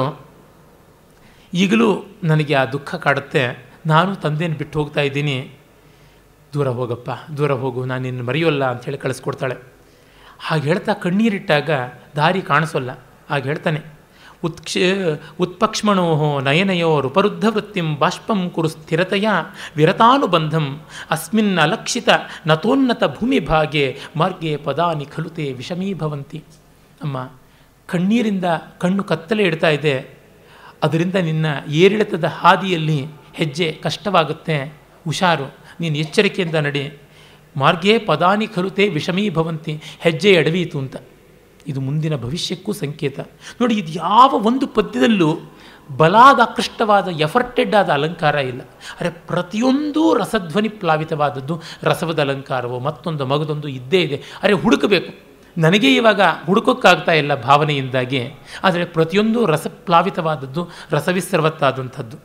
ಈಗಲೂ ನನಗೆ ಆ ದುಃಖ ಕಾಡುತ್ತೆ ನಾನು ತಂದೆನ ಬಿಟ್ಟು ಹೋಗ್ತಾ ಇದ್ದೀನಿ ದೂರ ಹೋಗಪ್ಪ ದೂರ ಹೋಗು ನಾನು ನಿನ್ನ ಮರೆಯೋಲ್ಲ ಅಂಥೇಳಿ ಕಳಿಸ್ಕೊಡ್ತಾಳೆ ಹಾಗೆ ಹೇಳ್ತಾ ಕಣ್ಣೀರಿಟ್ಟಾಗ ದಾರಿ ಕಾಣಿಸೋಲ್ಲ ಹಾಗೆ ಹೇಳ್ತಾನೆ ಉತ್ಕ್ಷ ಉತ್ಪಕ್ಷ್ಮಣೋ ನಯನಯೋ ರುಪರುದ್ಧ ವೃತ್ತಿಂ ಬಾಷ್ಪಂ ಕುರು ಸ್ಥಿರತೆಯ ವಿರತಾನುಬಂಧಂ ಅಸ್ಮಿನ್ ಅಲಕ್ಷಿತ ನತೋನ್ನತ ಭೂಮಿ ಭಾಗೆ ಮಾರ್ಗೆ ಪದಾನಿ ಖಲುತೆ ವಿಷಮೀಭವಂತಿ ಅಮ್ಮ ಕಣ್ಣೀರಿಂದ ಕಣ್ಣು ಕತ್ತಲೆ ಇಡ್ತಾ ಇದೆ ಅದರಿಂದ ನಿನ್ನ ಏರಿಳಿತದ ಹಾದಿಯಲ್ಲಿ ಹೆಜ್ಜೆ ಕಷ್ಟವಾಗುತ್ತೆ ಹುಷಾರು ನೀನು ಎಚ್ಚರಿಕೆಯಿಂದ ನಡಿ ಮಾರ್ಗೇ ಪದಾನಿ ಖಲುತೆ ವಿಷಮೀಭವಂತಿ ಹೆಜ್ಜೆ ಎಡವೀತು ಅಂತ ಇದು ಮುಂದಿನ ಭವಿಷ್ಯಕ್ಕೂ ಸಂಕೇತ ನೋಡಿ ಇದು ಯಾವ ಒಂದು ಪದ್ಯದಲ್ಲೂ ಬಲಾದಾಕೃಷ್ಟವಾದ ಎಫರ್ಟೆಡ್ ಆದ ಅಲಂಕಾರ ಇಲ್ಲ ಅರೆ ಪ್ರತಿಯೊಂದೂ ರಸಧ್ವನಿ ಪ್ಲಾವಿತವಾದದ್ದು ರಸವದ ಅಲಂಕಾರವೋ ಮತ್ತೊಂದು ಮಗದೊಂದು ಇದ್ದೇ ಇದೆ ಅರೆ ಹುಡುಕಬೇಕು ನನಗೆ ಇವಾಗ ಹುಡುಕೋಕ್ಕಾಗ್ತಾ ಇಲ್ಲ ಭಾವನೆಯಿಂದಾಗಿ ಆದರೆ ಪ್ರತಿಯೊಂದು ರಸಪ್ಲಾವಿತವಾದದ್ದು ರಸವಿಸ್ರವತ್ತಾದಂಥದ್ದು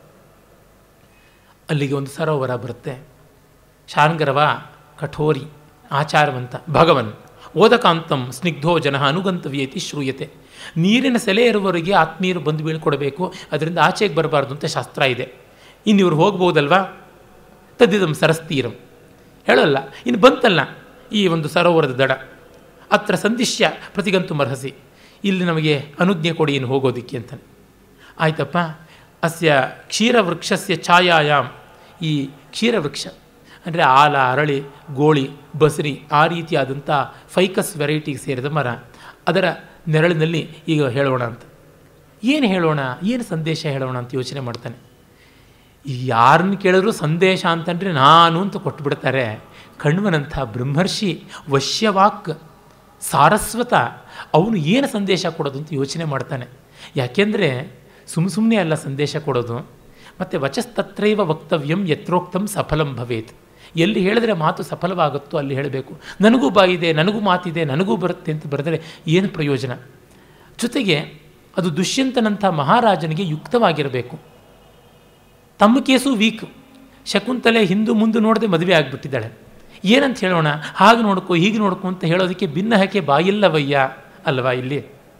ಅಲ್ಲಿಗೆ ಒಂದು ಸರೋವರ ಬರುತ್ತೆ ಶಾರ್ಂಗರವ ಕಠೋರಿ ಆಚಾರವಂತ ಭಗವನ್ ಓದಕಾಂತಂ ಸ್ನಿಗ್ಧೋ ಜನ ಅನುಗಂತವ್ಯೇತಿ ಶ್ರೂಯತೆ ನೀರಿನ ಸೆಲೆ ಇರುವವರಿಗೆ ಆತ್ಮೀಯರು ಬಂದು ಬೀಳ್ಕೊಡಬೇಕು ಅದರಿಂದ ಆಚೆಗೆ ಬರಬಾರ್ದು ಅಂತ ಶಾಸ್ತ್ರ ಇದೆ ಇನ್ನು ಇವ್ರು ಹೋಗ್ಬೋದಲ್ವಾ ತದ್ದಿದಂ ಸರಸ್ತೀರಂ ಹೇಳಲ್ಲ ಇನ್ನು ಬಂತಲ್ಲ ಈ ಒಂದು ಸರೋವರದ ದಡ ಅತ್ರ ಸಂದಿಶ್ಯ ಪ್ರತಿಗಂತು ಮರ್ಹಸಿ ಇಲ್ಲಿ ನಮಗೆ ಅನುಜ್ಞೆ ಕೊಡಿ ಇನ್ನು ಹೋಗೋದಕ್ಕೆ ಅಂತಾನೆ ಆಯ್ತಪ್ಪ ಅಸ್ಯ ಕ್ಷೀರವೃಕ್ಷಸ್ಯ ಛಾಯಾಯಾಮ್ ಈ ಕ್ಷೀರವೃಕ್ಷ ಅಂದರೆ ಆಲ ಅರಳಿ ಗೋಳಿ ಬಸರಿ ಆ ರೀತಿಯಾದಂಥ ಫೈಕಸ್ ವೆರೈಟಿಗೆ ಸೇರಿದ ಮರ ಅದರ ನೆರಳಿನಲ್ಲಿ ಈಗ ಹೇಳೋಣ ಅಂತ ಏನು ಹೇಳೋಣ ಏನು ಸಂದೇಶ ಹೇಳೋಣ ಅಂತ ಯೋಚನೆ ಮಾಡ್ತಾನೆ ಯಾರನ್ನು ಕೇಳಿದ್ರು ಸಂದೇಶ ಅಂತಂದರೆ ನಾನು ಅಂತ ಕೊಟ್ಬಿಡ್ತಾರೆ ಕಣ್ವನಂಥ ಬ್ರಹ್ಮರ್ಷಿ ವಶ್ಯವಾಕ್ ಸಾರಸ್ವತ ಅವನು ಏನು ಸಂದೇಶ ಕೊಡೋದು ಅಂತ ಯೋಚನೆ ಮಾಡ್ತಾನೆ ಯಾಕೆಂದರೆ ಸುಮ್ಮ ಸುಮ್ಮನೆ ಅಲ್ಲ ಸಂದೇಶ ಕೊಡೋದು ಮತ್ತು ವಚಸ್ತತ್ರೈವ ವಕ್ತವ್ಯಂ ಯತ್ರೋಕ್ತಂ ಸಫಲಂ ಭವೇತ್ ಎಲ್ಲಿ ಹೇಳಿದ್ರೆ ಮಾತು ಸಫಲವಾಗುತ್ತೋ ಅಲ್ಲಿ ಹೇಳಬೇಕು ನನಗೂ ಬಾಯಿದೆ ನನಗೂ ಮಾತಿದೆ ನನಗೂ ಬರುತ್ತೆ ಅಂತ ಬರೆದರೆ ಏನು ಪ್ರಯೋಜನ ಜೊತೆಗೆ ಅದು ದುಷ್ಯಂತನಂಥ ಮಹಾರಾಜನಿಗೆ ಯುಕ್ತವಾಗಿರಬೇಕು ತಮ್ಮ ಕೇಸು ವೀಕ್ ಶಕುಂತಲೆ ಹಿಂದೂ ಮುಂದೆ ನೋಡದೆ ಮದುವೆ ಆಗಿಬಿಟ್ಟಿದ್ದಾಳೆ ಏನಂತ ಹೇಳೋಣ ಹಾಗೆ ನೋಡ್ಕೋ ಹೀಗೆ ನೋಡ್ಕೊ ಅಂತ ಹೇಳೋದಕ್ಕೆ ಭಿನ್ನ ಹಾಕಿ ಬಾಯಿಲ್ಲವಯ್ಯ ಅಲ್ವಾ ಇಲ್ಲಿ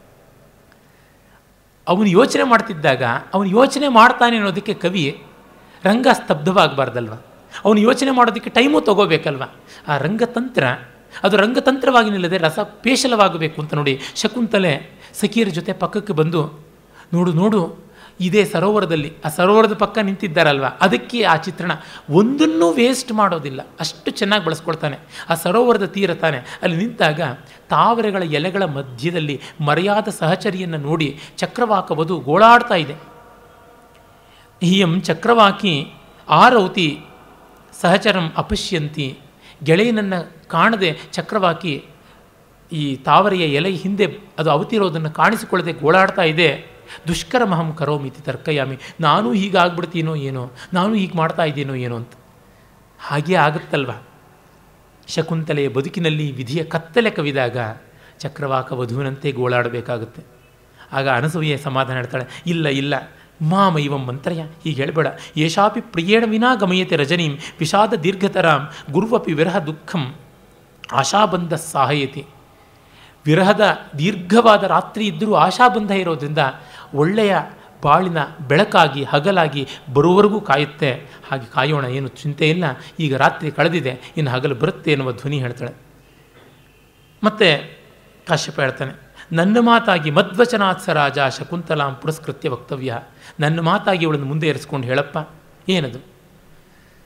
ಅವನು ಯೋಚನೆ ಮಾಡ್ತಿದ್ದಾಗ ಅವನು ಯೋಚನೆ ಮಾಡ್ತಾನೆ ಅನ್ನೋದಕ್ಕೆ ಕವಿ ರಂಗ ಸ್ತಬ್ಧವಾಗಬಾರ್ದಲ್ವ ಅವನು ಯೋಚನೆ ಮಾಡೋದಕ್ಕೆ ಟೈಮು ತಗೋಬೇಕಲ್ವ ಆ ರಂಗತಂತ್ರ ಅದು ರಂಗತಂತ್ರವಾಗಿ ನಿಲ್ಲದೆ ರಸ ಪೇಶಲವಾಗಬೇಕು ಅಂತ ನೋಡಿ ಶಕುಂತಲೆ ಸಖಿಯರ ಜೊತೆ ಪಕ್ಕಕ್ಕೆ ಬಂದು ನೋಡು ನೋಡು ಇದೇ ಸರೋವರದಲ್ಲಿ ಆ ಸರೋವರದ ಪಕ್ಕ ನಿಂತಿದ್ದಾರಲ್ವ ಅದಕ್ಕೆ ಆ ಚಿತ್ರಣ ಒಂದನ್ನೂ ವೇಸ್ಟ್ ಮಾಡೋದಿಲ್ಲ ಅಷ್ಟು ಚೆನ್ನಾಗಿ ಬಳಸ್ಕೊಳ್ತಾನೆ ಆ ಸರೋವರದ ತೀರ ತಾನೆ ಅಲ್ಲಿ ನಿಂತಾಗ ತಾವರೆಗಳ ಎಲೆಗಳ ಮಧ್ಯದಲ್ಲಿ ಮರೆಯಾದ ಸಹಚರಿಯನ್ನು ನೋಡಿ ಚಕ್ರವಾಕವದು ಗೋಳಾಡ್ತಾ ಇದೆ ಹಿಯಂ ಚಕ್ರವಾಕಿ ಆರೌತಿ ಸಹಚರಂ ಅಪಶ್ಯಂತಿ ಗೆಳೆಯನನ್ನು ಕಾಣದೆ ಚಕ್ರವಾಕಿ ಈ ತಾವರೆಯ ಎಲೆ ಹಿಂದೆ ಅದು ಅವತಿರೋದನ್ನು ಕಾಣಿಸಿಕೊಳ್ಳದೆ ಗೋಳಾಡ್ತಾ ಇದೆ ದುಷ್ಕರಮಹಂ ಕರೋಮಿತಿ ತರ್ಕಯಾಮಿ ನಾನು ಹೀಗಾಗ್ಬಿಡ್ತೀನೋ ಏನೋ ನಾನು ಹೀಗೆ ಮಾಡ್ತಾ ಇದ್ದೀನೋ ಏನೋ ಅಂತ ಹಾಗೇ ಆಗುತ್ತಲ್ವ ಶಕುಂತಲೆಯ ಬದುಕಿನಲ್ಲಿ ವಿಧಿಯ ಕತ್ತಲೆ ಕವಿದಾಗ ಚಕ್ರವಾಕ ವಧುವಿನಂತೆ ಗೋಳಾಡಬೇಕಾಗುತ್ತೆ ಆಗ ಅನಸೂಯೆ ಸಮಾಧಾನ ಹೇಳ್ತಾಳೆ ಇಲ್ಲ ಇಲ್ಲ ಮಾಮ ಇವಂ ಮಂತ್ರಯ ಹೀಗೆ ಹೇಳಬೇಡ ಯಶಾಪಿ ಪ್ರಿಯೇಣ ವಿನಾ ಗಮಯತೆ ರಜನೀಂ ವಿಷಾದ ದೀರ್ಘತರಾಂ ಗುರುವಪಿ ವಿರಹ ದುಃಖಂ ಆಶಾಬಂಧ ಸಾಹಯತಿ ವಿರಹದ ದೀರ್ಘವಾದ ರಾತ್ರಿ ಇದ್ದರೂ ಆಶಾಬಂಧ ಇರೋದ್ರಿಂದ ಒಳ್ಳೆಯ ಬಾಳಿನ ಬೆಳಕಾಗಿ ಹಗಲಾಗಿ ಬರುವವರೆಗೂ ಕಾಯುತ್ತೆ ಹಾಗೆ ಕಾಯೋಣ ಏನು ಚಿಂತೆ ಇಲ್ಲ ಈಗ ರಾತ್ರಿ ಕಳೆದಿದೆ ಇನ್ನು ಹಗಲು ಬರುತ್ತೆ ಎನ್ನುವ ಧ್ವನಿ ಹೇಳ್ತಾಳೆ ಮತ್ತೆ ಕಾಶ್ಯಪ ಹೇಳ್ತಾನೆ ನನ್ನ ಮಾತಾಗಿ ಮಧ್ವಚನಾತ್ಸ ರಾಜ ಶಕುಂತಲಾಂ ಪುರಸ್ಕೃತ್ಯ ವಕ್ತವ್ಯ ನನ್ನ ಮಾತಾಗಿ ಇವಳನ್ನು ಮುಂದೆ ಏರಿಸ್ಕೊಂಡು ಹೇಳಪ್ಪ ಏನದು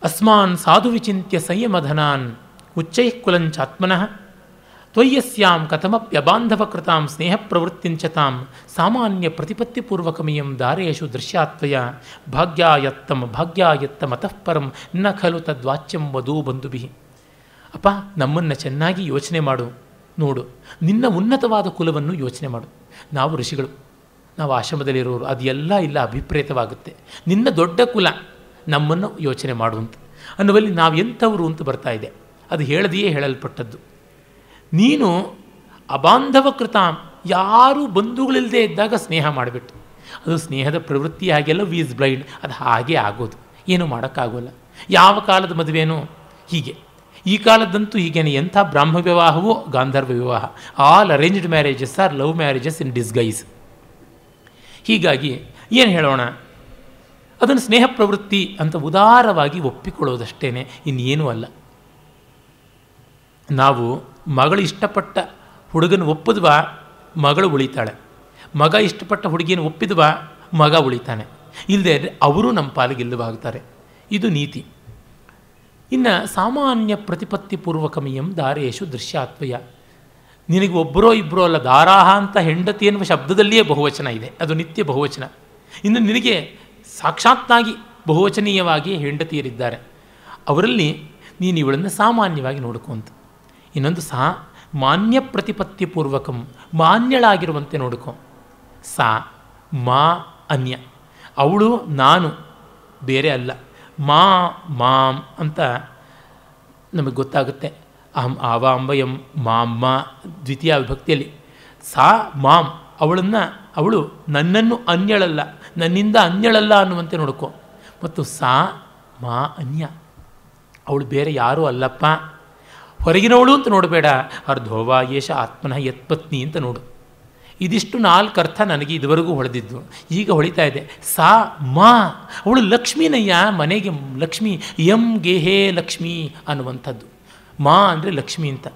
ಅಸ್ಮಾನ್ ಸಾಧು ವಿಚಿತ್ಯ ಸಂಯಮಧನಾನ್ ಉಚ್ಚೈ ಕುಲಂಚಾತ್ಮನಃ ತ್ವಯ್ಯಸ್ಯಾಂ ಕಥಮಪ್ಯಬಾಂಧವಕೃತಾಂ ಸ್ನೇಹ ಪ್ರವೃತ್ತಿಂಚತಾಂ ಸಾಮಾನ್ಯ ಪ್ರತಿಪತ್ತಿಪೂರ್ವಕಮಿಯಂ ದಾರೇಶು ದೃಶ್ಯಾತ್ವಯ ಭಾಗ್ಯಾಯತ್ತಮ ಭಾಗ್ಯಾಯತ್ತಮತಃ ಪರಂ ನ ಖಲು ತದ್ವಾಚ್ಯಂ ವಧೂ ಬಂಧುಭಿ ಅಪ್ಪ ನಮ್ಮನ್ನು ಚೆನ್ನಾಗಿ ಯೋಚನೆ ಮಾಡು ನೋಡು ನಿನ್ನ ಉನ್ನತವಾದ ಕುಲವನ್ನು ಯೋಚನೆ ಮಾಡು ನಾವು ಋಷಿಗಳು ನಾವು ಆಶ್ರಮದಲ್ಲಿರೋರು ಅದೆಲ್ಲ ಇಲ್ಲ ಅಭಿಪ್ರೇತವಾಗುತ್ತೆ ನಿನ್ನ ದೊಡ್ಡ ಕುಲ ನಮ್ಮನ್ನು ಯೋಚನೆ ಮಾಡುವಂತ ಅನ್ನುವಲ್ಲಿ ನಾವು ಎಂಥವರು ಅಂತ ಬರ್ತಾ ಇದೆ ಅದು ಹೇಳದೆಯೇ ಹೇಳಲ್ಪಟ್ಟದ್ದು ನೀನು ಅಬಾಂಧವ ಕೃತ ಯಾರೂ ಬಂಧುಗಳಿಲ್ಲದೆ ಇದ್ದಾಗ ಸ್ನೇಹ ಮಾಡಿಬಿಟ್ಟು ಅದು ಸ್ನೇಹದ ಪ್ರವೃತ್ತಿ ಹಾಗೆಲ್ಲ ವೀಸ್ ಬ್ಲೈಂಡ್ ಅದು ಹಾಗೆ ಆಗೋದು ಏನೂ ಮಾಡೋಕ್ಕಾಗೋಲ್ಲ ಯಾವ ಕಾಲದ ಮದುವೆನೋ ಹೀಗೆ ಈ ಕಾಲದ್ದಂತೂ ಹೀಗೇನೆ ಎಂಥ ಬ್ರಾಹ್ಮ ವಿವಾಹವೋ ಗಾಂಧರ್ವ ವಿವಾಹ all arranged marriages are love marriages in disguise ಹೀಗಾಗಿ ಏನು ಹೇಳೋಣ ಅದನ್ನು ಸ್ನೇಹ ಪ್ರವೃತ್ತಿ ಅಂತ ಉದಾರವಾಗಿ ಒಪ್ಪಿಕೊಳ್ಳೋದಷ್ಟೇ ಇನ್ನೇನೂ ಅಲ್ಲ ನಾವು ಮಗಳು ಇಷ್ಟಪಟ್ಟ ಹುಡುಗನ ಒಪ್ಪಿದ್ವಾ ಮಗಳು ಉಳಿತಾಳೆ ಮಗ ಇಷ್ಟಪಟ್ಟ ಹುಡುಗಿಯನ್ನು ಒಪ್ಪಿದ್ವಾ ಮಗ ಉಳಿತಾನೆ ಇಲ್ಲದೆ ಅವರು ನಮ್ಮ ಪಾಲಿಗೆ ಇಲ್ಲವಾಗ್ತಾರೆ ಇದು ನೀತಿ ಇನ್ನು ಸಾಮಾನ್ಯ ಪ್ರತಿಪತ್ತಿ ಪೂರ್ವಕಮಿಯಂ ದಾರೇಶು ದೃಶ್ಯಾತ್ವಯ ನಿನಗೆ ಒಬ್ಬರೋ ಇಬ್ಬರೋ ಅಲ್ಲ ದಾರಾಹ ಅಂತ ಹೆಂಡತಿ ಎನ್ನುವ ಶಬ್ದದಲ್ಲಿಯೇ ಬಹುವಚನ ಇದೆ ಅದು ನಿತ್ಯ ಬಹುವಚನ ಇನ್ನು ನಿನಗೆ ಸಾಕ್ಷಾತ್ತಾಗಿ ಬಹುವಚನೀಯವಾಗಿ ಹೆಂಡತಿಯರಿದ್ದಾರೆ ಅವರಲ್ಲಿ ನೀನು ಇವಳನ್ನು ಸಾಮಾನ್ಯವಾಗಿ ನೋಡ್ಕೊಂತ ಇನ್ನೊಂದು ಸಹ ಮಾನ್ಯ ಪ್ರತಿಪತ್ತಿ ಪೂರ್ವಕಂ ಮಾನ್ಯಳಾಗಿರುವಂತೆ ನೋಡ್ಕೊ ಸಾ ಮಾ ಅನ್ಯ ಅವಳು ನಾನು ಬೇರೆ ಅಲ್ಲ ಮಾ ಮಾಂ ಅಂತ ನಮಗೆ ಗೊತ್ತಾಗುತ್ತೆ ಅಹಂ ಆವ ಅಂಬಯಂ ಮಾಮ್ಮ ದ್ವಿತೀಯ ವಿಭಕ್ತಿಯಲ್ಲಿ ಸಾ ಮಾಂ ಅವಳನ್ನು ಅವಳು ನನ್ನನ್ನು ಅನ್ಯಳಲ್ಲ ನನ್ನಿಂದ ಅನ್ಯಳಲ್ಲ ಅನ್ನುವಂತೆ ನೋಡ್ಕೊ ಮತ್ತು ಸಾ ಮಾ ಅನ್ಯ ಅವಳು ಬೇರೆ ಯಾರೂ ಅಲ್ಲಪ್ಪ ಹೊರಗಿನವಳು ಅಂತ ನೋಡಬೇಡ ಅರ್ಧೋವಾ ಯೇಷ ಆತ್ಮನಃ ಯತ್ಪತ್ನಿ ಅಂತ ನೋಡು ಇದಿಷ್ಟು ನಾಲ್ಕು ಅರ್ಥ ನನಗೆ ಇದುವರೆಗೂ ಹೊಳೆದಿದ್ದು ಈಗ ಹೊಳಿತಾ ಇದೆ ಸಾ ಮಾ ಅವಳು ಲಕ್ಷ್ಮೀನಯ್ಯ ಮನೆಗೆ ಲಕ್ಷ್ಮಿ ಎಂ ಗೆಹೇ ಲಕ್ಷ್ಮಿ ಅನ್ನುವಂಥದ್ದು ಮಾ ಅಂದರೆ ಲಕ್ಷ್ಮಿ ಅಂತ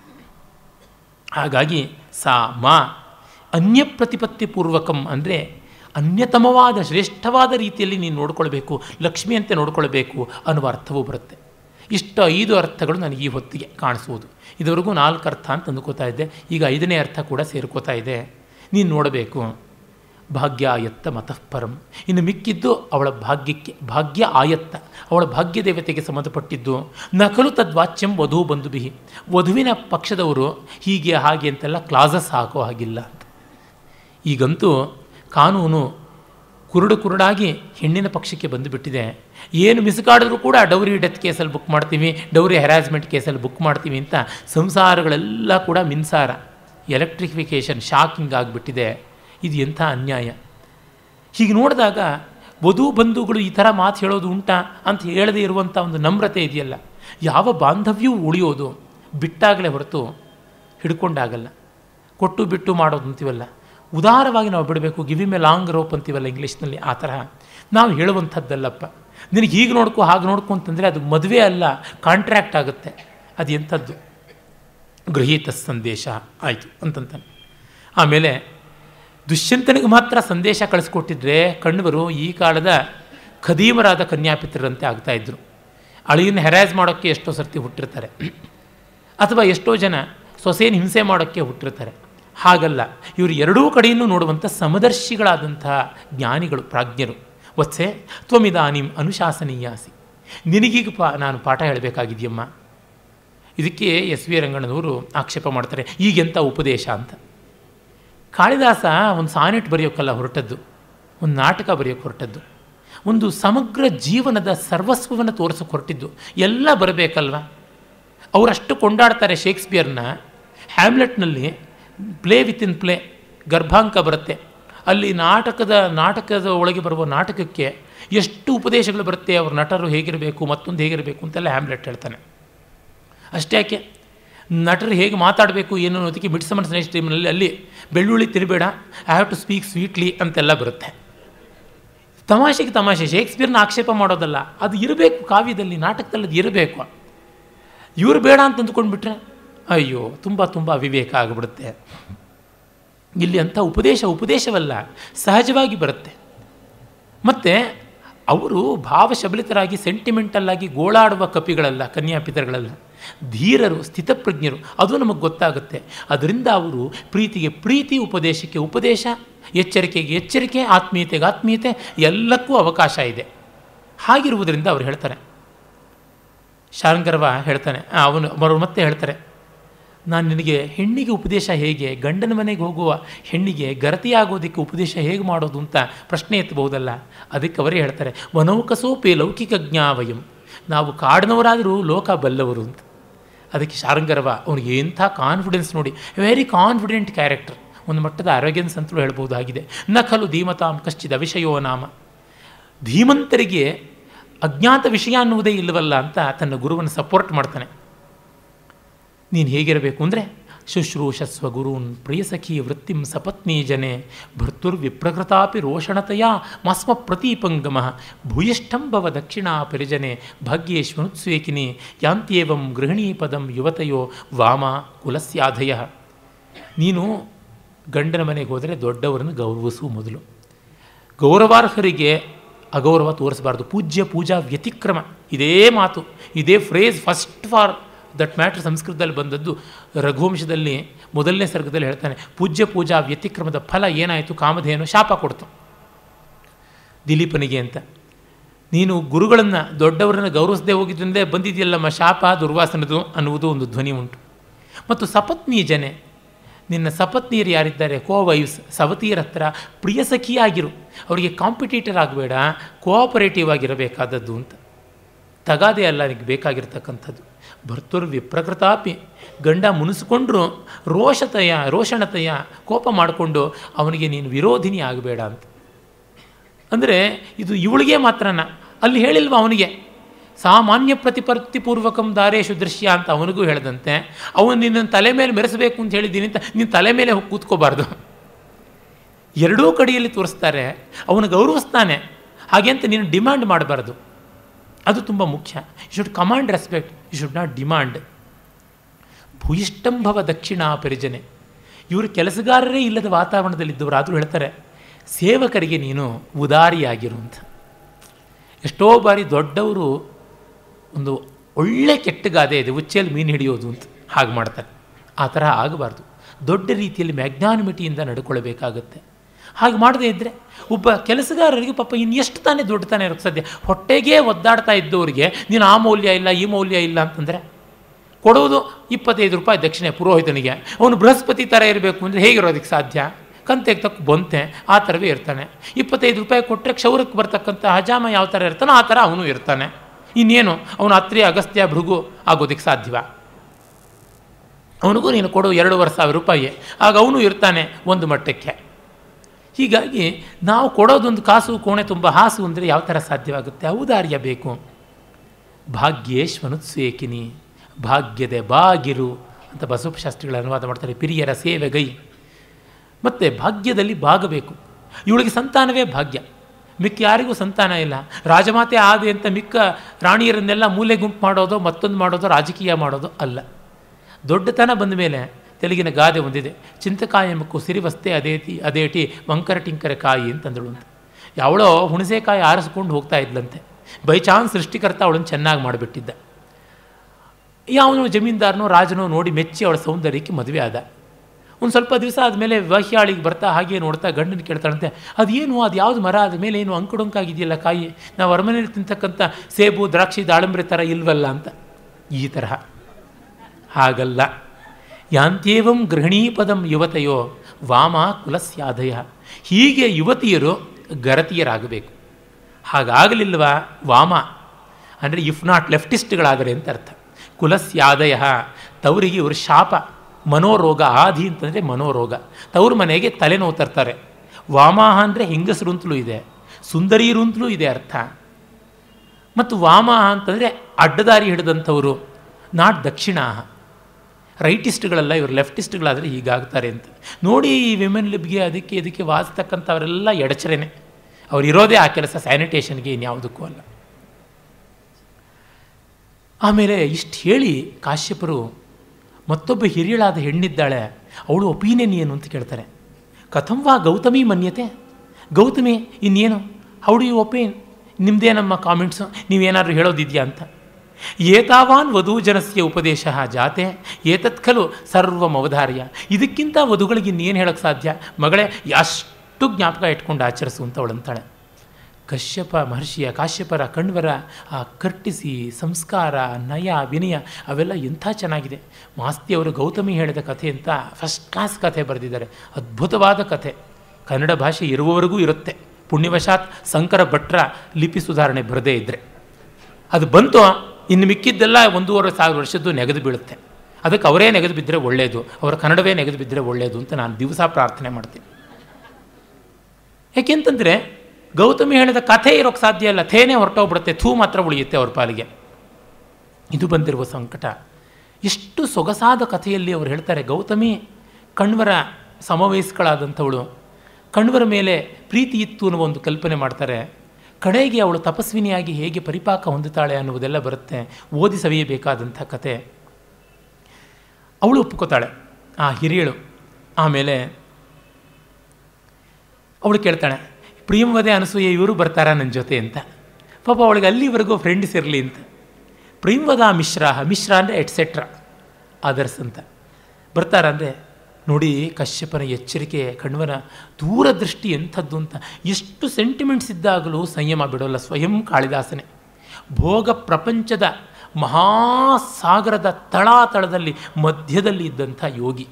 ಹಾಗಾಗಿ ಸಾ ಮಾ ಅನ್ಯ ಪ್ರತಿಪತ್ತಿ ಪೂರ್ವಕಂ ಅಂದರೆ ಅನ್ಯತಮವಾದ ಶ್ರೇಷ್ಠವಾದ ರೀತಿಯಲ್ಲಿ ನೀನು ನೋಡ್ಕೊಳ್ಬೇಕು ಲಕ್ಷ್ಮಿ ಅಂತ ನೋಡ್ಕೊಳ್ಬೇಕು ಅನ್ನುವ ಅರ್ಥವೂ ಬರುತ್ತೆ ಇಷ್ಟು ಐದು ಅರ್ಥಗಳು ನನಗೆ ಈ ಹೊತ್ತಿಗೆ ಕಾಣಿಸುವುದು ಇದುವರೆಗೂ ನಾಲ್ಕು ಅರ್ಥ ಅಂತ ಅಂದ್ಕೋತಾ ಇದ್ದೆ ಈಗ ಐದನೇ ಅರ್ಥ ಕೂಡ ಸೇರ್ಕೋತಾ ಇದೆ ನೀನು ನೋಡಬೇಕು ಭಾಗ್ಯ ಆಯತ್ತ ಮತಃಪರಂ ಇನ್ನು ಮಿಕ್ಕಿದ್ದು ಅವಳ ಭಾಗ್ಯಕ್ಕೆ ಭಾಗ್ಯ ಆಯತ್ತ ಅವಳ ಭಾಗ್ಯ ದೇವತೆಗೆ ಸಂಬಂಧಪಟ್ಟಿದ್ದು ನಕಲು ತದ್ವಾಚ್ಯಂ ವಧು ಬಂಧುಬಿಹಿ ವಧುವಿನ ಪಕ್ಷದವರು ಹೀಗೆ ಹಾಗೆ ಅಂತೆಲ್ಲ ಕ್ಲಾಸಸ್ ಹಾಕೋ ಹಾಗಿಲ್ಲ ಅಂತ ಈಗಂತೂ ಕಾನೂನು ಕುರುಡು ಕುರುಡಾಗಿ ಹೆಣ್ಣಿನ ಪಕ್ಷಕ್ಕೆ ಬಂದುಬಿಟ್ಟಿದೆ ಏನು ಮಿಸುಕಾಡಿದ್ರೂ ಕೂಡ ಡೌರಿ ಡೆತ್ ಕೇಸಲ್ಲಿ ಬುಕ್ ಮಾಡ್ತೀವಿ ಡೌರಿ ಹ್ಯಾರಾಸ್ಮೆಂಟ್ ಕೇಸಲ್ಲಿ ಬುಕ್ ಮಾಡ್ತೀವಿ ಅಂತ ಸಂಸಾರಗಳೆಲ್ಲ ಕೂಡ ಮಿನ್ಸಾರ ಎಲೆಕ್ಟ್ರಿಫಿಕೇಷನ್ ಶಾಕಿಂಗ್ ಆಗಿಬಿಟ್ಟಿದೆ ಇದು ಎಂಥ ಅನ್ಯಾಯ ಹೀಗೆ ನೋಡಿದಾಗ ವಧು ಬಂಧುಗಳು ಈ ಥರ ಮಾತು ಹೇಳೋದು ಉಂಟಾ ಅಂತ ಹೇಳದೇ ಇರುವಂಥ ಒಂದು ನಮ್ರತೆ ಇದೆಯಲ್ಲ ಯಾವ ಬಾಂಧವ್ಯವೂ ಉಳಿಯೋದು ಬಿಟ್ಟಾಗಲೇ ಹೊರತು ಹಿಡ್ಕೊಂಡಾಗಲ್ಲ ಕೊಟ್ಟು ಬಿಟ್ಟು ಮಾಡೋದು ಅಂತೀವಲ್ಲ ಉದಾರವಾಗಿ ನಾವು ಬಿಡಬೇಕು ಗಿವಿ ಮೇ ಲಾಂಗ್ ರೋಪ್ ಅಂತೀವಲ್ಲ ಇಂಗ್ಲೀಷ್ನಲ್ಲಿ ಆ ತರಹ ನಾವು ಹೇಳುವಂಥದ್ದಲ್ಲಪ್ಪ ನಿನಗೆ ಹೀಗೆ ನೋಡ್ಕೊ ಹಾಗೆ ನೋಡ್ಕೊ ಅಂತಂದರೆ ಅದು ಮದುವೆ ಅಲ್ಲ ಕಾಂಟ್ರ್ಯಾಕ್ಟ್ ಆಗುತ್ತೆ ಅದು ಎಂಥದ್ದು ಗೃಹೀತ ಸಂದೇಶ ಆಯಿತು ಅಂತಂತಾನೆ ಆಮೇಲೆ ದುಷ್ಯಂತನಿಗೆ ಮಾತ್ರ ಸಂದೇಶ ಕಳಿಸ್ಕೊಟ್ಟಿದ್ರೆ ಕಣ್ವರು ಈ ಕಾಲದ ಖದೀಮರಾದ ಕನ್ಯಾಪಿತರಂತೆ ಆಗ್ತಾಯಿದ್ರು ಅಳಿಯನ್ನು ಹೆರಾಜ್ ಮಾಡೋಕ್ಕೆ ಎಷ್ಟೋ ಸರ್ತಿ ಹುಟ್ಟಿರ್ತಾರೆ ಅಥವಾ ಎಷ್ಟೋ ಜನ ಸೊಸೆನ ಹಿಂಸೆ ಮಾಡೋಕ್ಕೆ ಹುಟ್ಟಿರ್ತಾರೆ ಹಾಗಲ್ಲ ಇವರು ಎರಡೂ ಕಡೆಯನ್ನು ನೋಡುವಂಥ ಸಮದರ್ಶಿಗಳಾದಂತಹ ಜ್ಞಾನಿಗಳು ಪ್ರಾಜ್ಞರು ವತ್ಸೆ ತ್ವಮಿದಾನಿಂ ಅನುಶಾಸನೀಯಾಸಿ ನಿನಗೀಗ ಪಾ ನಾನು ಪಾಠ ಹೇಳಬೇಕಾಗಿದೆಯಮ್ಮ ಇದಕ್ಕೆ ಎಸ್ ವಿ ರಂಗಣ್ಣನವರು ಆಕ್ಷೇಪ ಮಾಡ್ತಾರೆ ಈಗೆಂಥ ಉಪದೇಶ ಅಂತ ಕಾಳಿದಾಸ ಒಂದು ಸಾನೆಟ್ ಬರೆಯೋಕ್ಕಲ್ಲ ಹೊರಟದ್ದು ಒಂದು ನಾಟಕ ಬರೆಯೋಕ್ಕೆ ಹೊರಟದ್ದು ಒಂದು ಸಮಗ್ರ ಜೀವನದ ಸರ್ವಸ್ವವನ್ನು ತೋರಿಸೋಕೆ ಹೊರಟಿದ್ದು ಎಲ್ಲ ಬರಬೇಕಲ್ವ ಅವರಷ್ಟು ಕೊಂಡಾಡ್ತಾರೆ ಶೇಕ್ಸ್ಪಿಯರ್ನ ಹ್ಯಾಮ್ಲೆಟ್ನಲ್ಲಿ ಪ್ಲೇ ವಿತ್ ಇನ್ ಪ್ಲೇ ಗರ್ಭಾಂಕ ಬರುತ್ತೆ ಅಲ್ಲಿ ನಾಟಕದ ನಾಟಕದ ಒಳಗೆ ಬರುವ ನಾಟಕಕ್ಕೆ ಎಷ್ಟು ಉಪದೇಶಗಳು ಬರುತ್ತೆ ಅವ್ರ ನಟರು ಹೇಗಿರಬೇಕು ಮತ್ತೊಂದು ಹೇಗಿರಬೇಕು ಅಂತೆಲ್ಲ ಹ್ಯಾಮ್ಲೆಟ್ ಹೇಳ್ತಾನೆ ಅಷ್ಟೇ ಯಾಕೆ ನಟರು ಹೇಗೆ ಮಾತಾಡಬೇಕು ಏನು ಅನ್ನೋದಕ್ಕೆ ಮಿಡ್ ಸಮನ್ಸ್ ನೆಕ್ಸ್ಟ್ ಟೈಮ್ನಲ್ಲಿ ಅಲ್ಲಿ ಬೆಳ್ಳುಳ್ಳಿ ತಿರುಬೇಡ I have to speak sweetly ಅಂತೆಲ್ಲ ಬರುತ್ತೆ ತಮಾಷೆಗೆ ತಮಾಷೆ ಶೇಕ್ಸ್ಪಿಯರ್ನ ಆಕ್ಷೇಪ ಮಾಡೋದಲ್ಲ ಅದು ಇರಬೇಕು ಕಾವ್ಯದಲ್ಲಿ ನಾಟಕದಲ್ಲಿ ಅದು ಇರಬೇಕು ಇವರು ಬೇಡ ಅಂತ ಅಂದ್ಕೊಂಡ್ಬಿಟ್ರೆ ಅಯ್ಯೋ ತುಂಬ ತುಂಬ ಅವಿವೇಕ ಆಗಿಬಿಡುತ್ತೆ ಇಲ್ಲಿ ಅಂಥ ಉಪದೇಶ ಉಪದೇಶವಲ್ಲ ಸಹಜವಾಗಿ ಬರುತ್ತೆ ಮತ್ತು ಅವರು ಭಾವಶಬಲಿತರಾಗಿ ಸೆಂಟಿಮೆಂಟಲ್ಲಾಗಿ ಗೋಳಾಡುವ ಕಪಿಗಳಲ್ಲ ಕನ್ಯಾಪಿತರಗಳಲ್ಲ ಧೀರರು ಸ್ಥಿತಪ್ರಜ್ಞರು ಅದು ನಮಗೆ ಗೊತ್ತಾಗುತ್ತೆ ಅದರಿಂದ ಅವರು ಪ್ರೀತಿಗೆ ಪ್ರೀತಿ ಉಪದೇಶಕ್ಕೆ ಉಪದೇಶ ಎಚ್ಚರಿಕೆಗೆ ಎಚ್ಚರಿಕೆ ಆತ್ಮೀಯತೆಗೆ ಆತ್ಮೀಯತೆ ಎಲ್ಲಕ್ಕೂ ಅವಕಾಶ ಇದೆ ಹಾಗಿರುವುದರಿಂದ ಅವರು ಹೇಳ್ತಾರೆ ಶಾರಂಗರ್ವ ಹೇಳ್ತಾನೆ ಅವನು ಅವರು ಮತ್ತೆ ಹೇಳ್ತಾರೆ ನಾನು ನಿನಗೆ ಹೆಣ್ಣಿಗೆ ಉಪದೇಶ ಹೇಗೆ ಗಂಡನ ಮನೆಗೆ ಹೋಗುವ ಹೆಣ್ಣಿಗೆ ಗರತಿಯಾಗೋದಕ್ಕೆ ಉಪದೇಶ ಹೇಗೆ ಮಾಡೋದು ಅಂತ ಪ್ರಶ್ನೆ ಎತ್ತಬಹುದಲ್ಲ ಅದಕ್ಕೆ ಅವರೇ ಹೇಳ್ತಾರೆ ವನೌಕಸೋಪಿ ಲೌಕಿಕ ಜ್ಞಾವಯಂ ನಾವು ಕಾಡಿನವರಾದರೂ ಲೋಕ ಬಲ್ಲವರು ಅಂತ ಅದಕ್ಕೆ ಶಾರಂಗರವ ಅವನಿಗೆ ಎಂಥ ಕಾನ್ಫಿಡೆನ್ಸ್ ನೋಡಿ ವೆರಿ ಕಾನ್ಫಿಡೆಂಟ್ ಕ್ಯಾರೆಕ್ಟರ್ ಒಂದು ಮಟ್ಟದ ಅರೋಗ್ಯನ್ಸ್ ಅಂತಲೂ ಹೇಳ್ಬೋದಾಗಿದೆ ನ ಖಲು ಧೀಮತಾಂ ಕಶ್ಚಿದ ವಿಷಯೋ ನಾಮ ಧೀಮಂತರಿಗೆ ಅಜ್ಞಾತ ವಿಷಯ ಅನ್ನುವುದೇ ಇಲ್ಲವಲ್ಲ ಅಂತ ತನ್ನ ಗುರುವನ್ನು ಸಪೋರ್ಟ್ ಮಾಡ್ತಾನೆ ನೀನು ಹೇಗಿರಬೇಕು ಅಂದರೆ ಶುಶ್ರೂಷಸ್ವ ಗುರೂನ್ ಪ್ರಿಯಸಖಿ ವೃತ್ತಿಂ ಸಪತ್ನಿ ಜನೆ ಭರ್ತುರ್ವಿಪ್ರಕೃತಾಪಿ ರೋಷಣತೆಯ ಮಸ್ಮ ಪ್ರತೀಪಂಗಮ ಭೂಯಿಷ್ಠಂಭವ ದಕ್ಷಿಣಾ ಪರಿಜನೆ ಭಾಗ್ಯೇಶ್ವನುತ್ಸ್ವೇಕಿನಿ ಯಾಂತ್ಯೇವಂ ಗೃಹಿಣೀ ಪದಂ ಯುವತೆಯೋ ವಾಮ ಕುಲಸ್ಯಾಧಯ ನೀನು ಗಂಡನ ಮನೆಗೆ ಹೋದರೆ ದೊಡ್ಡವರನ್ನು ಗೌರವಿಸು ಮೊದಲು ಗೌರವಾರ್ಹರಿಗೆ ಅಗೌರವ ತೋರಿಸಬಾರ್ದು ಪೂಜ್ಯ ಪೂಜಾ ವ್ಯತಿಕ್ರಮ ಇದೇ ಮಾತು ಇದೇ phrase first for that matter ಸಂಸ್ಕೃತದಲ್ಲಿ ಬಂದದ್ದು ರಘುವಂಶದಲ್ಲಿ ಮೊದಲನೇ ಸರ್ಗದಲ್ಲಿ ಹೇಳ್ತಾನೆ ಪೂಜ್ಯ ಪೂಜಾ ವ್ಯತಿಕ್ರಮದ ಫಲ ಏನಾಯಿತು ಕಾಮಧೇನು ಶಾಪ ಕೊಡ್ತು ದಿಲೀಪನಿಗೆ ಅಂತ ನೀನು ಗುರುಗಳನ್ನು ದೊಡ್ಡವರನ್ನು ಗೌರವಿಸದೆ ಹೋಗಿದ್ದರಿಂದ ಬಂದಿದೆಯಲ್ಲಮ್ಮ ಶಾಪ ದುರ್ವಾಸನದು ಅನ್ನುವುದು ಒಂದು ಧ್ವನಿ ಉಂಟು ಮತ್ತು ಸಪತ್ನಿ ಜನೆ ನಿನ್ನ ಸಪತ್ನಿಯರು ಯಾರಿದ್ದಾರೆ ಕೋ ವೈವ್ಸ್ ಸವತಿಯರ ಹತ್ರ ಪ್ರಿಯ ಸಖಿಯಾಗಿರು ಅವರಿಗೆ ಕಾಂಪಿಟೇಟರ್ ಆಗಬೇಡ ಕೋಆಪರೇಟಿವ್ ಆಗಿರಬೇಕಾದದ್ದು ಅಂತ ತಗಾದೆ ಅಲ್ಲ ನನಗೆ ಬೇಕಾಗಿರ್ತಕ್ಕಂಥದ್ದು ಭರ್ತುರ್ ವಿಪ್ರಕೃತಾಪಿ ಗಂಡ ಮುನಿಸ್ಕೊಂಡ್ರು ರೋಷತೆಯ ರೋಷಣತೆಯ ಕೋಪ ಮಾಡಿಕೊಂಡು ಅವನಿಗೆ ನೀನು ವಿರೋಧಿನಿ ಆಗಬೇಡ ಅಂತ ಅಂದರೆ ಇದು ಇವಳಿಗೆ ಮಾತ್ರನ ಅಲ್ಲಿ ಹೇಳಿಲ್ವ ಅವನಿಗೆ ಸಾಮಾನ್ಯ ಪ್ರತಿಪತ್ತಿಪೂರ್ವಕಂ ದಾರೇಶು ದೃಶ್ಯ ಅಂತ ಅವನಿಗೂ ಹೇಳ್ದಂತೆ ಅವನು ನಿನ್ನ ತಲೆ ಮೇಲೆ ಮೆರೆಸಬೇಕು ಅಂತ ಹೇಳಿದ್ದೀನಿ ಅಂತ ನೀನು ತಲೆ ಮೇಲೆ ಹೋಗಿ ಕೂತ್ಕೋಬಾರ್ದು ಎರಡೂ ಕಡೆಯಲ್ಲಿ ತೋರಿಸ್ತಾರೆ ಅವನು ಗೌರವಿಸ್ತಾನೆ ಹಾಗೆ ಅಂತ ನೀನು ಡಿಮ್ಯಾಂಡ್ ಮಾಡಬಾರ್ದು ಅದು ತುಂಬ ಮುಖ್ಯ you should command respect you should not demand ಭೂಯಿಷ್ಠಂಭವ ದಕ್ಷಿಣ ಪರಿಜನೆ ಇವರು ಕೆಲಸಗಾರರೇ ಇಲ್ಲದ ವಾತಾವರಣದಲ್ಲಿದ್ದವರು ಆದರೂ ಹೇಳ್ತಾರೆ ಸೇವಕರಿಗೆ ನೀನು ಉದಾರಿಯಾಗಿರು ಅಂತ ಎಷ್ಟೋ ಬಾರಿ ದೊಡ್ಡವರು ಒಂದು ಒಳ್ಳೆ ಕೆಟ್ಟ ಗಾದೆ ಇದೆ ಉಚ್ಚೆಯಲ್ಲಿ ಮೀನು ಹಿಡಿಯೋದು ಅಂತ ಹಾಗೆ ಮಾಡ್ತಾರೆ ಆ ಥರ ಆಗಬಾರ್ದು ದೊಡ್ಡ ರೀತಿಯಲ್ಲಿ ಮ್ಯಾಗ್ನಾನಿಮಿಟಿಯಿಂದ ನಡ್ಕೊಳ್ಬೇಕಾಗತ್ತೆ ಹಾಗೆ ಮಾಡದೇ ಇದ್ದರೆ ಒಬ್ಬ ಕೆಲಸಗಾರರಿಗೆ ಪಾಪ ಇನ್ನೆಷ್ಟು ತಾನೇ ದೊಡ್ಡ ತಾನೇ ಇರೋಕ್ಕೆ ಸಾಧ್ಯ ಹೊಟ್ಟೆಗೆ ಒದ್ದಾಡ್ತಾ ಇದ್ದವರಿಗೆ ನೀನು ಆ ಮೌಲ್ಯ ಇಲ್ಲ ಈ ಮೌಲ್ಯ ಇಲ್ಲ ಅಂತಂದರೆ ಕೊಡುವುದು ಇಪ್ಪತ್ತೈದು ರೂಪಾಯಿ ದಕ್ಷಿಣೆ ಪುರೋಹಿತನಿಗೆ ಅವನು ಬೃಹಸ್ಪತಿ ಥರ ಇರಬೇಕು ಅಂದರೆ ಹೇಗಿರೋದಕ್ಕೆ ಸಾಧ್ಯ ಕಂತೆಗೆ ತಕ್ಕ ಬಂತೆ ಆ ಥರವೇ ಇರ್ತಾನೆ ಇಪ್ಪತ್ತೈದು ರೂಪಾಯಿ ಕೊಟ್ಟರೆ ಕ್ಷೌರಕ್ಕೆ ಬರ್ತಕ್ಕಂಥ ಹಜಾಮ ಯಾವ ಥರ ಇರ್ತಾನೋ ಆ ಥರ ಅವನು ಇರ್ತಾನೆ ಇನ್ನೇನು ಅವನು ಅತ್ರಿ ಅಗಸ್ತ್ಯ ಭೃಗು ಆಗೋದಕ್ಕೆ ಸಾಧ್ಯವ ಅವನಿಗೂ ನೀನು ಕೊಡು ಎರಡೂವರೆ ಸಾವಿರ ರೂಪಾಯಿ ಆಗ ಅವನು ಇರ್ತಾನೆ ಒಂದು ಮಟ್ಟಕ್ಕೆ ಹೀಗಾಗಿ ನಾವು ಕೊಡೋದೊಂದು ಕಾಸು ಕೋಣೆ ತುಂಬ ಹಾಸು ಅಂದರೆ ಯಾವ ಥರ ಸಾಧ್ಯವಾಗುತ್ತೆ ಔದಾರ್ಯ ಬೇಕು ಭಾಗ್ಯೇಶ್ವನುತ್ಸ್ವೇಕಿನಿ ಭಾಗ್ಯದೆ ಬಾಗಿರು ಅಂತ ಬಸವಶಾಸ್ತ್ರಿಗಳ ಅನುವಾದ ಮಾಡ್ತಾರೆ ಪಿರಿಯರ ಸೇವೆಗೈ ಮತ್ತು ಭಾಗ್ಯದಲ್ಲಿ ಬಾಗಬೇಕು ಇವಳಿಗೆ ಸಂತಾನವೇ ಭಾಗ್ಯ ಮಿಕ್ಕ ಯಾರಿಗೂ ಸಂತಾನ ಇಲ್ಲ ರಾಜಮಾತೆ ಆದೆ ಅಂತ ಮಿಕ್ಕ ರಾಣಿಯರನ್ನೆಲ್ಲ ಮೂಲೆ ಗುಂಪು ಮಾಡೋದು ಮತ್ತೊಂದು ಮಾಡೋದು ರಾಜಕೀಯ ಮಾಡೋದು ಅಲ್ಲ ದೊಡ್ಡತನ ಬಂದ ಮೇಲೆ ತೆಲುಗಿನ ಗಾದೆ ಒಂದಿದೆ ಚಿಂತಕಾಯಮಕ್ಕೂ ಸಿರಿವಸ್ತೆ ಅದೇತಿ ಅದೇಟಿ ವಂಕರ ಟಿಂಕರ ಕಾಯಿ ಅಂತಂದಳು ಅಂತ ಯಾವಳೋ ಹುಣಸೆಕಾಯಿ ಆರಿಸ್ಕೊಂಡು ಹೋಗ್ತಾ ಇದ್ಲಂತೆ ಬೈ ಚಾನ್ಸ್ ಸೃಷ್ಟಿಕರ್ತ ಅವಳನ್ನು ಚೆನ್ನಾಗಿ ಮಾಡಿಬಿಟ್ಟಿದ್ದ ಯಾವನು ಜಮೀನ್ದಾರನೋ ರಾಜನೋ ನೋಡಿ ಮೆಚ್ಚಿ ಅವಳ ಸೌಂದರ್ಯಕ್ಕೆ ಮದುವೆ ಆದ ಒಂದು ಸ್ವಲ್ಪ ದಿವಸ ಆದಮೇಲೆ ವಹ್ಯಾಳಿಗೆ ಬರ್ತಾ ಹಾಗೆ ನೋಡ್ತಾ ಗಂಡನ ಕೇಳ್ತಾಳಂತೆ ಅದೇನು ಅದು ಯಾವುದು ಮರ ಆದ ಮೇಲೆ ಏನು ಅಂಕುಡೊಂಕಾಗಿದೆಯಲ್ಲ ಕಾಯಿ ನಾವು ಅರಮನೆಯಲ್ಲಿ ತಿಂತಕ್ಕಂಥ ಸೇಬು ದ್ರಾಕ್ಷಿ ದಾಳಿಂಬ್ರೆ ಥರ ಇಲ್ವಲ್ಲ ಅಂತ ಈ ತರಹ ಹಾಗಲ್ಲ ಯಾಂತ್ಯೇವಂ ಗೃಹಿಣೀ ಪದಂ ಯುವತೆಯೋ ವಾಮ ಕುಲಸ್ಯಾದಯ ಹೀಗೆ ಯುವತಿಯರು ಗರತಿಯರಾಗಬೇಕು ಹಾಗಾಗಲಿಲ್ವಾ ವಾಮ ಅಂದರೆ ಇಫ್ ನಾಟ್ ಲೆಫ್ಟಿಸ್ಟ್ಗಳಾದರೆ ಅಂತ ಅರ್ಥ ಕುಲಸ್ಯಾದಯ ತವರಿಗೆ ಇವರು ಶಾಪ ಮನೋರೋಗ ಆದಿ ಅಂತಂದರೆ ಮನೋರೋಗ ತವ್ರ ಮನೆಗೆ ತಲೆನೋವು ತರ್ತಾರೆ ವಾಮಾಹ ಅಂದರೆ ಹೆಂಗಸರು ಅಂತಲೂ ಇದೆ ಸುಂದರಿಯರು ಅಂತಲೂ ಇದೆ ಅರ್ಥ ಮತ್ತು ವಾಮಾಹ ಅಂತಂದರೆ ಅಡ್ಡದಾರಿ ಹಿಡಿದಂಥವರು ನಾಟ್ ದಕ್ಷಿಣಾಹ ರೈಟಿಸ್ಟ್ಗಳಲ್ಲ ಇವರು ಲೆಫ್ಟಿಸ್ಟ್ಗಳಾದರೆ ಹೀಗಾಗ್ತಾರೆ ಅಂತ ನೋಡಿ ಈ ವಿಮೆನ್ ಲಿಬ್ಗೆ ಅದಕ್ಕೆ ಇದಕ್ಕೆ ವಾದಿಸ್ತಕ್ಕಂಥವರೆಲ್ಲ ಎಡಚರೇನೆ ಅವ್ರು ಇರೋದೇ ಆ ಕೆಲಸ ಸ್ಯಾನಿಟೇಷನ್ಗೆ ಇನ್ಯಾವುದಕ್ಕೂ ಅಲ್ಲ ಆಮೇಲೆ ಇಷ್ಟು ಹೇಳಿ ಕಾಶ್ಯಪರು ಮತ್ತೊಬ್ಬ ಹಿರಿಯಳಾದ ಹೆಣ್ಣಿದ್ದಾಳೆ ಅವಳು ಒಪಿನಿಯನ್ ಏನು ಅಂತ ಕೇಳ್ತಾರೆ ಕಥಂವಾ ಗೌತಮಿ ಮನ್ಯತೆ ಗೌತಮಿ ಇನ್ನೇನು ಹೌ ಡು ಯು ಒಪಿನ್ ನಿಮ್ಮದೇ ನಮ್ಮ ಕಾಮೆಂಟ್ಸು ನೀವೇನಾದರೂ ಹೇಳೋದಿದೆಯಾ ಅಂತ ಏತಾವಾನ್ ವಧೂಜನಸ್ಯ ಉಪದೇಶ ಜಾತೆ ಏತತ್ ಖಲು ಸರ್ವಮವಧಾರ್ಯ ಇದಕ್ಕಿಂತ ವಧುಗಳಿಗೆ ಇನ್ನೇನು ಹೇಳೋಕ್ಕೆ ಸಾಧ್ಯ ಮಗಳೇ ಅಷ್ಟು ಜ್ಞಾಪಕ ಇಟ್ಕೊಂಡು ಆಚರಿಸು ಅಂತ ಅವಳಂತಾಳೆ ಕಶ್ಯಪ ಮಹರ್ಷಿಯ ಕಾಶ್ಯಪರ ಕಣ್ವರ ಆ ಕರ್ಟಿಸಿ ಸಂಸ್ಕಾರ ನಯ ವಿನಯ ಅವೆಲ್ಲ ಎಂಥ ಚೆನ್ನಾಗಿದೆ ಮಾಸ್ತಿಯವರು ಗೌತಮಿ ಹೇಳಿದ ಕಥೆ ಅಂತ ಫಸ್ಟ್ ಕ್ಲಾಸ್ ಕಥೆ ಬರೆದಿದ್ದಾರೆ ಅದ್ಭುತವಾದ ಕಥೆ ಕನ್ನಡ ಭಾಷೆ ಇರುವವರೆಗೂ ಇರುತ್ತೆ ಪುಣ್ಯವಶಾತ್ ಶಂಕರ ಭಟ್ರ ಲಿಪಿ ಸುಧಾರಣೆ ಬರದೇ ಇದ್ದರೆ ಅದು ಬಂತು ಇನ್ನು ಮಿಕ್ಕಿದ್ದೆಲ್ಲ ಒಂದೂವರೆ ಸಾವಿರ ವರ್ಷದ್ದು ನೆಗೆದು ಬೀಳುತ್ತೆ ಅದಕ್ಕೆ ಅವರೇ ನೆಗೆದು ಬಿದ್ದರೆ ಒಳ್ಳೆಯದು ಅವರ ಕನ್ನಡವೇ ನೆಗೆದು ಬಿದ್ದರೆ ಒಳ್ಳೆಯದು ಅಂತ ನಾನು ದಿವಸ ಪ್ರಾರ್ಥನೆ ಮಾಡ್ತೀನಿ ಯಾಕೆಂತಂದರೆ ಗೌತಮಿ ಹೇಳಿದ ಕಥೆ ಇರೋಕ್ಕೆ ಸಾಧ್ಯ ಇಲ್ಲ ಥೇನೆ ಹೊರಟೋಗ್ಬಿಡುತ್ತೆ ಥೂ ಮಾತ್ರ ಉಳಿಯುತ್ತೆ ಅವ್ರ ಪಾಲಿಗೆ ಇದು ಬಂದಿರುವ ಸಂಕಟ ಎಷ್ಟು ಸೊಗಸಾದ ಕಥೆಯಲ್ಲಿ ಅವರು ಹೇಳ್ತಾರೆ ಗೌತಮಿ ಕಣ್ವರ ಸಮವಯಸ್ಕಳಾದಂಥವಳು ಕಣ್ವರ ಮೇಲೆ ಪ್ರೀತಿ ಇತ್ತು ಅನ್ನುವ ಒಂದು ಕಲ್ಪನೆ ಮಾಡ್ತಾರೆ ಕಡೆಗೆ ಅವಳು ತಪಸ್ವಿನಿಯಾಗಿ ಹೇಗೆ ಪರಿಪಾಕ ಹೊಂದುತ್ತಾಳೆ ಅನ್ನುವುದೆಲ್ಲ ಬರುತ್ತೆ ಓದಿ ಸವಿಯಬೇಕಾದಂಥ ಕತೆ ಅವಳು ಒಪ್ಕೋತಾಳೆ ಆ ಹಿರಿಯಳು ಆಮೇಲೆ ಅವಳು ಕೇಳ್ತಾಳೆ ಪ್ರಿಯಂವದೆ ಅನಸೂಯ ಇವರು ಬರ್ತಾರಾ ನನ್ನ ಜೊತೆ ಅಂತ ಪಾಪ ಅವಳಿಗೆ ಅಲ್ಲಿವರೆಗೂ ಫ್ರೆಂಡ್ಸ್ ಇರಲಿ ಅಂತ ಪ್ರಿಯಂವದ ಮಿಶ್ರ ಮಿಶ್ರ ಅಂದರೆ ಎಟ್ಸೆಟ್ರಾ ಅದರ್ಸ್ ಅಂತ ಬರ್ತಾರ ಅಂದರೆ ನೋಡಿ ಕಶ್ಯಪನ ಎಚ್ಚರಿಕೆ ಕಣ್ವನ ದೂರದೃಷ್ಟಿ ಎಂಥದ್ದು ಅಂತ ಎಷ್ಟು ಸೆಂಟಿಮೆಂಟ್ಸ್ ಇದ್ದಾಗಲೂ ಸಂಯಮ ಬಿಡೋಲ್ಲ ಸ್ವಯಂ ಕಾಳಿದಾಸನೆ ಭೋಗ ಪ್ರಪಂಚದ ಮಹಾಸಾಗರದ ತಳಾತಳದಲ್ಲಿ ಮಧ್ಯದಲ್ಲಿ ಇದ್ದಂಥ ಯೋಗಿ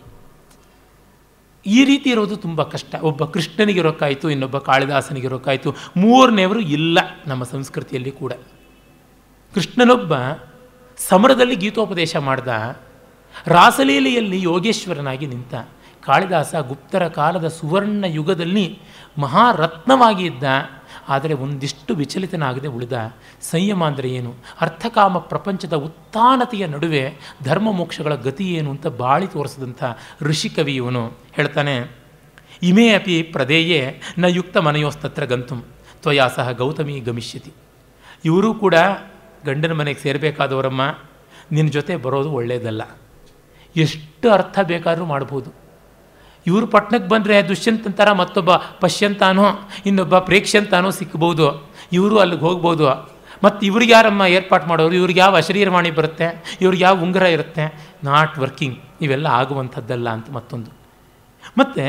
ಈ ರೀತಿ ಇರೋದು ತುಂಬ ಕಷ್ಟ ಒಬ್ಬ ಕೃಷ್ಣನಿಗಿರೋಕ್ಕಾಯಿತು ಇನ್ನೊಬ್ಬ ಕಾಳಿದಾಸನಿಗಿರೋಕ್ಕಾಯಿತು ಮೂರನೇವರು ಇಲ್ಲ ನಮ್ಮ ಸಂಸ್ಕೃತಿಯಲ್ಲಿ ಕೂಡ ಕೃಷ್ಣನೊಬ್ಬ ಸಮರದಲ್ಲಿ ಗೀತೋಪದೇಶ ಮಾಡ್ದ ರಾಸಲೀಲೆಯಲ್ಲಿ ಯೋಗೇಶ್ವರನಾಗಿ ನಿಂತ ಕಾಳಿದಾಸ ಗುಪ್ತರ ಕಾಲದ ಸುವರ್ಣ ಯುಗದಲ್ಲಿ ಮಹಾರತ್ನವಾಗಿ ಇದ್ದ ಆದರೆ ಒಂದಿಷ್ಟು ವಿಚಲಿತನಾಗದೆ ಉಳಿದ ಸಂಯಮ ಅಂದರೆ ಏನು ಅರ್ಥಕಾಮ ಪ್ರಪಂಚದ ಉತ್ಥಾನತೆಯ ನಡುವೆ ಧರ್ಮ ಮೋಕ್ಷಗಳ ಗತಿ ಏನು ಅಂತ ಬಾಳಿ ತೋರಿಸಿದಂಥ ಋಷಿಕವಿ ಇವನು ಹೇಳ್ತಾನೆ ಇಮೇ ಅಪಿ ಪ್ರದೇಯೇ ನ ಯುಕ್ತ ಮನೆಯೋಸ್ತತ್ರ ಗಂತುಂ ತ್ವಯಾ ಸಹ ಗೌತಮಿ ಗಮಿಷ್ಯತಿ ಇವರು ಕೂಡ ಗಂಡನ ಮನೆಗೆ ಸೇರಬೇಕಾದವರಮ್ಮ ನಿನ್ನ ಜೊತೆ ಬರೋದು ಒಳ್ಳೆಯದಲ್ಲ ಎಷ್ಟು ಅರ್ಥ ಬೇಕಾದರೂ ಮಾಡ್ಬೋದು ಇವರು ಪಟ್ಟಣಕ್ಕೆ ಬಂದರೆ ದುಷ್ಯಂತಂತರ ಮತ್ತೊಬ್ಬ ಪಶ್ಯಂತಾನೋ ಇನ್ನೊಬ್ಬ ಪ್ರೇಕ್ಷಂತಾನೋ ಸಿಕ್ಬೋದು ಇವರು ಅಲ್ಲಿಗೆ ಹೋಗ್ಬೋದು ಮತ್ತು ಇವ್ರಿಗೆ ಯಾರಮ್ಮ ಏರ್ಪಾಟ್ ಮಾಡೋರು ಇವ್ರಿಗೆ ಯಾವ ಅಶರೀರವಾಣಿ ಬರುತ್ತೆ ಇವ್ರಿಗೆ ಯಾವ ಉಂಗುರ ಇರುತ್ತೆ ನಾಟ್ ವರ್ಕಿಂಗ್ ಇವೆಲ್ಲ ಆಗುವಂಥದ್ದಲ್ಲ ಅಂತ ಮತ್ತೊಂದು ಮತ್ತು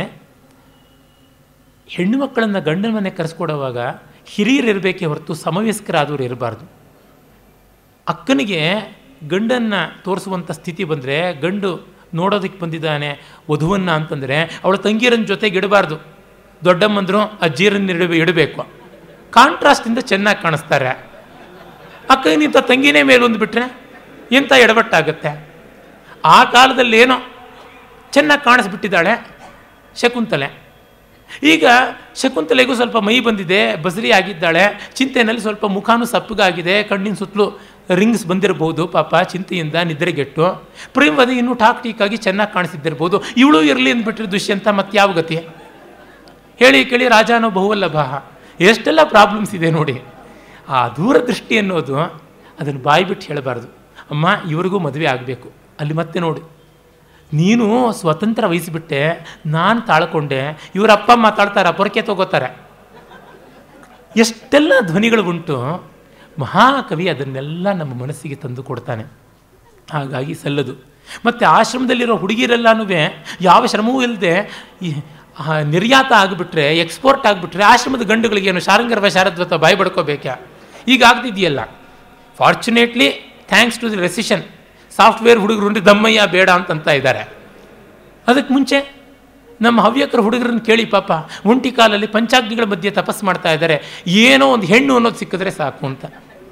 ಹೆಣ್ಣು ಮಕ್ಕಳನ್ನು ಗಂಡನ ಮನೆ ಕರೆಸ್ಕೊಡುವಾಗ ಹಿರಿಯರು ಇರಬೇಕೇ ಹೊರತು ಸಮವಯಸ್ಕರಾದವರು ಇರಬಾರ್ದು ಅಕ್ಕನಿಗೆ ಗಂಡನ್ನು ತೋರಿಸುವಂಥ ಸ್ಥಿತಿ ಬಂದರೆ ಗಂಡು ನೋಡೋದಕ್ಕೆ ಬಂದಿದ್ದಾನೆ ವಧುವನ್ನು ಅಂತಂದರೆ ಅವಳ ತಂಗಿಯರನ್ನ ಜೊತೆಗೆ ಇಡಬಾರ್ದು ದೊಡ್ಡಮ್ಮಂದರು ಅಜ್ಜಿಯರನ್ನ ಇಡ ಇಡಬೇಕು ಕಾಂಟ್ರಾಸ್ಟಿಂದ ಚೆನ್ನಾಗಿ ಕಾಣಿಸ್ತಾರೆ ಅಕ್ಕನಿಂತ ತಂಗಿನೇ ಮೇಲೊಂದು ಬಿಟ್ಟರೆ ಎಂಥ ಎಡವಟ್ಟಾಗುತ್ತೆ ಆ ಕಾಲದಲ್ಲಿ ಏನೋ ಚೆನ್ನಾಗಿ ಕಾಣಿಸ್ಬಿಟ್ಟಿದ್ದಾಳೆ ಶಕುಂತಲೆ ಈಗ ಶಕುಂತಲೆಗೂ ಸ್ವಲ್ಪ ಮೈ ಬಂದಿದೆ ಬಸರಿ ಆಗಿದ್ದಾಳೆ ಚಿಂತೆಯಲ್ಲಿ ಸ್ವಲ್ಪ ಮುಖಾನು ಸಪ್ಪಗಾಗಿದೆ ಕಣ್ಣಿನ ಸುತ್ತಲೂ ರಿಂಗ್ಸ್ ಬಂದಿರಬಹುದು ಪಾಪ ಚಿಂತೆಯಿಂದ ನಿದ್ರೆಗೆಟ್ಟು ಪ್ರೇಮವದಿ ಇನ್ನೂ ಟಾಕ್ ಟೀಕಾಗಿ ಚೆನ್ನಾಗಿ ಕಾಣಿಸಿದ್ದಿರ್ಬೋದು ಇವಳು ಇರಲಿ ಅಂದ್ಬಿಟ್ರೆ ದುಷ್ಯಂತ ಮತ್ತೆ ಯಾವ ಗತಿ ಹೇಳಿ ಕೇಳಿ ರಾಜಾನೋ ಬಹುವಲ್ಲಭ ಎಷ್ಟೆಲ್ಲ ಪ್ರಾಬ್ಲಮ್ಸ್ ಇದೆ ನೋಡಿ ಆ ದೂರದೃಷ್ಟಿ ಅನ್ನೋದು ಅದನ್ನು ಬಾಯ್ಬಿಟ್ಟು ಹೇಳಬಾರ್ದು ಅಮ್ಮ ಇವ್ರಿಗೂ ಮದುವೆ ಆಗಬೇಕು ಅಲ್ಲಿ ಮತ್ತೆ ನೋಡಿ ನೀನು ಸ್ವತಂತ್ರ ವಹಿಸಿಬಿಟ್ಟೆ ನಾನು ತಾಳ್ಕೊಂಡೆ ಇವರ ಅಪ್ಪ ಅಮ್ಮ ತಾಳ್ತಾರೆ ಪೊರಕೆ ತಗೋತಾರೆ ಎಷ್ಟೆಲ್ಲ ಧ್ವನಿಗಳು ಉಂಟು ಮಹಾಕವಿ ಅದನ್ನೆಲ್ಲ ನಮ್ಮ ಮನಸ್ಸಿಗೆ ತಂದು ಕೊಡ್ತಾನೆ ಹಾಗಾಗಿ ಸಲ್ಲದು ಮತ್ತು ಆಶ್ರಮದಲ್ಲಿರೋ ಹುಡುಗಿರೆಲ್ಲನೂ ಯಾವ ಶ್ರಮವೂ ಇಲ್ಲದೆ ನಿರ್ಯಾತ ಆಗಿಬಿಟ್ರೆ ಎಕ್ಸ್ಪೋರ್ಟ್ ಆಗಿಬಿಟ್ರೆ ಆಶ್ರಮದ ಗಂಡುಗಳಿಗೇನು ಶಾರಂಗರ್ವ ಶಾರದ್ವತ ಬಾಯಿ ಬಡ್ಕೋಬೇಕಾ ಈಗ ಆಗ್ತಿದೆಯಲ್ಲ fortunately thanks to the recession software ಹುಡುಗರು ದಮ್ಮಯ್ಯ ಬೇಡ ಅಂತಂತ ಇದ್ದಾರೆ ಅದಕ್ಕೆ ಮುಂಚೆ ನಮ್ಮ ಹವ್ಯಕರ ಹುಡುಗರನ್ನ ಕೇಳಿ ಪಾಪ ಒಂಟಿ ಕಾಲಲ್ಲಿ ಪಂಚಾಗ್ನಿಗಳ ಮಧ್ಯೆ ತಪಸ್ ಮಾಡ್ತಾ ಇದ್ದಾರೆ ಏನೋ ಒಂದು ಹೆಣ್ಣು ಅನ್ನೋದು ಸಿಕ್ಕಿದ್ರೆ ಸಾಕು ಅಂತ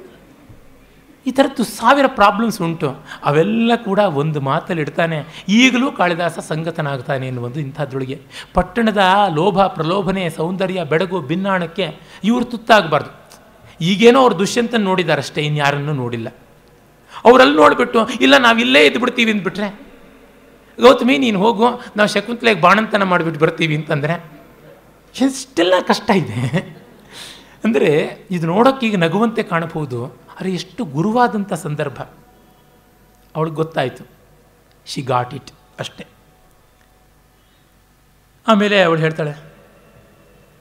ಈ ಥರದ್ದು ಸಾವಿರ ಪ್ರಾಬ್ಲಮ್ಸ್ ಉಂಟು ಅವೆಲ್ಲ ಕೂಡ ಒಂದು ಮಾತಲ್ಲಿ ಇಡ್ತಾನೆ ಈಗಲೂ ಕಾಳಿದಾಸ ಸಂಗತನಾಗ್ತಾನೆ ಎನ್ನುವುದು ಇಂಥದ್ರೊಳಗೆ ಪಟ್ಟಣದ ಲೋಭ ಪ್ರಲೋಭನೆ ಸೌಂದರ್ಯ ಬೆಳಗು ಭಿನ್ನಾಣಕ್ಕೆ ಇವರು ತುತ್ತಾಗಬಾರ್ದು ಈಗೇನೋ ಅವ್ರು ದುಷ್ಯಂತನ ನೋಡಿದಾರಷ್ಟೇ ಇನ್ಯಾರನ್ನೂ ನೋಡಿಲ್ಲ ಅವರಲ್ಲಿ ನೋಡಿಬಿಟ್ಟು ಇಲ್ಲ ನಾವಿಲ್ಲೇ ಇದ್ಬಿಡ್ತೀವಿ ಅಂದ್ಬಿಟ್ರೆ ಗೌತಮಿ ನೀನು ಹೋಗು ನಾವು ಶಕುಂತಲೆಗೆ ಬಾಣಂತನ ಮಾಡಿಬಿಟ್ಟು ಬರ್ತೀವಿ ಅಂತಂದರೆ ಎಷ್ಟೆಲ್ಲ ಕಷ್ಟ ಇದೆ ಅಂದರೆ ಇದು ನೋಡೋಕ್ಕೆ ಈಗ ನಗುವಂತೆ ಕಾಣಬಹುದು ಆದರೆ ಎಷ್ಟು ಗುರುವಾದಂಥ ಸಂದರ್ಭ ಅವಳಿಗೆ ಗೊತ್ತಾಯಿತು ಶಿ ಗಾಟ್ ಇಟ್ ಅಷ್ಟೆ ಆಮೇಲೆ ಅವಳು ಹೇಳ್ತಾಳೆ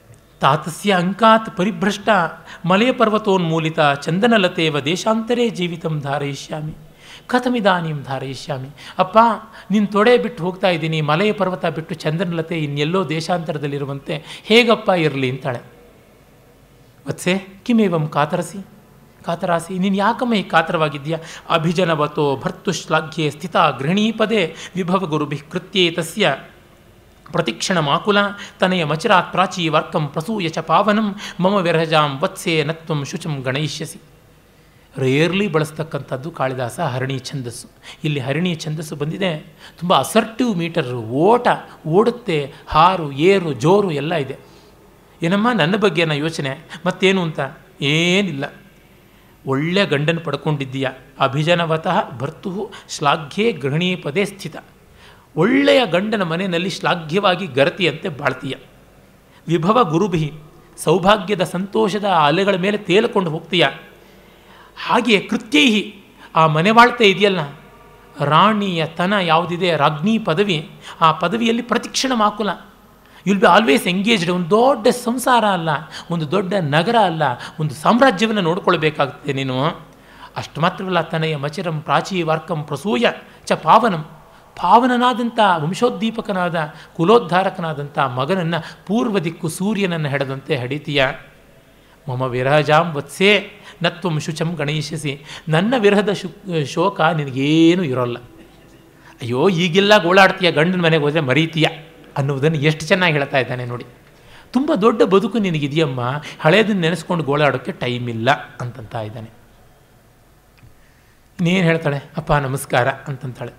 ತಾತಸ್ಯ ಅಂಕಾತ್ ಪರಿಭ್ರಷ್ಟ ಮಲಯ ಪರ್ವತೋನ್ಮೂಲಿತ ಚಂದನಲತೇವ ದೇಶಾಂತರೇ ಜೀವಿತಂ ಧಾರಯಿಷ್ಯಾಮಿ ಕಥಮಿದಾನೀಂ ಧಾರಯಿಷ್ಯಾಮಿ ಅಪ್ಪ ನಿನ್ನ ತೊಡೆ ಬಿಟ್ಟು ಹೋಗ್ತಾ ಇದ್ದೀನಿ ಮಲಯ ಪರ್ವತ ಬಿಟ್ಟು ಚಂದನಲತೆ ಇನ್ನೆಲ್ಲೋ ದೇಶಾಂತರದಲ್ಲಿರುವಂತೆ ಹೇಗಪ್ಪ ಇರಲಿ ಅಂತಾಳೆ ವತ್ಸೆ ಕಿಮೇವಂ ಕಾತರಸಿ ಕಾತರಾಸಿ ನೀನು ಯಾಕಮ್ಮ ಈ ಕಾತರವಾಗಿದ್ಯಾ ಅಭಿಜನವತೋ ಭರ್ತು ಶ್ಲಾಘ್ಯೆ ಸ್ಥಿತ ಗೃಹಿಣೀ ಪದೇ ವಿಭವ ಗುರುಭಿ ಕೃತ್ಯೇ ತಸ್ಯ ಪ್ರತಿಕ್ಷಣ ಮಾಕುಲ ತನಯ ಮಚರಾತ್ ಪ್ರಾಚೀ ವರ್ಕಂ ಪ್ರಸೂಯ ಚ ಪಾವನಂ ಮಮ ವಿರಹಜಾಂ ವತ್ಸೆ ನತ್ವಂ ಶುಚಂ ಗಣಯಿಷ್ಯಸಿ ರೇರ್ಲಿ ಬಳಸ್ತಕ್ಕಂಥದ್ದು ಕಾಳಿದಾಸ ಹರಣಿ ಛಂದಸ್ಸು ಇಲ್ಲಿ ಹರಣಿ ಛಂದಸ್ಸು ಬಂದಿದೆ ತುಂಬ ಅಸರ್ಟಿವ್ ಮೀಟರ್ ಓಟ ಓಡುತ್ತೆ ಹಾರು ಏರು ಜೋರು ಎಲ್ಲ ಇದೆ ಏನಮ್ಮ ನನ್ನ ಬಗ್ಗೆನ ಯೋಚನೆ ಮತ್ತೇನು ಅಂತ ಏನಿಲ್ಲ ಒಳ್ಳೆ ಗಂಡನ ಪಡ್ಕೊಂಡಿದ್ದೀಯ ಅಭಿಜನವತಃ ಭರ್ತು ಶ್ಲಾಘ್ಯೇ ಗೃಹಿಣೀ ಪದೇ ಸ್ಥಿತ ಒಳ್ಳೆಯ ಗಂಡನ ಮನೆಯಲ್ಲಿ ಶ್ಲಾಘ್ಯವಾಗಿ ಗರತಿಯಂತೆ ಬಾಳ್ತೀಯ ವಿಭವ ಗುರುಭಿ ಸೌಭಾಗ್ಯದ ಸಂತೋಷದ ಅಲೆಗಳ ಮೇಲೆ ತೇಲಿಕೊಂಡು ಹೋಗ್ತೀಯ ಹಾಗೆಯೇ ಕೃತ್ಯೈಹಿ ಆ ಮನೆ ಬಾಳ್ತೆ ಇದೆಯಲ್ಲ ರಾಣಿಯ ತನ ಯಾವುದಿದೆ ರಾಜ್ಞಿ ಪದವಿ ಆ ಪದವಿಯಲ್ಲಿ ಪ್ರತಿಕ್ಷಣ ಮಾಕುಲ ವಿಲ್ ಬಿ ಆಲ್ವೇಸ್ ಎಂಗೇಜ್ಡ್ ಒಂದು ದೊಡ್ಡ ಸಂಸಾರ ಅಲ್ಲ ಒಂದು ದೊಡ್ಡ ನಗರ ಅಲ್ಲ ಒಂದು ಸಾಮ್ರಾಜ್ಯವನ್ನು ನೋಡ್ಕೊಳ್ಬೇಕಾಗುತ್ತೆ ನೀನು ಅಷ್ಟು ಮಾತ್ರವಲ್ಲ ತನಯ ಮಚರಂ ಪ್ರಾಚೀ ವಾರ್ಕಂ ಪ್ರಸೂಯ ಚ ಪಾವನಂ ಪಾವನನಾದಂಥ ವಂಶೋದ್ದೀಪಕನಾದ ಕುಲೋದ್ಧಾರಕನಾದಂಥ ಮಗನನ್ನು ಪೂರ್ವ ದಿಕ್ಕು ಸೂರ್ಯನನ್ನು ಹೆಡೆದಂತೆ ಹಡಿತೀಯ ಮಮ ವಿರಹಜಾಂ ವತ್ಸೆ ನತ್ವಂ ಶುಚಂ ಗಣಯಿಸಿಸಿ ನನ್ನ ವಿರಹದ ಶು ಶೋಕ ನಿನಗೇನೂ ಇರೋಲ್ಲ ಅಯ್ಯೋ ಈಗೆಲ್ಲ ಗೋಳಾಡ್ತೀಯ ಗಂಡನ ಮನೆಗೆ ಹೋದರೆ ಮರೀತೀಯ ಅನ್ನುವುದನ್ನು ಎಷ್ಟು ಚೆನ್ನಾಗಿ ಹೇಳ್ತಾ ಇದ್ದಾನೆ ನೋಡಿ ತುಂಬ ದೊಡ್ಡ ಬದುಕು ನಿನಗಿದೆಯಮ್ಮ ಹಳೇದನ್ನು ನೆನೆಸ್ಕೊಂಡು ಗೋಳಾಡೋಕ್ಕೆ ಟೈಮ್ ಇಲ್ಲ ಅಂತಂತ ಇದ್ದಾನೆ ಇನ್ನೇನು ಹೇಳ್ತಾಳೆ ಅಪ್ಪ ನಮಸ್ಕಾರ ಅಂತಂತಾಳೆ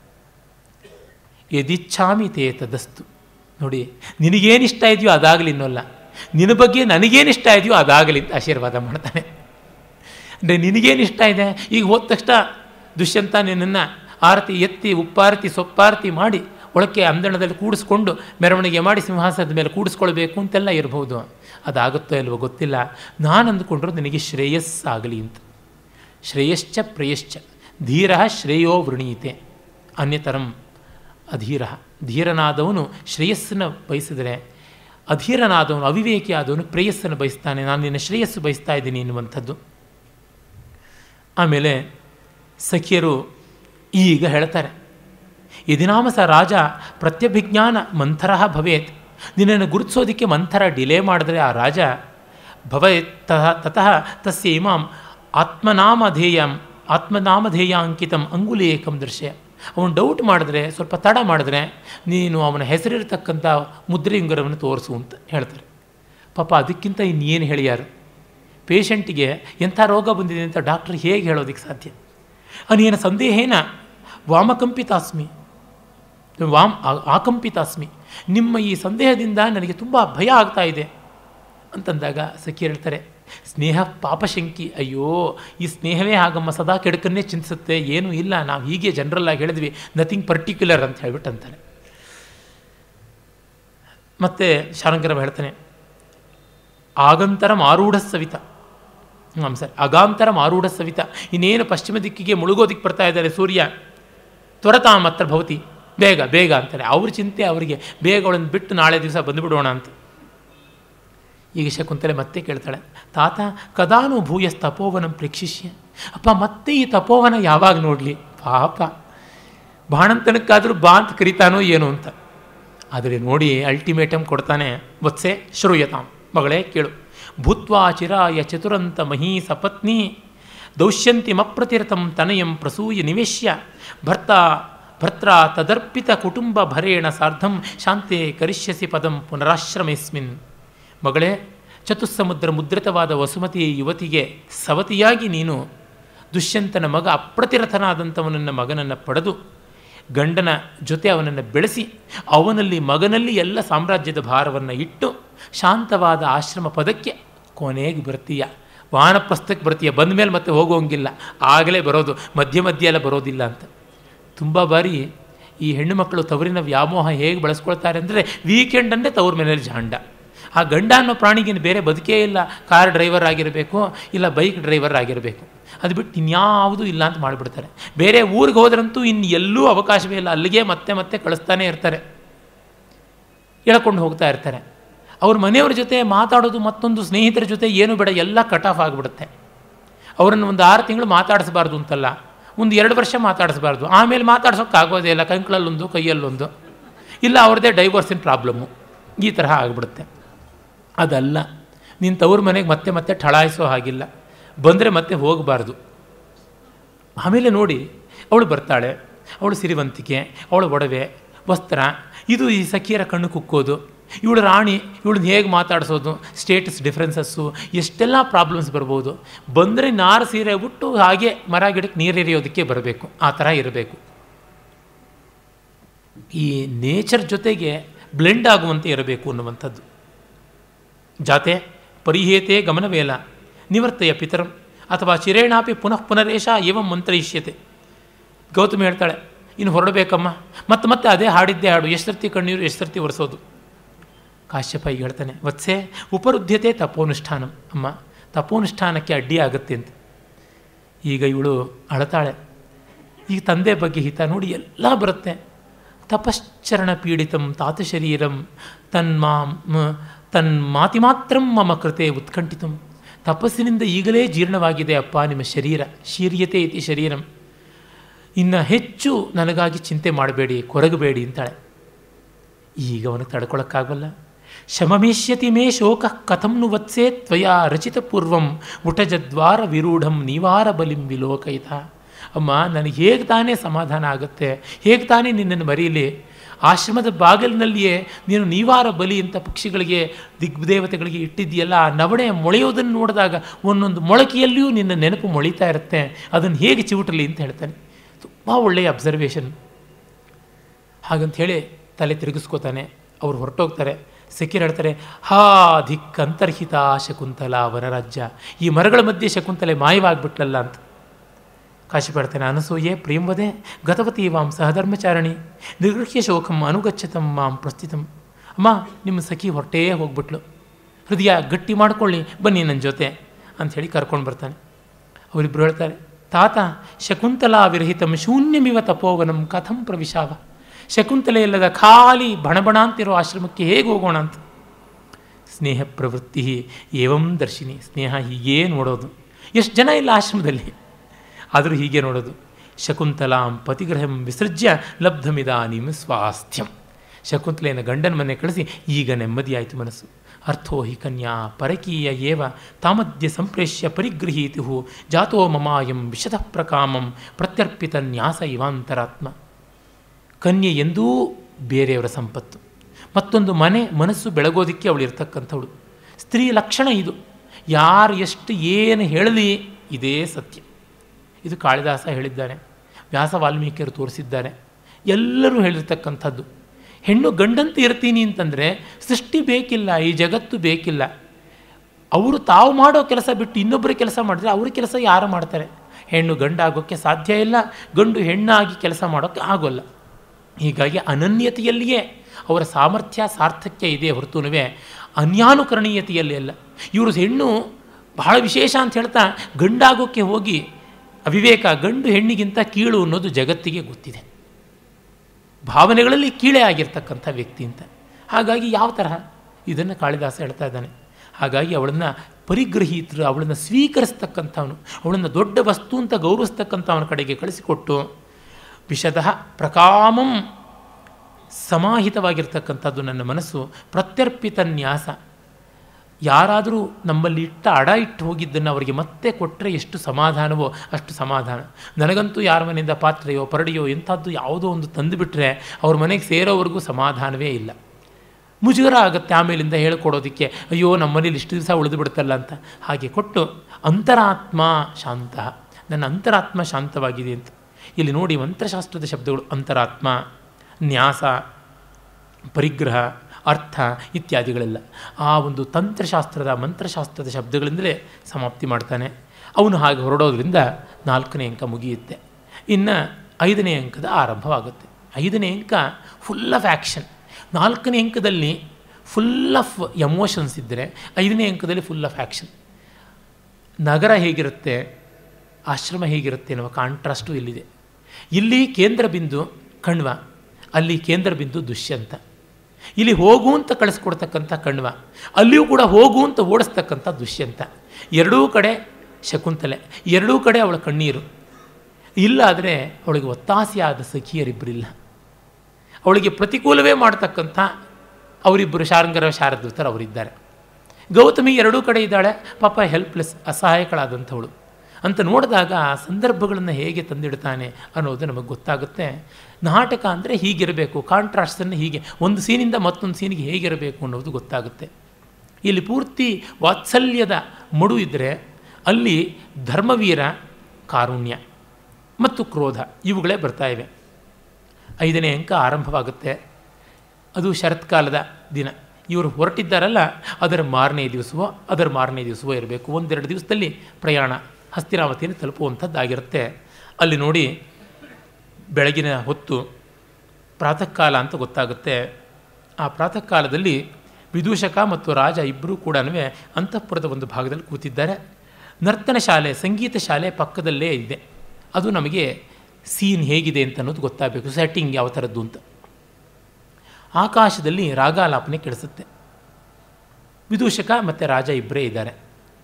ಯದಿಚ್ಛಾಮಿ ತೇ ತದಸ್ತು ನೋಡಿ ನಿನಗೇನಿಷ್ಟ ಇದೆಯೋ ಅದಾಗಲಿ ಇನ್ನೊಲ್ಲ ನಿನ್ನ ಬಗ್ಗೆ ನನಗೇನಿಷ್ಟ ಇದೆಯೋ ಅದಾಗಲಿ ಅಂತ ಆಶೀರ್ವಾದ ಮಾಡ್ತಾನೆ ಅಂದರೆ ನಿನಗೇನಿಷ್ಟ ಇದೆ ಈಗ ಹೋದ ತಕ್ಷಣ ದುಷ್ಯಂತ ನಿನ್ನನ್ನು ಆರತಿ ಎತ್ತಿ ಉಪ್ಪಾರತಿ ಸೊಪ್ಪಾರತಿ ಮಾಡಿ ಒಳಕ್ಕೆ ಅಂದಣದಲ್ಲಿ ಕೂಡಿಸ್ಕೊಂಡು ಮೆರವಣಿಗೆ ಮಾಡಿ ಸಿಂಹಾಸನದ ಮೇಲೆ ಕೂಡಿಸ್ಕೊಳ್ಬೇಕು ಅಂತೆಲ್ಲ ಇರಬಹುದು ಅದಾಗುತ್ತೋ ಇಲ್ವೋ ಗೊತ್ತಿಲ್ಲ ನಾನು ಅಂದುಕೊಂಡ್ರು ನಿನಗೆ ಶ್ರೇಯಸ್ಸಾಗಲಿ ಅಂತ ಶ್ರೇಯಶ್ಚ ಪ್ರೇಯಶ್ಚ ಧೀರ ಶ್ರೇಯೋ ವೃಣೀತೆ ಅನ್ಯತರಂ ಅಧೀರ ಧೀರನಾದವನು ಶ್ರೇಯಸ್ಸನ್ನು ಬಯಸಿದರೆ ಅಧೀರನಾದವನು ಅವಿವೇಕಿ ಆದವನು ಪ್ರೇಯಸ್ಸನ್ನು ಬಯಸ್ತಾನೆ ನಾನು ನಿನ್ನ ಶ್ರೇಯಸ್ಸು ಬಯಸ್ತಾ ಇದ್ದೀನಿ ಎನ್ನುವಂಥದ್ದು ಆಮೇಲೆ ಸಖಿಯರು ಈಗ ಹೇಳ್ತಾರೆ ಯದಿನಾಮ ಸ ರಾಜ ಪ್ರತ್ಯಭಿಜ್ಞಾನ ಮಂಥರ ಭವೇತ್ ನಿನ್ನನ್ನು ಗುರುತಿಸೋದಕ್ಕೆ ಮಂಥರ ಡಿಲೇ ಮಾಡಿದ್ರೆ ಆ ರಾಜ ಭವೇತ್ ತಹ ತತಃ ತಸ್ಯ ಇಮಾಂ ಆತ್ಮನಾಮಧೇಯಂ ಆತ್ಮನಾಮಧೇಯಾಂಕಿತಂ ಅಂಗುಲೇಕಂ ದೃಶ್ಯ ಅವನು ಡೌಟ್ ಮಾಡಿದ್ರೆ ಸ್ವಲ್ಪ ತಡ ಮಾಡಿದ್ರೆ ನೀನು ಅವನ ಹೆಸರಿರ್ತಕ್ಕಂಥ ಮುದ್ರೆಯುಂಗರವನ್ನು ತೋರಿಸು ಅಂತ ಹೇಳ್ತಾರೆ ಪಾಪ ಅದಕ್ಕಿಂತ ಇನ್ನೇನು ಹೇಳಿಯಾರು ಪೇಷಂಟಿಗೆ ಎಂಥ ರೋಗ ಬಂದಿದೆ ಅಂತ ಡಾಕ್ಟ್ರ್ ಹೇಗೆ ಹೇಳೋದಕ್ಕೆ ಸಾಧ್ಯ ಅನೇನ ಸಂದೇಹೇನ ವಾಮಕಂಪಿತಾಸ್ಮಿ ವಾಮ್ ಆಕಂಪಿತಾಸ್ಮಿ ನಿಮ್ಮ ಈ ಸಂದೇಹದಿಂದ ನನಗೆ ತುಂಬ ಭಯ ಆಗ್ತಾ ಇದೆ ಅಂತಂದಾಗ ಸಖಿ ಹೇಳ್ತಾರೆ ಸ್ನೇಹ ಪಾಪಶಂಕಿ ಅಯ್ಯೋ ಈ ಸ್ನೇಹವೇ ಆಗಮ್ಮ ಸದಾ ಕೆಡಕನ್ನೇ ಚಿಂತಿಸುತ್ತೆ ಏನೂ ಇಲ್ಲ ನಾವು ಹೀಗೆ ಜನರಲ್ಲಾಗಿ ಹೇಳಿದ್ವಿ ನಥಿಂಗ್ ಪರ್ಟಿಕ್ಯುಲರ್ ಅಂತ ಹೇಳ್ಬಿಟ್ಟು ಅಂತಾನೆ ಮತ್ತೆ ಶಾರಂಗರವ ಹೇಳ್ತಾನೆ ಆಗಂತರ ಮಾರೂಢ ಸವಿತ ಹಾಂ ಸರ್ ಅಗಾಂತರ ಮಾರೂಢ ಸವಿತ ಇನ್ನೇನು ಪಶ್ಚಿಮ ದಿಕ್ಕಿಗೆ ಮುಳುಗೋದಿಕ್ಕೆ ಬರ್ತಾ ಇದ್ದಾರೆ ಸೂರ್ಯ ತ್ವರತಾ ಮಾತ್ರ ಭವತಿ ಬೇಗ ಬೇಗ ಅಂತಾರೆ ಅವ್ರ ಚಿಂತೆ ಅವರಿಗೆ ಬೇಗ ಅವಳನ್ನು ಬಿಟ್ಟು ನಾಳೆ ದಿವಸ ಬಂದುಬಿಡೋಣ ಅಂತ ಈಗ ಶಕುಂತಲೆ ಮತ್ತೆ ಕೇಳ್ತಾಳೆ ತಾತ ಕದಾನು ಭೂಯಸ್ ತಪೋವನಂ ಪ್ರೇಕ್ಷಿಷ್ಯ ಅಪ್ಪ ಮತ್ತೆ ಈ ತಪೋವನ ಯಾವಾಗ ನೋಡಲಿ ಪಾಪ ಬಾಣಂತನಕ್ಕಾದರೂ ಬಾ ಅಂತ ಕರಿತಾನೋ ಏನು ಅಂತ ಆದರೆ ನೋಡಿ ಅಲ್ಟಿಮೇಟಮ್ ಕೊಡ್ತಾನೆ ವತ್ಸೆ ಶ್ರೂಯತಾಂ ಮಗಳೇ ಕೇಳು ಭೂತ್ವಾ ಚಿರಾಯ ಚತುರಂತ ಮಹೀ ಸಪತ್ನಿ ದೌಶ್ಯಂತಿಮಪ್ರತಿರತಂ ತನಯಂ ಪ್ರಸೂಯ ನಿವೇಶ್ಯ ಭರ್ತ ಭರ್ತ್ರ ತದರ್ಪಿತ ಕುಟುಂಬ ಭರೇಣ ಸಾರ್ಧಂ ಶಾಂತೆ ಕರಿಷ್ಯಸಿ ಪದಂ ಪುನರಾಶ್ರಮೇಸ್ಮಿನ್ ಮಗಳೇ ಚತುಸ್ಸಮುದ್ರ ಮುದ್ರಿತವಾದ ವಸುಮತಿ ಯುವತಿಗೆ ಸವತಿಯಾಗಿ ನೀನು ದುಷ್ಯಂತನ ಮಗ ಅಪ್ರತಿರಥನಾದಂಥವನನ್ನ ಮಗನನ್ನು ಪಡೆದು ಗಂಡನ ಜೊತೆ ಅವನನ್ನು ಬೆಳೆಸಿ ಅವನಲ್ಲಿ ಮಗನಲ್ಲಿ ಎಲ್ಲ ಸಾಮ್ರಾಜ್ಯದ ಭಾರವನ್ನು ಇಟ್ಟು ಶಾಂತವಾದ ಆಶ್ರಮ ಪದಕ್ಕೆ ಕೊನೆಗೆ ಬರ್ತೀಯ ವಾನಪ್ರಸ್ಥಕ್ಕೆ ಬರ್ತೀಯ ಬಂದ ಮೇಲೆ ಮತ್ತೆ ಹೋಗೋಂಗಿಲ್ಲ ಆಗಲೇ ಬರೋದು ಮಧ್ಯ ಮಧ್ಯ ಎಲ್ಲ ಬರೋದಿಲ್ಲ ಅಂತ ತುಂಬ ಬಾರಿ ಈ ಹೆಣ್ಣು ಮಕ್ಕಳು ತವರಿನ ವ್ಯಾಮೋಹ ಹೇಗೆ ಬಳಸ್ಕೊಳ್ತಾರೆ ಅಂದರೆ ವೀಕೆಂಡನ್ನೇ ತವ್ರ ಮನೇಲಿ ಜಾಂಡ ಆ ಗಂಡ ಅನ್ನೋ ಪ್ರಾಣಿಗಿನ ಬೇರೆ ಬದುಕೇ ಇಲ್ಲ ಕಾರ್ ಡ್ರೈವರ್ ಆಗಿರಬೇಕು ಇಲ್ಲ ಬೈಕ್ ಡ್ರೈವರ್ ಆಗಿರಬೇಕು ಅದು ಬಿಟ್ಟು ಇನ್ಯಾವುದೂ ಇಲ್ಲ ಅಂತ ಮಾಡಿಬಿಡ್ತಾರೆ ಬೇರೆ ಊರಿಗೆ ಹೋದ್ರಂತೂ ಇನ್ನು ಎಲ್ಲೂ ಅವಕಾಶವೇ ಇಲ್ಲ ಅಲ್ಲಿಗೆ ಮತ್ತೆ ಮತ್ತೆ ಕಳಿಸ್ತಾನೆ ಇರ್ತಾರೆ ಎಳ್ಕೊಂಡು ಹೋಗ್ತಾ ಇರ್ತಾರೆ ಅವ್ರ ಮನೆಯವ್ರ ಜೊತೆ ಮಾತಾಡೋದು ಮತ್ತೊಂದು ಸ್ನೇಹಿತರ ಜೊತೆ ಏನು ಬೇಡ ಎಲ್ಲ ಕಟ್ ಆಫ್ ಆಗಿಬಿಡುತ್ತೆ ಅವರನ್ನು ಒಂದು ಆರು ತಿಂಗಳು ಮಾತಾಡಿಸಬಾರ್ದು ಅಂತಲ್ಲ ಒಂದು ಎರಡು ವರ್ಷ ಮಾತಾಡಿಸಬಾರ್ದು ಆಮೇಲೆ ಮಾತಾಡ್ಸೋಕ್ಕಾಗೋದೇ ಇಲ್ಲ ಕಂಕ್ಳಲ್ಲೊಂದು ಕೈಯಲ್ಲೊಂದು ಇಲ್ಲ ಅವ್ರದ್ದೇ ಡೈವರ್ಸಿನ ಪ್ರಾಬ್ಲಮ್ಮು ಈ ತರಹ ಆಗಿಬಿಡುತ್ತೆ ಅದಲ್ಲ ನಿನ್ನ ತವ್ರ ಮನೆಗೆ ಮತ್ತೆ ಮತ್ತೆ ಠಳಾಯಿಸೋ ಹಾಗಿಲ್ಲ ಬಂದರೆ ಮತ್ತೆ ಹೋಗಬಾರ್ದು ಆಮೇಲೆ ನೋಡಿ ಅವಳು ಬರ್ತಾಳೆ ಅವಳು ಸಿರಿವಂತಿಕೆ ಅವಳು ಒಡವೆ ವಸ್ತ್ರ ಇದು ಈ ಸಖಿಯರ ಕಣ್ಣು ಕುಕ್ಕೋದು ಇವಳು ರಾಣಿ ಇವಳನ್ನ ಹೇಗೆ ಮಾತಾಡಿಸೋದು ಸ್ಟೇಟಸ್ ಡಿಫ್ರೆನ್ಸಸ್ಸು ಎಷ್ಟೆಲ್ಲ ಪ್ರಾಬ್ಲಮ್ಸ್ ಬರ್ಬೋದು ಬಂದರೆ ನಾರು ಸೀರೆ ಬಿಟ್ಟು ಹಾಗೆ ಮರ ಗಿಡಕ್ಕೆ ನೀರೆರಿಯೋದಕ್ಕೆ ಬರಬೇಕು ಆ ಥರ ಇರಬೇಕು ಈ ನೇಚರ್ ಜೊತೆಗೆ ಬ್ಲೆಂಡ್ ಆಗುವಂತೆ ಇರಬೇಕು ಅನ್ನುವಂಥದ್ದು ಜಾತೆ ಪರಿಹೇತೆ ಗಮನವೇಲ ನಿವರ್ತಯ ಪಿತರಂ ಅಥವಾ ಚಿರೇಣಾಪಿ ಪುನಃ ಪುನರೇಶ ಏವಂ ಮಂತ್ರಯಿಷ್ಯತೆ ಗೌತಮಿ ಹೇಳ್ತಾಳೆ ಇನ್ನು ಹೊರಡಬೇಕಮ್ಮ ಮತ್ತೆ ಮತ್ತೆ ಅದೇ ಹಾಡಿದ್ದೇ ಹಾಡು ಎಷ್ಟರ್ತಿ ಕಣ್ಣೀರು ಎಷ್ಟರ್ತಿ ಒರೆಸೋದು ಕಾಶ್ಯಪ ಈಗ ಹೇಳ್ತಾನೆ ವತ್ಸೆ ಉಪರುದ್ಯತೆ ತಪೋನುಷ್ಠಾನಂ ಅಮ್ಮ ತಪೋನುಷ್ಠಾನಕ್ಕೆ ಅಡ್ಡಿ ಆಗುತ್ತೆ ಅಂತ ಈಗ ಇವಳು ಅಳತಾಳೆ ಈ ತಂದೆ ಬಗ್ಗೆ ಹಿತ ನೋಡಿ ಎಲ್ಲ ಬರುತ್ತೆ ತಪಶ್ಚರಣ ಪೀಡಿತಂ ತಾತ ಶರೀರಂ ತನ್ಮಾಂ ತನ್ಮಾತಿ ಮಾತ್ರ ಮಮ ಕೃತೆ ಉತ್ಕಂಠಿತಂ ತಪಸ್ಸಿನಿಂದ ಈಗಲೇ ಜೀರ್ಣವಾಗಿದೆ ಅಪ್ಪ ನಿಮ್ಮ ಶರೀರ ಶೀರ್ಯತೆ ಇತಿ ಶರೀರಂ ಇನ್ನು ಹೆಚ್ಚು ನನಗಾಗಿ ಚಿಂತೆ ಮಾಡಬೇಡಿ ಕೊರಗಬೇಡಿ ಅಂತಾಳೆ ಈಗ ಅವನಿಗೆ ತಡ್ಕೊಳಕ್ಕಾಗಲ್ಲ ಶಮಮೇಷ್ಯತಿ ಮೇ ಶೋಕ ಕಥಂ ನು ವತ್ಸೆ ತ್ವಯಾ ರಚಿತ ಪೂರ್ವಂ ಉಟಜದ್ವಾರ ವಿರೂಢಂ ನಿವಾರ ಬಲಿಂ ವಿಲೋಕಯಿತ ಅಮ್ಮ ನನಗೆ ಹೇಗೆ ತಾನೇ ಸಮಾಧಾನ ಆಗುತ್ತೆ ಹೇಗೆ ತಾನೇ ನಿನ್ನನ್ನು ಮರೀಲಿ ಆಶ್ರಮದ ಬಾಗಿಲಿನಲ್ಲಿಯೇ ನೀನು ನೀವಾರ ಬಲಿ ಅಂತ ಪಕ್ಷಿಗಳಿಗೆ ದಿಗ್ದೇವತೆಗಳಿಗೆ ಇಟ್ಟಿದ್ದೀಯಲ್ಲ ಆ ನವಣೆ ಮೊಳೆಯೋದನ್ನು ನೋಡಿದಾಗ ಒಂದೊಂದು ಮೊಳಕೆಯಲ್ಲಿಯೂ ನಿನ್ನ ನೆನಪು ಮೊಳಿತಾ ಇರುತ್ತೆ ಅದನ್ನು ಹೇಗೆ ಚಿವುಟಲಿ ಅಂತ ಹೇಳ್ತಾನೆ ತುಂಬ ಒಳ್ಳೆಯ ಅಬ್ಸರ್ವೇಷನ್ ಹಾಗಂತ ಹೇಳಿ ತಲೆ ತಿರುಗಿಸ್ಕೋತಾನೆ ಅವ್ರು ಹೊರಟೋಗ್ತಾರೆ ಸೆಕ್ಕಿರ್ ಹೇಳ್ತಾರೆ ಹಾ ಧಿಕ್ ಅಂತರ್ಹಿತ ಶಕುಂತಲ ವನರಾಜ್ಯ ಈ ಮರಗಳ ಮಧ್ಯೆ ಶಕುಂತಲೆ ಮಾಯವಾಗಿಬಿಟ್ಲಲ್ಲ ಅಂತ ಕಾಶಿ ಪಡ್ತಾನೆ ಅನಸೂಯೆ ಪ್ರೇಮವದೇ ಗತವತಿ ವಾಂ ಸಹಧರ್ಮಚಾರಣಿ ನಿರ್ಗೃಹ್ಯ ಶೋಕಂ ಅನುಗಚ್ಚತಂ ಮಾಂ ಪ್ರಸ್ಥಿತಂ ಅಮ್ಮ ನಿಮ್ಮ ಸಖಿ ಹೊರಟೇ ಹೋಗ್ಬಿಟ್ಲು ಹೃದಯ ಗಟ್ಟಿ ಮಾಡ್ಕೊಳ್ಳಿ ಬನ್ನಿ ನನ್ನ ಜೊತೆ ಅಂಥೇಳಿ ಕರ್ಕೊಂಡು ಬರ್ತಾನೆ ಅವರಿಬ್ಬರು ಹೇಳ್ತಾರೆ ತಾತ ಶಕುಂತಲಾ ವಿರಹಿತಂ ಶೂನ್ಯಮಿವ ತಪೋವನಂ ಕಥಂ ಪ್ರವಿಶಾವ ಶಕುಂತಲೆ ಇಲ್ಲದ ಖಾಲಿ ಬಣಬಣ ಅಂತಿರೋ ಆಶ್ರಮಕ್ಕೆ ಹೇಗೆ ಹೋಗೋಣ ಅಂತ ಸ್ನೇಹ ಪ್ರವೃತ್ತಿ ಏವಂ ದರ್ಶಿನಿ ಸ್ನೇಹ ಹೀಗೇ ನೋಡೋದು ಎಷ್ಟು ಜನ ಇಲ್ಲ ಆಶ್ರಮದಲ್ಲಿ ಆದರೂ ಹೀಗೆ ನೋಡೋದು ಶಕುಂತಲಾಂ ಪತಿಗ್ರಹಂ ವಿಸೃಜ್ಯ ಲಬ್ಧಮಿದಾನಿಂ ಸ್ವಾಸ್ಥ್ಯಂ ಶಕುಂತಲೆಯನ್ನು ಗಂಡನ ಮನೆ ಕಳಿಸಿ ಈಗ ನೆಮ್ಮದಿಯಾಯಿತು ಮನಸ್ಸು ಅರ್ಥೋ ಹಿ ಕನ್ಯಾ ಪರಕೀಯ ಏವ ತಾಮದ್ಯ ಸಂಪ್ರೇಷ್ಯ ಪರಿಗೃಹೀತು ಜಾತೋ ಮಮಾಯಂ ವಿಶತಃ ಪ್ರಕಾಮಂ ಪ್ರತ್ಯರ್ಪಿತ ನ್ಯಾಸ ಇವಾಂತರಾತ್ಮ ಕನ್ಯೆ ಎಂದೂ ಬೇರೆಯವರ ಸಂಪತ್ತು ಮತ್ತೊಂದು ಮನೆ ಮನಸ್ಸು ಬೆಳಗೋದಿಕ್ಕೆ ಅವಳು ಇರ್ತಕ್ಕಂಥವಳು ಸ್ತ್ರೀ ಲಕ್ಷಣ ಇದು ಯಾರು ಎಷ್ಟು ಏನು ಹೇಳಲಿ ಇದೇ ಸತ್ಯ ಇದು ಕಾಳಿದಾಸ ಹೇಳಿದ್ದಾನೆ ವ್ಯಾಸ ವಾಲ್ಮೀಕಿಯರು ತೋರಿಸಿದ್ದಾರೆ ಎಲ್ಲರೂ ಹೇಳಿರ್ತಕ್ಕಂಥದ್ದು ಹೆಣ್ಣು ಗಂಡಂತೆ ಇರ್ತೀನಿ ಅಂತಂದರೆ ಸೃಷ್ಟಿ ಬೇಕಿಲ್ಲ ಈ ಜಗತ್ತು ಬೇಕಿಲ್ಲ ಅವರು ತಾವು ಮಾಡೋ ಕೆಲಸ ಬಿಟ್ಟು ಇನ್ನೊಬ್ಬರು ಕೆಲಸ ಮಾಡಿದ್ರೆ ಅವ್ರ ಕೆಲಸ ಯಾರು ಮಾಡ್ತಾರೆ ಹೆಣ್ಣು ಗಂಡಾಗೋಕ್ಕೆ ಸಾಧ್ಯ ಇಲ್ಲ ಗಂಡು ಹೆಣ್ಣಾಗಿ ಕೆಲಸ ಮಾಡೋಕ್ಕೆ ಆಗೋಲ್ಲ ಹೀಗಾಗಿ ಅನನ್ಯತೆಯಲ್ಲಿಯೇ ಅವರ ಸಾಮರ್ಥ್ಯ ಸಾರ್ಥಕ್ಯ ಇದೆ ಹೊರತುನುವೆ ಅನ್ಯಾನುಕರಣೀಯತೆಯಲ್ಲಿ ಅಲ್ಲ ಇವರು ಹೆಣ್ಣು ಬಹಳ ವಿಶೇಷ ಅಂತ ಹೇಳ್ತಾ ಗಂಡಾಗೋಕ್ಕೆ ಹೋಗಿ ಅವಿವೇಕ ಗಂಡು ಹೆಣ್ಣಿಗಿಂತ ಕೀಳು ಅನ್ನೋದು ಜಗತ್ತಿಗೆ ಗೊತ್ತಿದೆ ಭಾವನೆಗಳಲ್ಲಿ ಕೀಳೇ ಆಗಿರ್ತಕ್ಕಂಥ ವ್ಯಕ್ತಿ ಅಂತ ಹಾಗಾಗಿ ಯಾವ ತರಹ ಇದನ್ನು ಕಾಳಿದಾಸ ಹೇಳ್ತಾ ಇದ್ದಾನೆ ಹಾಗಾಗಿ ಅವಳನ್ನು ಪರಿಗ್ರಹೀತರು ಅವಳನ್ನು ಸ್ವೀಕರಿಸ್ತಕ್ಕಂಥವನು ಅವಳನ್ನು ದೊಡ್ಡ ವಸ್ತು ಅಂತ ಗೌರವಿಸ್ತಕ್ಕಂಥವನ ಕಡೆಗೆ ಕಳಿಸಿಕೊಟ್ಟು ವಿಷದಃ ಪ್ರಕಾಮಂ ಸಮಾಹಿತವಾಗಿರ್ತಕ್ಕಂಥದ್ದು ನನ್ನ ಮನಸ್ಸು ಪ್ರತ್ಯರ್ಪಿತ ನ್ಯಾಸ ಯಾರಾದರೂ ನಮ್ಮಲ್ಲಿ ಇಟ್ಟ ಅಡ ಇಟ್ಟು ಹೋಗಿದ್ದನ್ನು ಅವರಿಗೆ ಮತ್ತೆ ಕೊಟ್ಟರೆ ಎಷ್ಟು ಸಮಾಧಾನವೋ ಅಷ್ಟು ಸಮಾಧಾನ ನನಗಂತೂ ಯಾರ ಮನೆಯಿಂದ ಪಾತ್ರೆಯೋ ಪರಡಿಯೋ ಎಂಥದ್ದು ಯಾವುದೋ ಒಂದು ತಂದುಬಿಟ್ರೆ ಅವ್ರ ಮನೆಗೆ ಸೇರೋವರೆಗೂ ಸಮಾಧಾನವೇ ಇಲ್ಲ ಮುಜುಗರ ಆಗುತ್ತೆ ಆಮೇಲಿಂದ ಹೇಳ್ಕೊಡೋದಕ್ಕೆ ಅಯ್ಯೋ ನಮ್ಮ ಮನೇಲಿ ಇಷ್ಟು ದಿವಸ ಉಳಿದು ಬಿಡುತ್ತಲ್ಲ ಅಂತ ಹಾಗೆ ಕೊಟ್ಟು ಅಂತರಾತ್ಮ ಶಾಂತ ನನ್ನ ಅಂತರಾತ್ಮ ಶಾಂತವಾಗಿದೆ ಅಂತ ಇಲ್ಲಿ ನೋಡಿ ಮಂತ್ರಶಾಸ್ತ್ರದ ಶಬ್ದಗಳು ಅಂತರಾತ್ಮ ನ್ಯಾಸ ಪರಿಗ್ರಹ ಅರ್ಥ ಇತ್ಯಾದಿಗಳೆಲ್ಲ ಆ ಒಂದು ತಂತ್ರಶಾಸ್ತ್ರದ ಮಂತ್ರಶಾಸ್ತ್ರದ ಶಬ್ದಗಳಿಂದಲೇ ಸಮಾಪ್ತಿ ಮಾಡ್ತಾನೆ ಅವನು ಹಾಗೆ ಹೊರಡೋದ್ರಿಂದ ನಾಲ್ಕನೇ ಅಂಕ ಮುಗಿಯುತ್ತೆ ಇನ್ನು ಐದನೇ ಅಂಕದ ಆರಂಭವಾಗುತ್ತೆ ಐದನೇ ಅಂಕ ಫುಲ್ ಆಫ್ ಆ್ಯಕ್ಷನ್ ನಾಲ್ಕನೇ ಅಂಕದಲ್ಲಿ ಫುಲ್ ಆಫ್ ಎಮೋಷನ್ಸ್ ಇದ್ದರೆ ಐದನೇ ಅಂಕದಲ್ಲಿ ಫುಲ್ ಆಫ್ ಆ್ಯಕ್ಷನ್ ನಗರ ಹೇಗಿರುತ್ತೆ ಆಶ್ರಮ ಹೇಗಿರುತ್ತೆ ಅನ್ನುವ ಕಾಂಟ್ರಾಸ್ಟು ಇಲ್ಲಿದೆ ಇಲ್ಲಿ ಕೇಂದ್ರ ಬಿಂದು ಕಣ್ವ ಅಲ್ಲಿ ಕೇಂದ್ರ ಬಿಂದು ದುಷ್ಯಂತ ಇಲ್ಲಿ ಹೋಗು ಅಂತ ಕಳಿಸ್ಕೊಡ್ತಕ್ಕಂಥ ಕಣ್ವ ಅಲ್ಲಿಯೂ ಕೂಡ ಹೋಗು ಅಂತ ಓಡಿಸ್ತಕ್ಕಂಥ ದುಷ್ಯಂತ ಎರಡೂ ಕಡೆ ಶಕುಂತಲೆ ಎರಡೂ ಕಡೆ ಅವಳ ಕಣ್ಣೀರು ಇಲ್ಲ ಆದರೆ ಅವಳಿಗೆ ಒತ್ತಾಸೆಯಾದ ಸಖಿಯರಿಬ್ಬರಿಲ್ಲ ಅವಳಿಗೆ ಪ್ರತಿಕೂಲವೇ ಮಾಡ್ತಕ್ಕಂಥ ಅವರಿಬ್ಬರು ಶಾರಂಗರ ಶಾರದೂತರು ಅವರಿದ್ದಾರೆ ಗೌತಮಿ ಎರಡೂ ಕಡೆ ಇದ್ದಾಳೆ ಪಾಪ ಹೆಲ್ಪ್ಲೆಸ್ ಅಸಹಾಯಕಳಾದಂಥವಳು ಅಂತ ನೋಡಿದಾಗ ಆ ಸಂದರ್ಭಗಳನ್ನು ಹೇಗೆ ತಂದಿಡ್ತಾನೆ ಅನ್ನೋದು ನಮಗೆ ಗೊತ್ತಾಗುತ್ತೆ ನಾಟಕ ಅಂದರೆ ಹೀಗಿರಬೇಕು ಕಾಂಟ್ರಾಸ್ಟನ್ನು ಹೀಗೆ ಒಂದು ಸೀನಿಂದ ಮತ್ತೊಂದು ಸೀನಿಗೆ ಹೇಗಿರಬೇಕು ಅನ್ನೋದು ಗೊತ್ತಾಗುತ್ತೆ ಇಲ್ಲಿ ಪೂರ್ತಿ ವಾತ್ಸಲ್ಯದ ಮಡು ಇದ್ದರೆ ಅಲ್ಲಿ ಧರ್ಮವೀರ ಕಾರುಣ್ಯ ಮತ್ತು ಕ್ರೋಧ ಇವುಗಳೇ ಬರ್ತಾ ಇವೆ ಐದನೇ ಅಂಕ ಆರಂಭವಾಗುತ್ತೆ ಅದು ಶರತ್ಕಾಲದ ದಿನ ಇವರು ಹೊರಟಿದ್ದಾರಲ್ಲ ಅದರ ಮಾರನೇ ದಿವಸವೋ ಅದರ ಮಾರನೇ ದಿವಸವೋ ಇರಬೇಕು ಒಂದೆರಡು ದಿವಸದಲ್ಲಿ ಪ್ರಯಾಣ ಹಸ್ತಿನಾವತಿಯನ್ನು ತಲುಪುವಂಥದ್ದಾಗಿರುತ್ತೆ ಅಲ್ಲಿ ನೋಡಿ ಬೆಳಗಿನ ಹೊತ್ತು ಪ್ರಾತಃ ಕಾಲ ಅಂತ ಗೊತ್ತಾಗುತ್ತೆ ಆ ಪ್ರಾತಃ ಕಾಲದಲ್ಲಿ ವಿದೂಷಕ ಮತ್ತು ರಾಜ ಇಬ್ಬರೂ ಕೂಡ ಅಂತಃಪುರದ ಒಂದು ಭಾಗದಲ್ಲಿ ಕೂತಿದ್ದಾರೆ ನರ್ತನ ಶಾಲೆ ಸಂಗೀತ ಶಾಲೆ ಪಕ್ಕದಲ್ಲೇ ಇದೆ ಅದು ನಮಗೆ ಸೀನ್ ಹೇಗಿದೆ ಅಂತ ಅನ್ನೋದು ಗೊತ್ತಾಗಬೇಕು ಸೆಟ್ಟಿಂಗ್ ಯಾವ ಥರದ್ದು ಅಂತ ಆಕಾಶದಲ್ಲಿ ರಾಗಾಲಾಪನೆ ಕೆಡಿಸುತ್ತೆ ವಿದೂಷಕ ಮತ್ತು ರಾಜ ಇಬ್ಬರೇ ಇದ್ದಾರೆ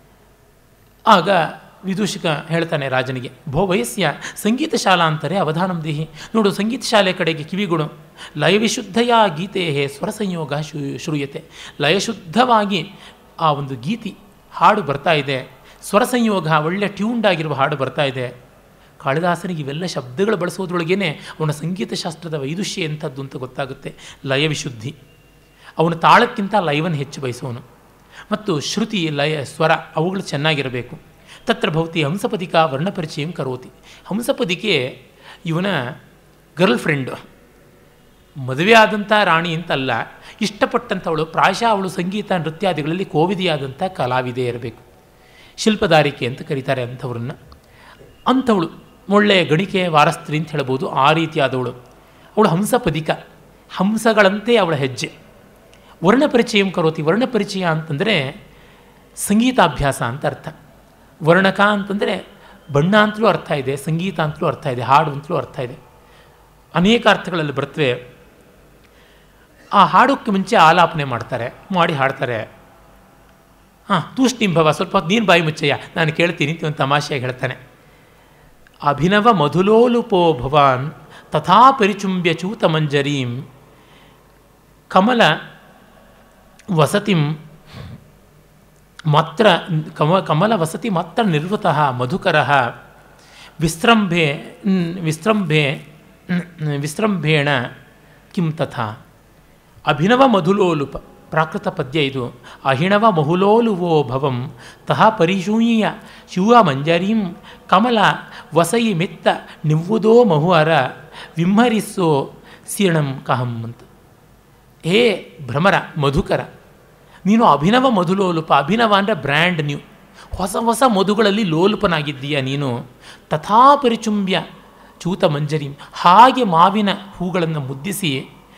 ಆಗ ವಿದೂಷಕ ಹೇಳ್ತಾನೆ ರಾಜನಿಗೆ ಭೋ ವಯಸ್ಸಿಯ ಸಂಗೀತ ಶಾಲಾಂತರೇ ಅವಧಾನಂ ದೇಹಿ ನೋಡು ಸಂಗೀತ ಶಾಲೆ ಕಡೆಗೆ ಕಿವಿಗುಡು ಲಯವಿಶುದ್ಧಯ ಗೀತೆ ಸ್ವರ ಸಂಯೋಗ ಶು ಶ್ರೂಯತೆ ಲಯಶುದ್ಧವಾಗಿ ಆ ಒಂದು ಗೀತಿ ಹಾಡು ಬರ್ತಾ ಇದೆ ಸ್ವರ ಸಂಯೋಗ ಒಳ್ಳೆ ಟ್ಯೂನ್ಡ್ ಆಗಿರುವ ಹಾಡು ಬರ್ತಾ ಇದೆ ಕಾಳಿದಾಸನಿಗೆ ಇವೆಲ್ಲ ಶಬ್ದಗಳು ಬಳಸೋದ್ರೊಳಗೇನೆ ಅವನ ಸಂಗೀತ ಶಾಸ್ತ್ರದ ವೈದುಷ್ಯ ಎಂಥದ್ದು ಅಂತ ಗೊತ್ತಾಗುತ್ತೆ ಲಯ ವಿಶುದ್ಧಿ ಅವನು ತಾಳಕ್ಕಿಂತ ಲಯವನ್ನು ಹೆಚ್ಚು ಬಯಸೋನು ಮತ್ತು ಶ್ರುತಿ ಲಯ ಸ್ವರ ಅವುಗಳು ಚೆನ್ನಾಗಿರಬೇಕು ತತ್ರ ಭವತಿ ಹಂಸಪದಿಕ ವರ್ಣಪರಿಚಯಂ ಕರೋತಿ ಹಂಸಪದಿಕೆ ಇವನ ಗರ್ಲ್ ಫ್ರೆಂಡು ಮದುವೆ ಆದಂಥ ರಾಣಿ ಅಂತಲ್ಲ ಇಷ್ಟಪಟ್ಟಂಥವಳು ಪ್ರಾಯಶಃ ಅವಳು ಸಂಗೀತ ನೃತ್ಯಾದಿಗಳಲ್ಲಿ ಕೋವಿದಿಯಾದಂಥ ಕಲಾವಿದೆ ಇರಬೇಕು ಶಿಲ್ಪದಾರಿಕೆ ಅಂತ ಕರೀತಾರೆ ಅಂಥವ್ರನ್ನ ಅಂಥವಳು ಒಳ್ಳೆಯ ಗಣಿಕೆ ವಾರಸ್ತ್ರಿ ಅಂತ ಹೇಳ್ಬೋದು ಆ ರೀತಿಯಾದವಳು ಅವಳು ಹಂಸಪದಿಕ ಹಂಸಗಳಂತೆ ಅವಳ ಹೆಜ್ಜೆ ವರ್ಣಪರಿಚಯಂ ಕರೋತಿ ವರ್ಣಪರಿಚಯ ಅಂತಂದರೆ ಸಂಗೀತಾಭ್ಯಾಸ ಅಂತ ಅರ್ಥ ವರ್ಣಕ ಅಂತಂದರೆ ಬಣ್ಣ ಅಂತಲೂ ಅರ್ಥ ಇದೆ ಸಂಗೀತ ಅಂತಲೂ ಅರ್ಥ ಇದೆ ಹಾಡು ಅಂತಲೂ ಅರ್ಥ ಇದೆ ಅನೇಕ ಅರ್ಥಗಳಲ್ಲಿ ಬರ್ತವೆ ಆ ಹಾಡೋಕ್ಕೆ ಮುಂಚೆ ಆಲಾಪನೆ ಮಾಡ್ತಾರೆ ಮಾಡಿ ಹಾಡ್ತಾರೆ ಹಾಂ ತೂಷ್ಟಿಂಭವ ಸ್ವಲ್ಪ ಹೊತ್ತು ನೀನು ಬಾಯಿ ಮುಚ್ಚಯ್ಯ ನಾನು ಕೇಳ್ತೀನಿ ಅಂತ ಒಂದು ತಮಾಷೆಯಾಗಿ ಹೇಳ್ತಾನೆ ಅಭಿನವ ಮಧುಲೋಲುಪೋ ಭವಾನ್ ತಥಾ ಪರಿಚುಂಬ್ಯ ಚೂತ ಮಂಜರೀಂ ಕಮಲ ವಸತಿಂ ಮಾತ್ರ ಕಮ ಕಮಲ ವಸತಿ ಮಾತ್ರ ನಿರ್ವೃತಃ ಮಧುಕರ ವಿಸ್ರಂಭೆ ವಿಸ್ರಂಭೆ ವಿಸ್ರಂಭೇಣ ಕಿಂ ತಥಾ ಅಭಿನವ ಮಧುಲೋಲುಪ ಪ್ರಾಕೃತ ಪದ್ಯ ಇದು ಅಹಿಣವ ಮಹುಲೋಲುವೋ ಭವಂ ತಹ ಪರಿಶೂಯ ಶಿವ ಮಂಜರೀಂ ಕಮಲ ವಸಯಿ ಮೆತ್ತ ನಿವ್ವುದೋ ಮಹುವರ ವಿಂಹರಿಸೋ ಸೀಣಂ ಕಹಂ ಅಂತ ಹೇ ಭ್ರಮರ ಮಧುಕರ ನೀನು ಅಭಿನವ ಮಧುಲೋಲುಪ ಅಭಿನವ ಅಂದರೆ ಬ್ರ್ಯಾಂಡ್ ನ್ಯೂ ಹೊಸ ಹೊಸ ಮಧುಗಳಲ್ಲಿ ಲೋಲುಪನಾಗಿದ್ದೀಯ ನೀನು ತಥಾ ಪರಿಚುಂಬ್ಯ ಚೂತ ಮಂಜರಿ ಹಾಗೆ ಮಾವಿನ ಹೂಗಳನ್ನು ಮುದ್ದಿಸಿ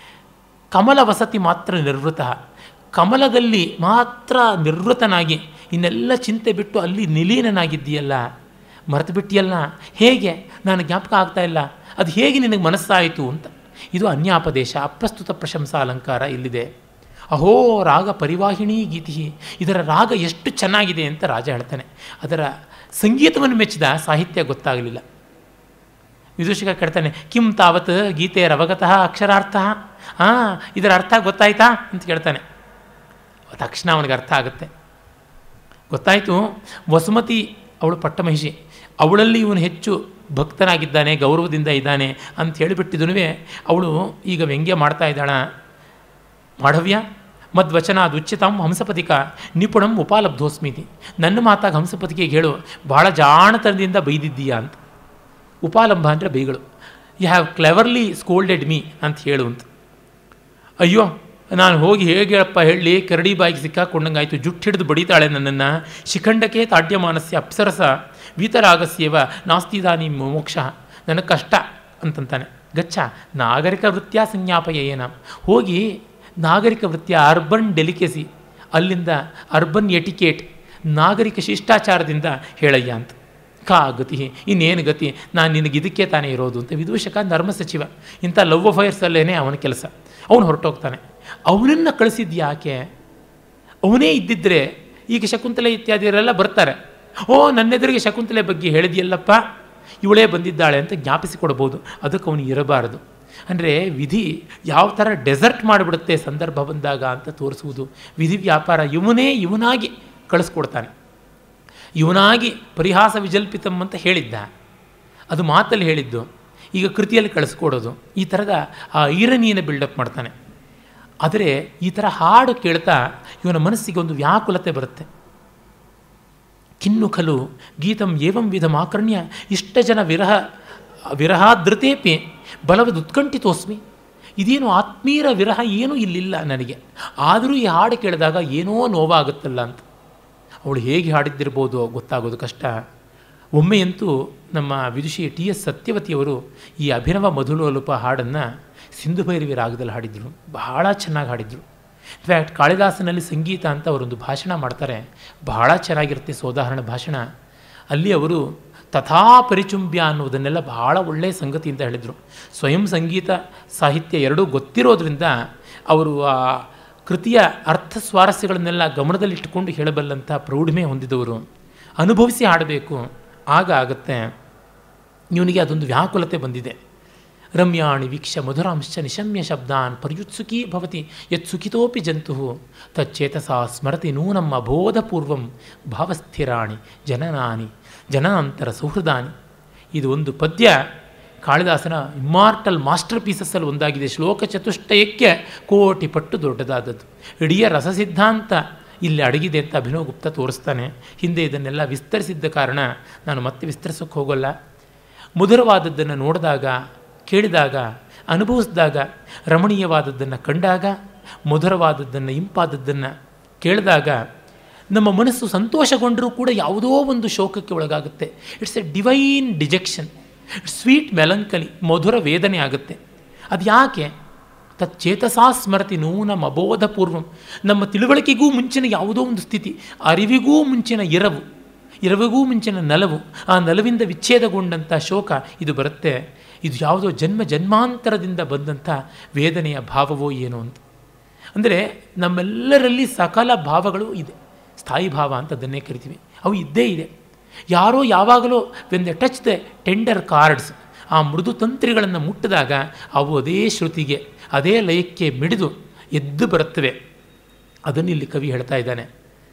ಕಮಲ ವಸತಿ ಮಾತ್ರ ನಿರ್ವೃತ ಕಮಲದಲ್ಲಿ ಮಾತ್ರ ನಿರ್ವೃತನಾಗಿ ಇನ್ನೆಲ್ಲ ಚಿಂತೆ ಬಿಟ್ಟು ಅಲ್ಲಿ ನಿಲೀನನಾಗಿದ್ದೀಯಲ್ಲ ಮರೆತು ಬಿಟ್ಟಿಯಲ್ಲ ಹೇಗೆ ನಾನು ಜ್ಞಾಪಕ ಆಗ್ತಾ ಇಲ್ಲ ಅದು ಹೇಗೆ ನಿನಗೆ ಮನಸ್ಸಾಯಿತು ಅಂತ ಇದು ಅನ್ಯಾಪದೇಶ ಅಪ್ರಸ್ತುತ ಪ್ರಶಂಸಾ ಅಲಂಕಾರ ಇಲ್ಲಿದೆ ಅಹೋ ರಾಗ ಪರಿವಾಹಿಣಿ ಗೀತಿ ಇದರ ರಾಗ ಎಷ್ಟು ಚೆನ್ನಾಗಿದೆ ಅಂತ ರಾಜ ಹೇಳ್ತಾನೆ ಅದರ ಸಂಗೀತವನ್ನು ಮೆಚ್ಚಿದ ಸಾಹಿತ್ಯ ಗೊತ್ತಾಗಲಿಲ್ಲ ವಿದೂಷಕ ಕೇಳ್ತಾನೆ ಕಿಂ ತಾವತ್ ಗೀತೆ ರವಗತಃ ಅಕ್ಷರಾರ್ಥ ಹಾಂ ಇದರ ಅರ್ಥ ಗೊತ್ತಾಯ್ತಾ ಅಂತ ಕೇಳ್ತಾನೆ ತಕ್ಷಣ ಅವನಿಗೆ ಅರ್ಥ ಆಗುತ್ತೆ ಗೊತ್ತಾಯಿತು ವಸುಮತಿ ಅವಳು ಪಟ್ಟಮಹಿಷಿ ಅವಳಲ್ಲಿ ಇವನು ಹೆಚ್ಚು ಭಕ್ತನಾಗಿದ್ದಾನೆ ಗೌರವದಿಂದ ಇದ್ದಾನೆ ಅಂತ ಹೇಳಿಬಿಟ್ಟಿದನು ಅವಳು ಈಗ ವ್ಯಂಗ್ಯ ಮಾಡ್ತಾ ಇದ್ದಾಳ ಮಾಢವ್ಯ ಮದ್ವಚನ ದುಚ್ಚಿತಾಂ ಹಂಸಪತಿಕ ನಿಪುಣಂ ಉಪಾಲಬ್ಧೋಸ್ಮಿತಿ ನನ್ನ ಮಾತಾಗ ಹಂಸಪತಿಗೆ ಹೇಳು ಭಾಳ ಜಾಣತನದಿಂದ ಬೈದಿದ್ದೀಯಾ ಅಂತ ಉಪಾಲಂಬ ಅಂದರೆ ಬೈಗಳು you have cleverly scolded me ಅಂತ ಹೇಳು ಅಂತ ಅಯ್ಯೋ ನಾನು ಹೋಗಿ ಹೇಗಪ್ಪ ಹೇಳಿ ಕರಡಿ ಬಾಯಿಗೆ ಸಿಕ್ಕಾಕೊಂಡಂಗಾಯ್ತು ಜುಟ್ಟು ಹಿಡಿದು ಬಡಿತಾಳೆ ನನ್ನನ್ನು ಶಿಖಂಡಕ್ಕೆ ತಾಡ್ಯಮಾನಸ್ಯ ಅಪ್ಸರಸ ವೀತರಾಗಸ್ಯವ ನಾಸ್ತಿದಾನಿ ಮೋಕ್ಷ ನನಗೆ ಕಷ್ಟ ಅಂತಂತಾನೆ ಗಚ್ಚ ನಾಗರಿಕ ವೃತ್ತಿಯ ಸಂಜ್ಞಾಪಯ ಏನ ಹೋಗಿ ನಾಗರಿಕ ವೃತ್ತಿಯ ಅರ್ಬನ್ ಡೆಲಿಕೆಸಿ ಅಲ್ಲಿಂದ ಅರ್ಬನ್ ಎಟಿಕೇಟ್ ನಾಗರಿಕ ಶಿಷ್ಟಾಚಾರದಿಂದ ಹೇಳಯ್ಯ ಅಂತ ಕಾ ಗತಿ ಇನ್ನೇನು ಗತಿ ನಾನು ನಿನಗೆ ಇದಕ್ಕೆ ತಾನೇ ಇರೋದು ಅಂತ ವಿದೂಷಕ ಧರ್ಮ ಸಚಿವ ಇಂಥ ಲವ್ ಅಫೈರ್ಸಲ್ಲೇ ಅವನ ಕೆಲಸ ಅವನು ಹೊರಟೋಗ್ತಾನೆ ಅವನನ್ನು ಕಳಿಸಿದ್ದು ಯಾಕೆ ಅವನೇ ಇದ್ದಿದ್ದರೆ ಈಗ ಶಕುಂತಲೆ ಇತ್ಯಾದಿಯವರೆಲ್ಲ ಬರ್ತಾರೆ ಓ ನನ್ನೆದುರಿಗೆ ಶಕುಂತಲೆ ಬಗ್ಗೆ ಹೇಳಿದೆಯಲ್ಲಪ್ಪ ಇವಳೇ ಬಂದಿದ್ದಾಳೆ ಅಂತ ಜ್ಞಾಪಿಸಿಕೊಡ್ಬೋದು ಅದಕ್ಕೆ ಅವನು ಇರಬಾರದು ಅಂದರೆ ವಿಧಿ ಯಾವ ಥರ ಡೆಸರ್ಟ್ ಮಾಡಿಬಿಡುತ್ತೆ ಸಂದರ್ಭ ಬಂದಾಗ ಅಂತ ತೋರಿಸುವುದು ವಿಧಿ ವ್ಯಾಪಾರ ಇವನೇ ಇವನಾಗಿ ಕಳಿಸ್ಕೊಡ್ತಾನೆ ಇವನಾಗಿ ಪರಿಹಾಸ ವಿಜಲ್ಪಿತಂ ಅಂತ ಹೇಳಿದ್ದ ಅದು ಮಾತಲ್ಲಿ ಹೇಳಿದ್ದು ಈಗ ಕೃತಿಯಲ್ಲಿ ಕಳಿಸ್ಕೊಡೋದು ಈ ಥರದ ಆ ಐರನಿಯನ್ನು ಬಿಲ್ಡಪ್ ಮಾಡ್ತಾನೆ ಆದರೆ ಈ ಥರ ಹಾಡು ಕೇಳ್ತಾ ಇವನ ಮನಸ್ಸಿಗೆ ಒಂದು ವ್ಯಾಕುಲತೆ ಬರುತ್ತೆ ಕಿನ್ನು ಖಲು ಗೀತಂ ಏವಂ ವಿಧಮಾಕರ್ಣ್ಯ ಇಷ್ಟ ಜನ ವಿರಹ ವಿರಹಾದೃತೇಪಿ ಬಲವದ ಉತ್ಕಂಠಿತೋಸ್ಮಿ ಇದೇನು ಆತ್ಮೀಯರ ವಿರಹ ಏನೂ ಇಲ್ಲಿಲ್ಲ ನನಗೆ ಆದರೂ ಈ ಹಾಡು ಕೇಳಿದಾಗ ಏನೋ ನೋವಾಗುತ್ತಲ್ಲ ಅಂತ ಅವಳು ಹೇಗೆ ಹಾಡಿದ್ದಿರ್ಬೋದು ಗೊತ್ತಾಗೋದು ಕಷ್ಟ ಒಮ್ಮೆಯಂತೂ ನಮ್ಮ ವಿದುಷಿ ಟಿ ಎಸ್ ಸತ್ಯವತಿಯವರು ಈ ಅಭಿನವ ಮಧುಲೋಲುಪ ಹಾಡನ್ನು ಸಿಂಧು ಭೈರವಿ ರಾಗದಲ್ಲಿ ಹಾಡಿದರು ಬಹಳ ಚೆನ್ನಾಗಿ ಹಾಡಿದರು ಇನ್ಫ್ಯಾಕ್ಟ್ ಕಾಳಿದಾಸನಲ್ಲಿ ಸಂಗೀತ ಅಂತ ಅವರೊಂದು ಭಾಷಣ ಮಾಡ್ತಾರೆ ಬಹಳ ಚೆನ್ನಾಗಿರುತ್ತೆ ಸೋದಾಹರಣ ಭಾಷಣ ಅಲ್ಲಿ ಅವರು ತಥಾ ಪರಿಚುಂಬ್ಯ ಅನ್ನೋದನ್ನೆಲ್ಲ ಬಹಳ ಒಳ್ಳೆಯ ಸಂಗತಿ ಅಂತ ಹೇಳಿದರು ಸ್ವಯಂ ಸಂಗೀತ ಸಾಹಿತ್ಯ ಎರಡೂ ಗೊತ್ತಿರೋದ್ರಿಂದ ಅವರು ಆ ಕೃತಿಯ ಅರ್ಥ ಸ್ವಾರಸ್ಯಗಳನ್ನೆಲ್ಲ ಗಮನದಲ್ಲಿಟ್ಟುಕೊಂಡು ಹೇಳಬಲ್ಲಂಥ ಪ್ರೌಢಮೆ ಹೊಂದಿದವರು ಅನುಭವಿಸಿ ಹಾಡಬೇಕು ಆಗ ಆಗುತ್ತೆ ಇವನಿಗೆ ಅದೊಂದು ವ್ಯಾಕುಲತೆ ಬಂದಿದೆ ರಮ್ಯಾಣಿ ವೀಕ್ಷ ಮಧುರಾಂಶ ನಿಶಮ್ಯ ಶಬ್ದಾನ್ ಪರ್ಯುತ್ಸುಕೀ ಭವತಿ ಯತ್ ಸುಖಿತೋಪಿ ಜಂತು ತಚ್ಚೇತಸ ಸ್ಮರತಿ ನೂನಂ ಅಬೋಧಪೂರ್ವಂ ಭಾವಸ್ಥಿರಾಣಿ ಜನನಾನಿ ಜನಾಂತರ ಸೌಹೃದಾನಿ ಇದು ಒಂದು ಪದ್ಯ ಕಾಳಿದಾಸನ ಇಮ್ಮಾರ್ಟಲ್ ಮಾಸ್ಟರ್ ಪೀಸಸ್ಸಲ್ಲಿ ಒಂದಾಗಿದೆ ಶ್ಲೋಕ ಚತುಷ್ಟಯಕ್ಕೆ ಕೋಟಿ ಪಟ್ಟು ದೊಡ್ಡದಾದದ್ದು ಇಡೀ ರಸಸಿದ್ಧಾಂತ ಇಲ್ಲಿ ಅಡಗಿದೆ ಅಂತ ಅಭಿನವ್ ಗುಪ್ತ ತೋರಿಸ್ತಾನೆ ಹಿಂದೆ ಇದನ್ನೆಲ್ಲ ವಿಸ್ತರಿಸಿದ್ದ ಕಾರಣ ನಾನು ಮತ್ತೆ ವಿಸ್ತರಿಸೋಕ್ಕೆ ಹೋಗೋಲ್ಲ ಮಧುರವಾದದ್ದನ್ನು ನೋಡಿದಾಗ ಕೇಳಿದಾಗ ಅನುಭವಿಸಿದಾಗ ರಮಣೀಯವಾದದ್ದನ್ನು ಕಂಡಾಗ ಮಧುರವಾದದ್ದನ್ನು ಇಂಪಾದದ್ದನ್ನು ಕೇಳಿದಾಗ ನಮ್ಮ ಮನಸ್ಸು ಸಂತೋಷಗೊಂಡರೂ ಕೂಡ ಯಾವುದೋ ಒಂದು ಶೋಕಕ್ಕೆ ಒಳಗಾಗುತ್ತೆ it's a divine dejection sweet melancholy ಮಧುರ ವೇದನೆ ಆಗುತ್ತೆ ಅದು ಯಾಕೆ ತಚ್ಚೇತಸಾ ಸ್ಮರತಿ ನೂನಂ ಅಬೋಧಪೂರ್ವಂ ನಮ್ಮ ತಿಳುವಳಿಕೆಗೂ ಮುಂಚಿನ ಯಾವುದೋ ಒಂದು ಸ್ಥಿತಿ ಅರಿವಿಗೂ ಮುಂಚಿನ ಎರವು ಎರವಿಗೂ ಮುಂಚಿನ ನಲವು ಆ ನಲವಿಂದ ವಿಚ್ಛೇದಗೊಂಡಂಥ ಶೋಕ ಇದು ಬರುತ್ತೆ ಇದು ಯಾವುದೋ ಜನ್ಮ ಜನ್ಮಾಂತರದಿಂದ ಬಂದಂಥ ವೇದನೆಯ ಭಾವವೋ ಏನೋ ಅಂತ ಅಂದರೆ ನಮ್ಮೆಲ್ಲರಲ್ಲಿ ಸಕಲ ಭಾವಗಳು ಇದೆ ಸ್ಥಾಯಿ ಭಾವ ಅಂತ ಅದನ್ನೇ ಕರಿತೀವಿ ಅವು ಇದ್ದೇ ಇದೆ ಯಾರೋ ಯಾವಾಗಲೂ when the touch the tender chords ಆ ಮೃದು ತಂತ್ರಿಗಳನ್ನು ಮುಟ್ಟಿದಾಗ ಅವು ಅದೇ ಶ್ರುತಿಗೆ ಅದೇ ಲಯಕ್ಕೆ ಮಿಡಿದು ಎದ್ದು ಬರುತ್ತವೆ ಅದನ್ನು ಇಲ್ಲಿ ಕವಿ ಹೇಳ್ತಾ ಇದ್ದಾನೆ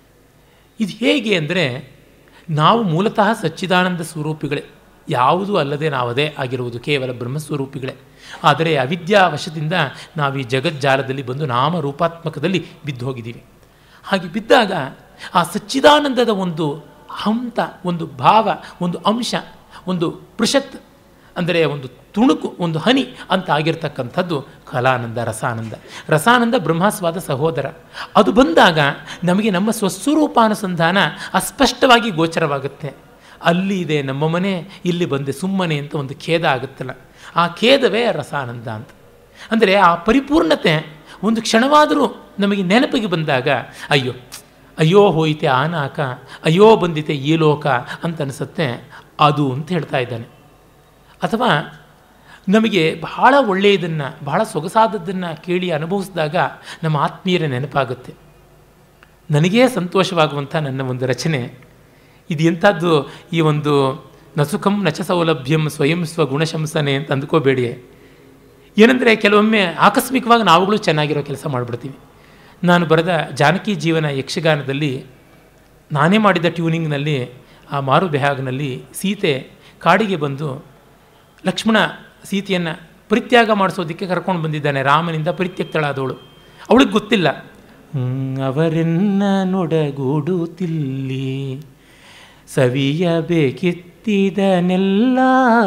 ಇದು ಹೇಗೆ ಅಂದರೆ ನಾವು ಮೂಲತಃ ಸಚ್ಚಿದಾನಂದ ಸ್ವರೂಪಿಗಳೇ ಯಾವುದೂ ಅಲ್ಲದೆ ನಾವದೇ ಆಗಿರುವುದು ಕೇವಲ ಬ್ರಹ್ಮಸ್ವರೂಪಿಗಳೇ ಆದರೆ ಅವಿದ್ಯಾವಶದಿಂದ ನಾವು ಈ ಜಗಜ್ಜಾಲದಲ್ಲಿ ಬಂದು ನಾಮರೂಪಾತ್ಮಕದಲ್ಲಿ ಬಿದ್ದು ಹೋಗಿದ್ದೀವಿ ಹಾಗೆ ಬಿದ್ದಾಗ ಆ ಸಚ್ಚಿದಾನಂದದ ಒಂದು ಹಂತ ಒಂದು ಭಾವ ಒಂದು ಅಂಶ ಒಂದು ಪೃಷತ್ ಅಂದರೆ ಒಂದು ತುಣುಕು ಒಂದು ಹನಿ ಅಂತ ಆಗಿರ್ತಕ್ಕಂಥದ್ದು ಕಲಾನಂದ ರಸಾನಂದ ರಸಾನಂದ ಬ್ರಹ್ಮಸ್ವಾದ ಸಹೋದರ ಅದು ಬಂದಾಗ ನಮಗೆ ನಮ್ಮ ಸ್ವಸ್ವರೂಪಾನುಸಂಧಾನ ಅಸ್ಪಷ್ಟವಾಗಿ ಗೋಚರವಾಗುತ್ತೆ ಅಲ್ಲಿ ಇದೆ ನಮ್ಮ ಮನೆ ಇಲ್ಲಿ ಬಂದೆ ಸುಮ್ಮನೆ ಅಂತ ಒಂದು ಖೇದ ಆಗುತ್ತಲ್ಲ ಆ ಖೇದವೇ ರಸಾನಂದ ಅಂತ ಅಂದರೆ ಆ ಪರಿಪೂರ್ಣತೆ ಒಂದು ಕ್ಷಣವಾದರೂ ನಮಗೆ ನೆನಪಿಗೆ ಬಂದಾಗ ಅಯ್ಯೋ ಅಯ್ಯೋ ಹೋಯಿತೆ ಆ ನಾಕ ಅಯ್ಯೋ ಬಂದಿತೆ ಈ ಲೋಕ ಅಂತ ಅನಿಸುತ್ತೆ ಅದು ಅಂತ ಹೇಳ್ತಾ ಇದ್ದಾನೆ ಅಥವಾ ನಮಗೆ ಬಹಳ ಒಳ್ಳೆಯದನ್ನು ಬಹಳ ಸೊಗಸಾದದ್ದನ್ನು ಕೇಳಿ ಅನುಭವಿಸಿದಾಗ ನಮ್ಮ ಆತ್ಮೀಯರ ನೆನಪಾಗುತ್ತೆ ನನಗೇ ಸಂತೋಷವಾಗುವಂಥ ನನ್ನ ಒಂದು ರಚನೆ ಇದು ಎಂಥದ್ದು ಈ ಒಂದು ನಸುಕಂ ನಚ ಸೌಲಭ್ಯಂ ಸ್ವಯಂ ಸ್ವಗುಣಶಂಸನೆ ಅಂತ ಅಂದ್ಕೋಬೇಡಿ ಏನಂದರೆ ಕೆಲವೊಮ್ಮೆ ಆಕಸ್ಮಿಕವಾಗಿ ನಾವುಗಳು ಚೆನ್ನಾಗಿರೋ ಕೆಲಸ ಮಾಡಿಬಿಡ್ತೀವಿ ನಾನು ಬರೆದ ಜಾನಕಿ ಜೀವನ ಯಕ್ಷಗಾನದಲ್ಲಿ ನಾನೇ ಮಾಡಿದ ಟ್ಯೂನಿಂಗ್ನಲ್ಲಿ ಆ ಮಾರು ಬೆಹಾಗ್ನಲ್ಲಿ ಸೀತೆ ಕಾಡಿಗೆ ಬಂದು ಲಕ್ಷ್ಮಣ ಸೀತೆಯನ್ನು ಪರಿತ್ಯಾಗ ಮಾಡಿಸೋದಕ್ಕೆ ಕರ್ಕೊಂಡು ಬಂದಿದ್ದಾನೆ ರಾಮನಿಂದ ಪರಿತ್ಯಕ್ತಳಾದವಳು ಅವಳಿಗೆ ಗೊತ್ತಿಲ್ಲ ಅವರೆನ್ನ ನೊಡಗೂಡುತ್ತಿಲ್ಲಿ ಸವಿಯಬೇಕಿತ್ತಿದನೆಲ್ಲ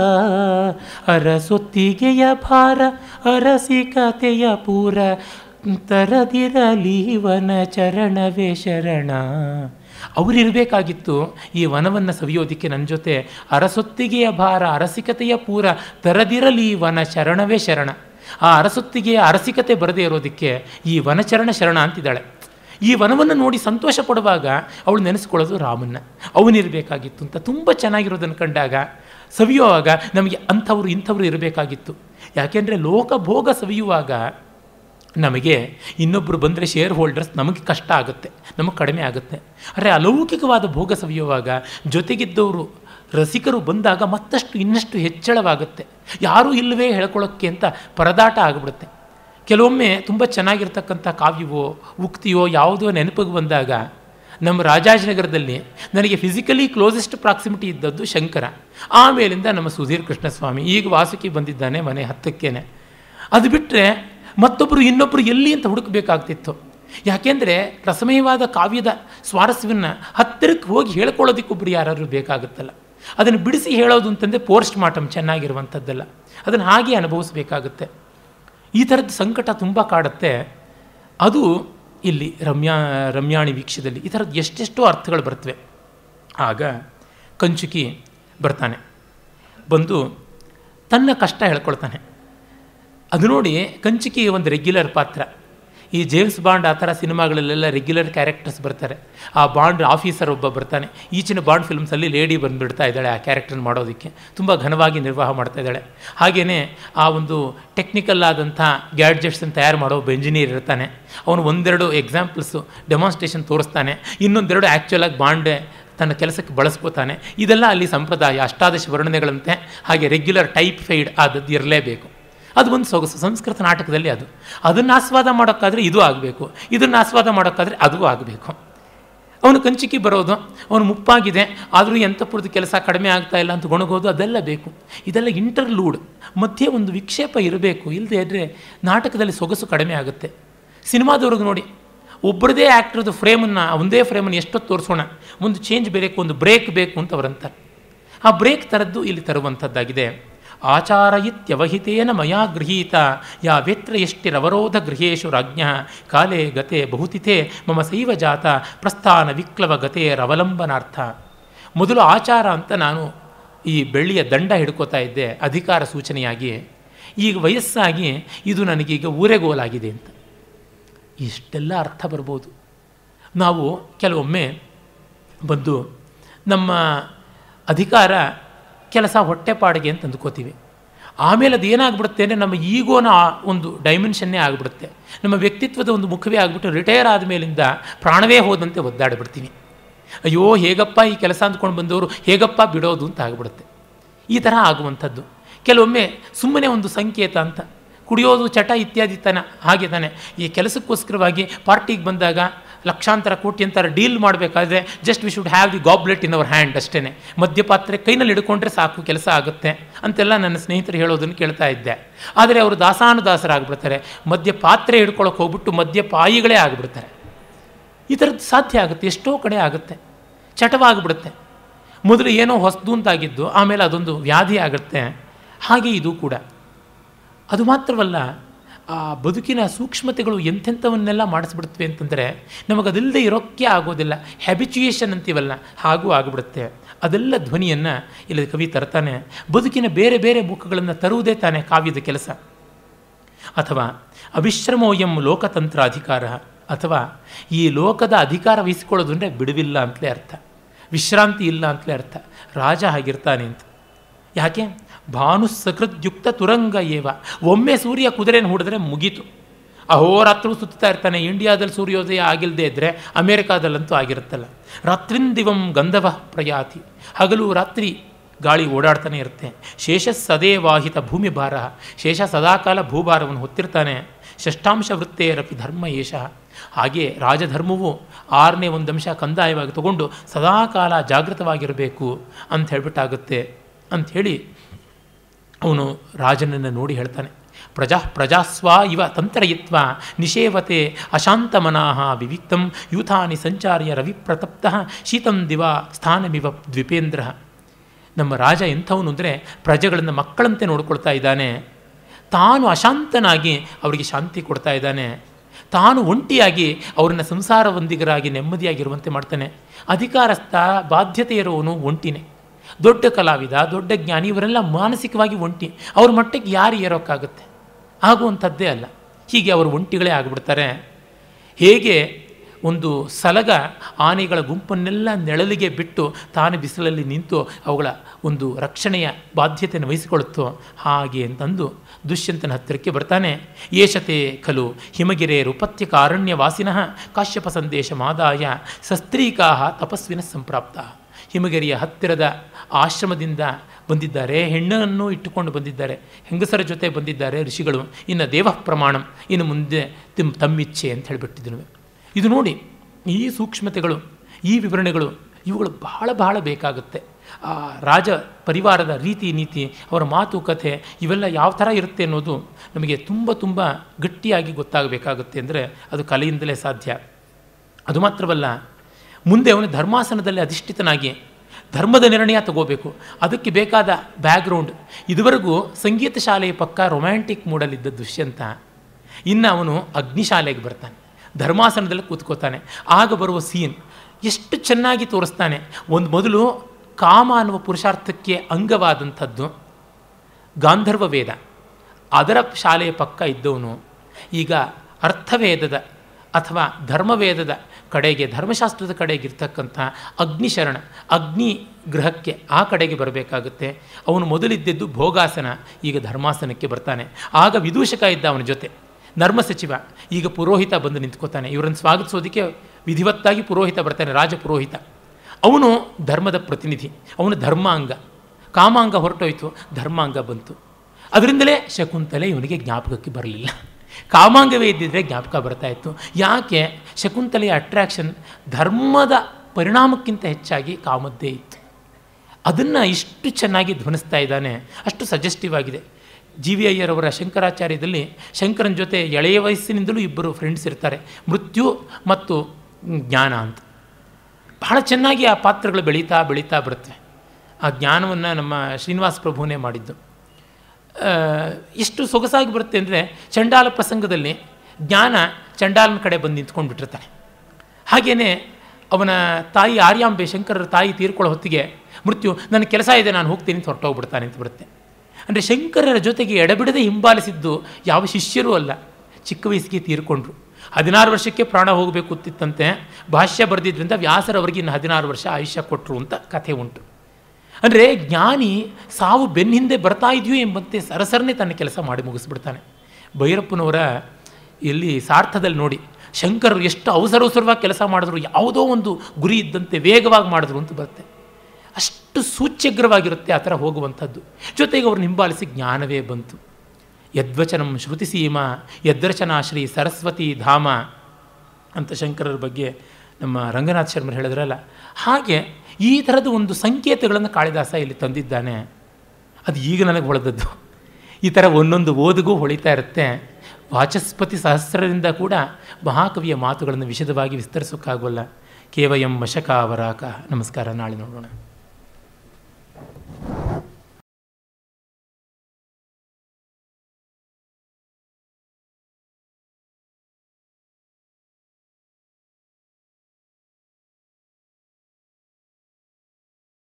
ಅರಸೊತ್ತಿಗೆಯ ಭಾರ ಅರಸಿಕತೆಯ ಪೂರ ತರದಿರಲಿ ವನ ಚರಣವೇ ಶರಣ ಅವರಿರಬೇಕಾಗಿತ್ತು ಈ ವನವನ್ನು ಸವಿಯೋದಕ್ಕೆ ನನ್ನ ಜೊತೆ ಅರಸೊತ್ತಿಗೆಯ ಭಾರ ಅರಸಿಕತೆಯ ಪೂರ ತರದಿರಲಿ ವನ ಶರಣವೇ ಶರಣ ಆ ಅರಸೊತ್ತಿಗೆಯ ಅರಸಿಕತೆ ಬರದೇ ಇರೋದಕ್ಕೆ ಈ ವನಚರಣ ಶರಣ ಅಂತಿದ್ದಾಳೆ ಈ ವನವನ್ನು ನೋಡಿ ಸಂತೋಷ ಪಡುವಾಗ ಅವಳು ನೆನೆಸ್ಕೊಳ್ಳೋದು ರಾಮನ್ನ ಅವನಿರಬೇಕಾಗಿತ್ತು ಅಂತ ತುಂಬ ಚೆನ್ನಾಗಿರೋದನ್ನು ಕಂಡಾಗ ಸವಿಯುವಾಗ ನಮಗೆ ಅಂಥವ್ರು ಇಂಥವ್ರು ಇರಬೇಕಾಗಿತ್ತು ಯಾಕೆಂದರೆ ಲೋಕಭೋಗ ಸವಿಯುವಾಗ ನಮಗೆ ಇನ್ನೊಬ್ಬರು ಬಂದರೆ ಶೇರ್ ಹೋಲ್ಡರ್ಸ್ ನಮಗೆ ಕಷ್ಟ ಆಗುತ್ತೆ ನಮಗೆ ಕಡಿಮೆ ಆಗುತ್ತೆ ಆದರೆ ಅಲೌಕಿಕವಾದ ಭೋಗ ಸವಿಯುವಾಗ ಜೊತೆಗಿದ್ದವರು ರಸಿಕರು ಬಂದಾಗ ಮತ್ತಷ್ಟು ಇನ್ನಷ್ಟು ಹೆಚ್ಚಳವಾಗುತ್ತೆ ಯಾರೂ ಇಲ್ಲವೇ ಹೇಳ್ಕೊಳ್ಳೋಕ್ಕೆ ಅಂತ ಪರದಾಟ ಆಗಿಬಿಡುತ್ತೆ ಕೆಲವೊಮ್ಮೆ ತುಂಬ ಚೆನ್ನಾಗಿರ್ತಕ್ಕಂಥ ಕಾವ್ಯವೋ ಉಕ್ತಿಯೋ ಯಾವುದೋ ನೆನಪಿಗೆ ಬಂದಾಗ ನಮ್ಮ ರಾಜಾಜಿನಗರದಲ್ಲಿ ನನಗೆ ಫಿಸಿಕಲಿ ಕ್ಲೋಸೆಸ್ಟ್ ಪ್ರಾಕ್ಸಿಮಿಟಿ ಇದ್ದದ್ದು ಶಂಕರ ಆಮೇಲಿಂದ ನಮ್ಮ ಸುಧೀರ್ ಕೃಷ್ಣಸ್ವಾಮಿ ಈಗ ವಾಸುಕಿ ಬಂದಿದ್ದಾನೆ ಮನೆ ಹತ್ತಕ್ಕೇನೆ ಅದು ಬಿಟ್ಟರೆ ಮತ್ತೊಬ್ಬರು ಇನ್ನೊಬ್ಬರು ಎಲ್ಲಿ ಅಂತ ಹುಡುಕಬೇಕಾಗ್ತಿತ್ತು ಯಾಕೆಂದರೆ ರಸಮಯವಾದ ಕಾವ್ಯದ ಸ್ವಾರಸ್ಯವನ್ನು ಹತ್ತಿರಕ್ಕೆ ಹೋಗಿ ಹೇಳ್ಕೊಳ್ಳೋದಕ್ಕೊಬ್ಬರು ಯಾರಾದರೂ ಬೇಕಾಗುತ್ತಲ್ಲ ಅದನ್ನು ಬಿಡಿಸಿ ಹೇಳೋದು ಅಂತಂದರೆ ಪೋಸ್ಟ್ ಮಾರ್ಟಮ್ ಚೆನ್ನಾಗಿರುವಂಥದ್ದಲ್ಲ ಅದನ್ನು ಹಾಗೆ ಅನುಭವಿಸಬೇಕಾಗುತ್ತೆ ಈ ಥರದ ಸಂಕಟ ತುಂಬ ಕಾಡುತ್ತೆ ಅದು ಇಲ್ಲಿ ರಮ್ಯಾ ರಮ್ಯಾಣಿ ವೀಕ್ಷದಲ್ಲಿ ಈ ಥರದ್ದು ಎಷ್ಟೆಷ್ಟೋ ಅರ್ಥಗಳು ಬರ್ತವೆ ಆಗ ಕಂಚುಕಿ ಬರ್ತಾನೆ ಬಂದು ತನ್ನ ಕಷ್ಟ ಹೇಳ್ಕೊಳ್ತಾನೆ ಅದು ನೋಡಿ ಕಂಚುಕಿ ಒಂದು ರೆಗ್ಯುಲರ್ ಪಾತ್ರ ಈ ಜೇಮ್ಸ್ ಬಾಂಡ್ ಆ ಥರ ಸಿನಿಮಾಗಳಲ್ಲೆಲ್ಲ ರೆಗ್ಯುಲರ್ ಕ್ಯಾರೆಕ್ಟರ್ಸ್ ಬರ್ತಾರೆ ಆ ಬಾಂಡ್ ಆಫೀಸರ್ ಒಬ್ಬ ಬರ್ತಾನೆ ಈಚಿನ ಬಾಂಡ್ ಫಿಲ್ಮ್ಸಲ್ಲಿ ಲೇಡಿ ಬಂದುಬಿಡ್ತಾ ಇದ್ದಾಳೆ ಆ ಕ್ಯಾರೆಕ್ಟರ್ ಮಾಡೋದಕ್ಕೆ ತುಂಬ ಘನವಾಗಿ ನಿರ್ವಾಹ ಮಾಡ್ತಾ ಇದ್ದಾಳೆ ಹಾಗೆಯೇ ಆ ಒಂದು ಟೆಕ್ನಿಕಲ್ ಆದಂಥ ಗ್ಯಾಡ್ಜೆಟ್ಸನ್ನು ತಯಾರು ಮಾಡೋ ಒಬ್ಬ ಇಂಜಿನಿಯರ್ ಇರ್ತಾನೆ ಅವನು ಒಂದೆರಡು ಎಕ್ಸಾಂಪಲ್ಸು ಡೆಮಾನ್ಸ್ಟ್ರೇಷನ್ ತೋರಿಸ್ತಾನೆ ಇನ್ನೊಂದೆರಡು ಆ್ಯಕ್ಚುಲಾಗಿ ಬಾಂಡೆ ತನ್ನ ಕೆಲಸಕ್ಕೆ ಬಳಸ್ಕೋತಾನೆ ಇದೆಲ್ಲ ಅಲ್ಲಿ ಸಂಪ್ರದಾಯ ಅಷ್ಟಾದಶ ವರ್ಣನೆಗಳಂತೆ ಹಾಗೆ ರೆಗ್ಯುಲರ್ ಟೈಪ್ ಫೈಡ್ ಆದದ್ದು ಇರಲೇಬೇಕು ಅದು ಒಂದು ಸೊಗಸು ಸಂಸ್ಕೃತ ನಾಟಕದಲ್ಲಿ ಅದು ಅದನ್ನು ಆಸ್ವಾದ ಮಾಡೋಕ್ಕಾದರೆ ಇದು ಆಗಬೇಕು ಇದನ್ನು ಆಸ್ವಾದ ಮಾಡೋಕ್ಕಾದರೆ ಅದು ಆಗಬೇಕು ಅವನು ಕಂಚಿಕಿ ಬರೋದು ಅವನು ಮುಪ್ಪಾಗಿದೆ ಆದರೂ ಎಂಥಪುರದ ಕೆಲಸ ಕಡಿಮೆ ಆಗ್ತಾ ಇಲ್ಲ ಅಂತ ಗೊಣಗೋದು ಅದೆಲ್ಲ ಬೇಕು ಇದೆಲ್ಲ ಇಂಟರ್ಲೂಡ್ ಮಧ್ಯೆ ಒಂದು ವಿಕ್ಷೇಪ ಇರಬೇಕು ಇಲ್ಲದೆ ಇದ್ದರೆ ನಾಟಕದಲ್ಲಿ ಸೊಗಸು ಕಡಿಮೆ ಆಗುತ್ತೆ ಸಿನಿಮಾದವ್ರಿಗೆ ನೋಡಿ ಒಬ್ಬರದೇ ಆ್ಯಕ್ಟ್ರದ್ದು ಫ್ರೇಮನ್ನು ಒಂದೇ ಫ್ರೇಮನ್ನು ಎಷ್ಟೊತ್ತು ತೋರಿಸೋಣ ಒಂದು ಚೇಂಜ್ ಬೇಕು ಒಂದು ಬ್ರೇಕ್ ಬೇಕು ಅಂತ ಅವರಂತಾರೆ ಆ ಬ್ರೇಕ್ ಥರದ್ದು ಇಲ್ಲಿ ತರುವಂಥದ್ದಾಗಿದೆ ಆಚಾರ ಇತ್ಯವಹಿತೇನ ಮಯಾ ಗೃಹೀತ ಯಾ ವೇತ್ರ ಎಷ್ಟಿರವರೋಧ ಗೃಹೇಶು ರಾಜ್ಞ ಕಾಲೇ ಗತೆ ಬಹುತಿಥೆ ಮಮ ಸೈವ ಜಾತ ಪ್ರಸ್ಥಾನ ವಿಕ್ಲವ ಗತೆಯರವಲಂಬನಾರ್ಥ ಮೊದಲು ಆಚಾರ ಅಂತ ನಾನು ಈ ಬೆಳ್ಳಿಯ ದಂಡ ಹಿಡ್ಕೋತಾ ಇದ್ದೆ ಅಧಿಕಾರ ಸೂಚನೆಯಾಗಿ ಈಗ ವಯಸ್ಸಾಗಿ ಇದು ನನಗೀಗ ಊರೆಗೋಲಾಗಿದೆ ಅಂತ ಇಷ್ಟೆಲ್ಲ ಅರ್ಥ ಬರ್ಬೋದು ನಾವು ಕೆಲವೊಮ್ಮೆ ಬಂದು ನಮ್ಮ ಅಧಿಕಾರ ಕೆಲಸ ಹೊಟ್ಟೆಪಾಡಿಗೆ ಅಂತ ಅಂದ್ಕೋತೀವಿ ಆಮೇಲೆ ಅದು ಏನಾಗ್ಬಿಡುತ್ತೆ ಅಂದರೆ ನಮ್ಮ ಈಗೋನ ಒಂದು ಡೈಮೆನ್ಷನ್ನೇ ಆಗಿಬಿಡುತ್ತೆ ನಮ್ಮ ವ್ಯಕ್ತಿತ್ವದ ಒಂದು ಮುಖವೇ ಆಗಿಬಿಟ್ಟು ರಿಟೈರ್ ಆದಮೇಲಿಂದ ಪ್ರಾಣವೇ ಹೋದಂತೆ ಒದ್ದಾಡಿಬಿಡ್ತೀವಿ ಅಯ್ಯೋ ಹೇಗಪ್ಪ ಈ ಕೆಲಸ ಅಂದ್ಕೊಂಡು ಬಂದವರು ಹೇಗಪ್ಪ ಬಿಡೋದು ಅಂತ ಆಗಿಬಿಡುತ್ತೆ ಈ ಥರ ಆಗುವಂಥದ್ದು ಕೆಲವೊಮ್ಮೆ ಸುಮ್ಮನೆ ಒಂದು ಸಂಕೇತ ಅಂತ ಕುಡಿಯೋದು ಚಟ ಇತ್ಯಾದಿ ತಾನೆ ಹಾಗೆ ತಾನೆ ಈ ಕೆಲಸಕ್ಕೋಸ್ಕರವಾಗಿ ಪಾರ್ಟಿಗೆ ಬಂದಾಗ ಲಕ್ಷಾಂತರ ಕೋಟಿ ಅಂತರ ಡೀಲ್ ಮಾಡಬೇಕಾದ್ರೆ just we should have the goblet in our hand ಅಷ್ಟೇ ಮದ್ಯಪಾತ್ರೆ ಕೈನಲ್ಲಿ ಹಿಡ್ಕೊಂಡ್ರೆ ಸಾಕು ಕೆಲಸ ಆಗುತ್ತೆ ಅಂತೆಲ್ಲ ನನ್ನ ಸ್ನೇಹಿತರು ಹೇಳೋದನ್ನು ಕೇಳ್ತಾ ಇದ್ದೆ ಆದರೆ ಅವರು ದಾಸಾನುದಾಸರಾಗ್ಬಿಡ್ತಾರೆ ಮದ್ಯ ಪಾತ್ರೆ ಹಿಡ್ಕೊಳಕ್ಕೆ ಹೋಗ್ಬಿಟ್ಟು ಮದ್ಯಪಾಯಿಗಳೇ ಆಗಿಬಿಡ್ತಾರೆ ಈ ಥರದ್ದು ಸಾಧ್ಯ ಆಗುತ್ತೆ ಎಷ್ಟೋ ಕಡೆ ಆಗುತ್ತೆ ಚಟವಾಗಿಬಿಡುತ್ತೆ ಮೊದಲು ಏನೋ ಹೊಸದು ಅಂತಾಗಿದ್ದು ಆಮೇಲೆ ಅದೊಂದು ವ್ಯಾಧಿ ಆಗುತ್ತೆ ಹಾಗೆ ಇದು ಕೂಡ ಅದು ಮಾತ್ರವಲ್ಲ ಆ ಬದುಕಿನ ಸೂಕ್ಷ್ಮತೆಗಳು ಎಂಥೆಂಥವನ್ನೆಲ್ಲ ಮಾಡಿಸ್ಬಿಡ್ತವೆ ಅಂತಂದರೆ ನಮಗದಿಲ್ಲದೆ ಇರೋಕ್ಕೆ ಆಗೋದಿಲ್ಲ ಹ್ಯಾಬಿಚುಯೇಷನ್ ಅಂತೀವಲ್ಲ ಹಾಗೂ ಆಗಿಬಿಡುತ್ತೆ ಅದೆಲ್ಲ ಧ್ವನಿಯನ್ನು ಇಲ್ಲಿ ಕವಿ ತರ್ತಾನೆ ಬದುಕಿನ ಬೇರೆ ಬೇರೆ ಮುಖಗಳನ್ನು ತರುವುದೇ ತಾನೇ ಕಾವ್ಯದ ಕೆಲಸ ಅಥವಾ ಅವಿಶ್ರಮೋಯಂ ಲೋಕತಂತ್ರ ಅಧಿಕಾರ ಅಥವಾ ಈ ಲೋಕದ ಅಧಿಕಾರ ವಹಿಸಿಕೊಳ್ಳೋದು ಅಂದರೆ ಬಿಡುವಿಲ್ಲ ಅಂತಲೇ ಅರ್ಥ ವಿಶ್ರಾಂತಿ ಇಲ್ಲ ಅಂತಲೇ ಅರ್ಥ ರಾಜ ಹಾಗಿರ್ತಾನೆ ಅಂತ ಯಾಕೆ ಭಾನು ಸಕೃದ್ಯುಕ್ತ ತುರಂಗ ಏವ ಒಮ್ಮೆ ಸೂರ್ಯ ಕುದುರೆನ ಹೊಡೆದ್ರೆ ಮುಗೀತು ಅಹೋರಾತ್ರೂ ಸುತ್ತಾ ಇರ್ತಾನೆ ಇಂಡಿಯಾದಲ್ಲಿ ಸೂರ್ಯೋದಯ ಆಗಿಲ್ಲದೆ ಇದ್ದರೆ ಅಮೇರಿಕಾದಲ್ಲಂತೂ ಆಗಿರುತ್ತಲ್ಲ ರಾತ್ರಿಂದಿವಂ ಗಂಧವ ಪ್ರಯಾತಿ ಹಗಲು ರಾತ್ರಿ ಗಾಳಿ ಓಡಾಡ್ತಾನೆ ಇರುತ್ತೆ ಶೇಷ ಸದೇವಾಹಿತ ಭೂಮಿ ಭಾರ ಶೇಷ ಸದಾಕಾಲ ಭೂಭಾರವನ್ನು ಹೊತ್ತಿರ್ತಾನೆ ಷಷ್ಟಾಂಶ ವೃತ್ತೇರಪಿ ಧರ್ಮ ಏಷ ಹಾಗೆ ರಾಜಧರ್ಮವು ಆರನೇ ಒಂದು ಅಂಶ ಕಂದಾಯವಾಗಿ ತಗೊಂಡು ಸದಾಕಾಲ ಜಾಗೃತವಾಗಿರಬೇಕು ಅಂತ ಹೇಳ್ಬಿಟ್ಟಾಗುತ್ತೆ ಅಂಥೇಳಿ ಅವನು ರಾಜನನ್ನು ನೋಡಿ ಹೇಳ್ತಾನೆ ಪ್ರಜಾ ಪ್ರಜಾಸ್ವ ಇವ ತಂತ್ರಯಿತ್ವ ನಿಷೇವತೆ ಅಶಾಂತಮನಾಹ ವಿವಿಕ್ತಂ ಯೂಥಾನಿ ಸಂಚಾರ್ಯ ರವಿಪ್ರತಪ್ತ ಶೀತಂ ದಿವ ಸ್ಥಾನಮಿವ ದ್ವಿಪೇಂದ್ರ ನಮ್ಮ ರಾಜ ಎಂಥವನು ಅಂದರೆ ಪ್ರಜೆಗಳನ್ನು ಮಕ್ಕಳಂತೆ ನೋಡ್ಕೊಳ್ತಾ ಇದ್ದಾನೆ ತಾನು ಅಶಾಂತನಾಗಿ ಅವರಿಗೆ ಶಾಂತಿ ಕೊಡ್ತಾ ಇದ್ದಾನೆ ತಾನು ಒಂಟಿಯಾಗಿ ಅವರನ್ನು ಸಂಸಾರವಂದಿಗರಾಗಿ ನೆಮ್ಮದಿಯಾಗಿರುವಂತೆ ಮಾಡ್ತಾನೆ ಅಧಿಕಾರಸ್ಥ ಬಾಧ್ಯತೆ ಇರುವವನು ಒಂಟಿನೇ ದೊಡ್ಡ ಕಲಾವಿದ ದೊಡ್ಡ ಜ್ಞಾನಿ ಇವರೆಲ್ಲ ಮಾನಸಿಕವಾಗಿ ಒಂಟಿ ಅವ್ರ ಮಟ್ಟಕ್ಕೆ ಯಾರು ಏರೋಕ್ಕಾಗುತ್ತೆ ಆಗುವಂಥದ್ದೇ ಅಲ್ಲ ಹೀಗೆ ಅವರು ಒಂಟಿಗಳೇ ಆಗಿಬಿಡ್ತಾರೆ ಹೇಗೆ ಒಂದು ಸಲಗ ಆನೆಗಳ ಗುಂಪನ್ನೆಲ್ಲ ನೆಳಲಿಗೆ ಬಿಟ್ಟು ತಾನು ಬಿಸಿಲಲ್ಲಿ ನಿಂತು ಅವುಗಳ ಒಂದು ರಕ್ಷಣೆಯ ಬಾಧ್ಯತೆಯನ್ನು ವಹಿಸಿಕೊಳ್ಳುತ್ತೋ ಹಾಗೆ ಅಂತಂದು ದುಷ್ಯಂತನ ಹತ್ತಿರಕ್ಕೆ ಬರ್ತಾನೆ ಏಷತೆ ಖಲು ಹಿಮಗಿರೆ ರುಪತ್ಯಕಾರಣ್ಯ ವಾಸಿನಃ ಕಾಶ್ಯಪ ಸಂದೇಶ ಮಾದಾಯ ಸಸ್ತ್ರೀಕಾ ತಪಸ್ವಿನ ಸಂಪ್ರಾಪ್ತ ಹಿಮಗಿರಿಯ ಹತ್ತಿರದ ಆಶ್ರಮದಿಂದ ಬಂದಿದ್ದಾರೆ ಹೆಣ್ಣನ್ನು ಇಟ್ಟುಕೊಂಡು ಬಂದಿದ್ದಾರೆ ಹೆಂಗಸರ ಜೊತೆ ಬಂದಿದ್ದಾರೆ ಋಷಿಗಳು ಇನ್ನು ದೇವ ಪ್ರಮಾಣಂ ಇನ್ನು ಮುಂದೆ ತಿಮ್ ತಮ್ಮಿಚ್ಛೆ ಅಂತ ಹೇಳಿಬಿಟ್ಟಿದ್ರು ಇದು ನೋಡಿ ಈ ಸೂಕ್ಷ್ಮತೆಗಳು ಈ ವಿವರಣೆಗಳು ಇವುಗಳು ಬಹಳ ಬಹಳ ಬೇಕಾಗುತ್ತೆ ಆ ರಾಜ ಪರಿವಾರದ ರೀತಿ ನೀತಿ ಅವರ ಮಾತುಕತೆ ಇವೆಲ್ಲ ಯಾವ ಥರ ಇರುತ್ತೆ ಅನ್ನೋದು ನಮಗೆ ತುಂಬ ತುಂಬ ಗಟ್ಟಿಯಾಗಿ ಗೊತ್ತಾಗಬೇಕಾಗುತ್ತೆ ಅಂದರೆ ಅದು ಕಲೆಯಿಂದಲೇ ಸಾಧ್ಯ ಅದು ಮಾತ್ರವಲ್ಲ ಮುಂದೆ ಅವನು ಧರ್ಮಾಸನದಲ್ಲಿ ಅಧಿಷ್ಠಿತನಾಗಿ ಧರ್ಮದ ನಿರ್ಣಯ ತಗೋಬೇಕು ಅದಕ್ಕೆ ಬೇಕಾದ ಬ್ಯಾಕ್ಗ್ರೌಂಡ್ ಇದುವರೆಗೂ ಸಂಗೀತ ಶಾಲೆಯ ಪಕ್ಕ ರೊಮ್ಯಾಂಟಿಕ್ ಮೂಡಲಿದ್ದ ದುಷ್ಯಂತ ಇನ್ನು ಅವನು ಅಗ್ನಿಶಾಲೆಗೆ ಬರ್ತಾನೆ ಧರ್ಮಾಸನದಲ್ಲಿ ಕೂತ್ಕೋತಾನೆ ಆಗ ಬರುವ ಸೀನ್ ಎಷ್ಟು ಚೆನ್ನಾಗಿ ತೋರಿಸ್ತಾನೆ ಒಂದು ಮೊದಲು ಕಾಮ ಅನ್ನುವ ಪುರುಷಾರ್ಥಕ್ಕೆ ಅಂಗವಾದಂಥದ್ದು ಗಾಂಧರ್ವ ವೇದ ಅದರ ಶಾಲೆಯ ಪಕ್ಕ ಇದ್ದವನು ಈಗ ಅರ್ಥವೇದದ ಅಥವಾ ಧರ್ಮವೇದದ ಕಡೆಗೆ ಧರ್ಮಶಾಸ್ತ್ರದ ಕಡೆಗೆ ಇರ್ತಕ್ಕಂಥ ಅಗ್ನಿಶರಣ ಅಗ್ನಿ ಗೃಹಕ್ಕೆ ಆ ಕಡೆಗೆ ಬರಬೇಕಾಗುತ್ತೆ ಅವನು ಮೊದಲಿದ್ದದ್ದು ಭೋಗಾಸನ ಈಗ ಧರ್ಮಾಸನಕ್ಕೆ ಬರ್ತಾನೆ ಆಗ ವಿದೂಷಕ ಇದ್ದ ಅವನ ಜೊತೆ ನರ್ಮ ಸಚಿವ ಈಗ ಪುರೋಹಿತ ಬಂದು ನಿಂತ್ಕೋತಾನೆ ಇವರನ್ನು ಸ್ವಾಗತಿಸೋದಕ್ಕೆ ವಿಧಿವತ್ತಾಗಿ ಪುರೋಹಿತ ಬರ್ತಾನೆ ರಾಜ ಪುರೋಹಿತ ಅವನು ಧರ್ಮದ ಪ್ರತಿನಿಧಿ ಅವನು ಧರ್ಮಾಂಗ ಕಾಮಾಂಗ ಹೊರಟೋಯ್ತು ಧರ್ಮಾಂಗ ಬಂತು ಅದರಿಂದಲೇ ಶಕುಂತಲೆ ಇವನಿಗೆ ಜ್ಞಾಪಕಕ್ಕೆ ಬರಲಿಲ್ಲ ಕಾಮಾಂಗವೇ ಇದ್ದಿದ್ರೆ ಜ್ಞಾಪಕ ಬರ್ತಾ ಇತ್ತು ಯಾಕೆ ಶಕುಂತಲೆಯ ಅಟ್ರಾಕ್ಷನ್ ಧರ್ಮದ ಪರಿಣಾಮಕ್ಕಿಂತ ಹೆಚ್ಚಾಗಿ ಕಾಮದ್ದೇ ಇತ್ತು ಅದನ್ನು ಇಷ್ಟು ಚೆನ್ನಾಗಿ ಧ್ವನಿಸ್ತಾ ಇದ್ದಾನೆ ಅಷ್ಟು ಸಜೆಸ್ಟಿವ್ ಆಗಿದೆ ಜಿ ವಿ ಅಯ್ಯರವರ ಶಂಕರಾಚಾರ್ಯದಲ್ಲಿ ಶಂಕರನ ಜೊತೆ ಎಳೆಯ ವಯಸ್ಸಿನಿಂದಲೂ ಇಬ್ಬರು ಫ್ರೆಂಡ್ಸ್ ಇರ್ತಾರೆ ಮೃತ್ಯು ಮತ್ತು ಜ್ಞಾನ ಅಂತ ಬಹಳ ಚೆನ್ನಾಗಿ ಆ ಪಾತ್ರಗಳು ಬೆಳೀತಾ ಬೆಳೀತಾ ಬರುತ್ತವೆ ಆ ಜ್ಞಾನವನ್ನು ನಮ್ಮ ಶ್ರೀನಿವಾಸ ಪ್ರಭುವೇ ಮಾಡಿದ್ದು ಎಷ್ಟು ಸೊಗಸಾಗಿ ಬರುತ್ತೆ ಅಂದರೆ ಚಂಡಾಲ ಪ್ರಸಂಗದಲ್ಲಿ ಜ್ಞಾನ ಚಂಡಾಲನ ಕಡೆ ಬಂದು ನಿಂತ್ಕೊಂಡು ಬಿಟ್ಟಿರ್ತಾನೆ ಹಾಗೆಯೇ ಅವನ ತಾಯಿ ಆರ್ಯಾಂಬೆ ಶಂಕರರ ತಾಯಿ ತೀರ್ಕೊಳ್ಳೋ ಹೊತ್ತಿಗೆ ಮೃತ್ಯು ನನ್ನ ಕೆಲಸ ಇದೆ ನಾನು ಹೋಗ್ತೀನಿ ಅಂತ ಹೊರಟೋಗ್ಬಿಡ್ತಾನೆ ಅಂತ ಬರುತ್ತೆ ಅಂದರೆ ಶಂಕರರ ಜೊತೆಗೆ ಎಡಬಿಡದೆ ಹಿಂಬಾಲಿಸಿದ್ದು ಯಾವ ಶಿಷ್ಯರೂ ಅಲ್ಲ ಚಿಕ್ಕ ವಯಸ್ಸಿಗೆ ತೀರ್ಕೊಂಡ್ರು ಹದಿನಾರು ವರ್ಷಕ್ಕೆ ಪ್ರಾಣ ಹೋಗಬೇಕು ಅಂತಿತ್ತಂತೆ ಭಾಷ್ಯ ಬರೆದಿದ್ದರಿಂದ ವ್ಯಾಸರವರಿಗೆ ಇನ್ನು ಹದಿನಾರು ವರ್ಷ ಆಯುಷ್ಯ ಕೊಟ್ಟರು ಅಂತ ಕಥೆ ಉಂಟು ಅಂದರೆ ಜ್ಞಾನಿ ಸಾವು ಬೆನ್ನ ಹಿಂದೆ ಬರ್ತಾ ಇದೆಯೋ ಎಂಬಂತೆ ಸರಸರನೆ ತನ್ನ ಕೆಲಸ ಮಾಡಿ ಮುಗಿಸ್ಬಿಡ್ತಾನೆ ಭೈರಪ್ಪನವರ ಎಲ್ಲಿ ಸಾರ್ಥದಲ್ಲಿ ನೋಡಿ ಶಂಕರರು ಎಷ್ಟು ಅವಸರವಸರವಾಗಿ ಕೆಲಸ ಮಾಡಿದ್ರು ಯಾವುದೋ ಒಂದು ಗುರಿ ಇದ್ದಂತೆ ವೇಗವಾಗಿ ಮಾಡಿದ್ರು ಅಂತ ಬರುತ್ತೆ ಅಷ್ಟು ಸೂಚ್ಯಗ್ರವಾಗಿರುತ್ತೆ ಆ ಥರ ಹೋಗುವಂಥದ್ದು ಜೊತೆಗೆ ಅವ್ರನ್ನ ಹಿಂಬಾಲಿಸಿ ಜ್ಞಾನವೇ ಬಂತು ಯದ್ವಚನಂ ಶ್ರುತಿ ಸೀಮಾ ಯದ್ರಚನಾ ಶ್ರೀ ಸರಸ್ವತಿ ಧಾಮ ಅಂತ ಶಂಕರರ ಬಗ್ಗೆ ನಮ್ಮ ರಂಗನಾಥ್ ಶರ್ಮರು ಹೇಳಿದ್ರಲ್ಲ ಹಾಗೆ ಈ ಥರದ ಒಂದು ಸಂಕೇತಗಳನ್ನು ಕಾಳಿದಾಸ ಇಲ್ಲಿ ತಂದಿದ್ದಾನೆ ಅದು ಈಗ ನನಗೆ ಹೊಳೆದದ್ದು ಈ ಥರ ಒಂದೊಂದು ಓದಿಗೂ ಹೊಳಿತಾ ಇರುತ್ತೆ ವಾಚಸ್ಪತಿ ಸಹಸ್ರದಿಂದ ಕೂಡ ಮಹಾಕವಿಯ ಮಾತುಗಳನ್ನು ವಿಶದವಾಗಿ ವಿಸ್ತರಿಸೋಕ್ಕಾಗೋಲ್ಲ ಕೇವಯಂ ವಶಕ ವರಾಕ ನಮಸ್ಕಾರ ನಾಳೆ ನೋಡೋಣ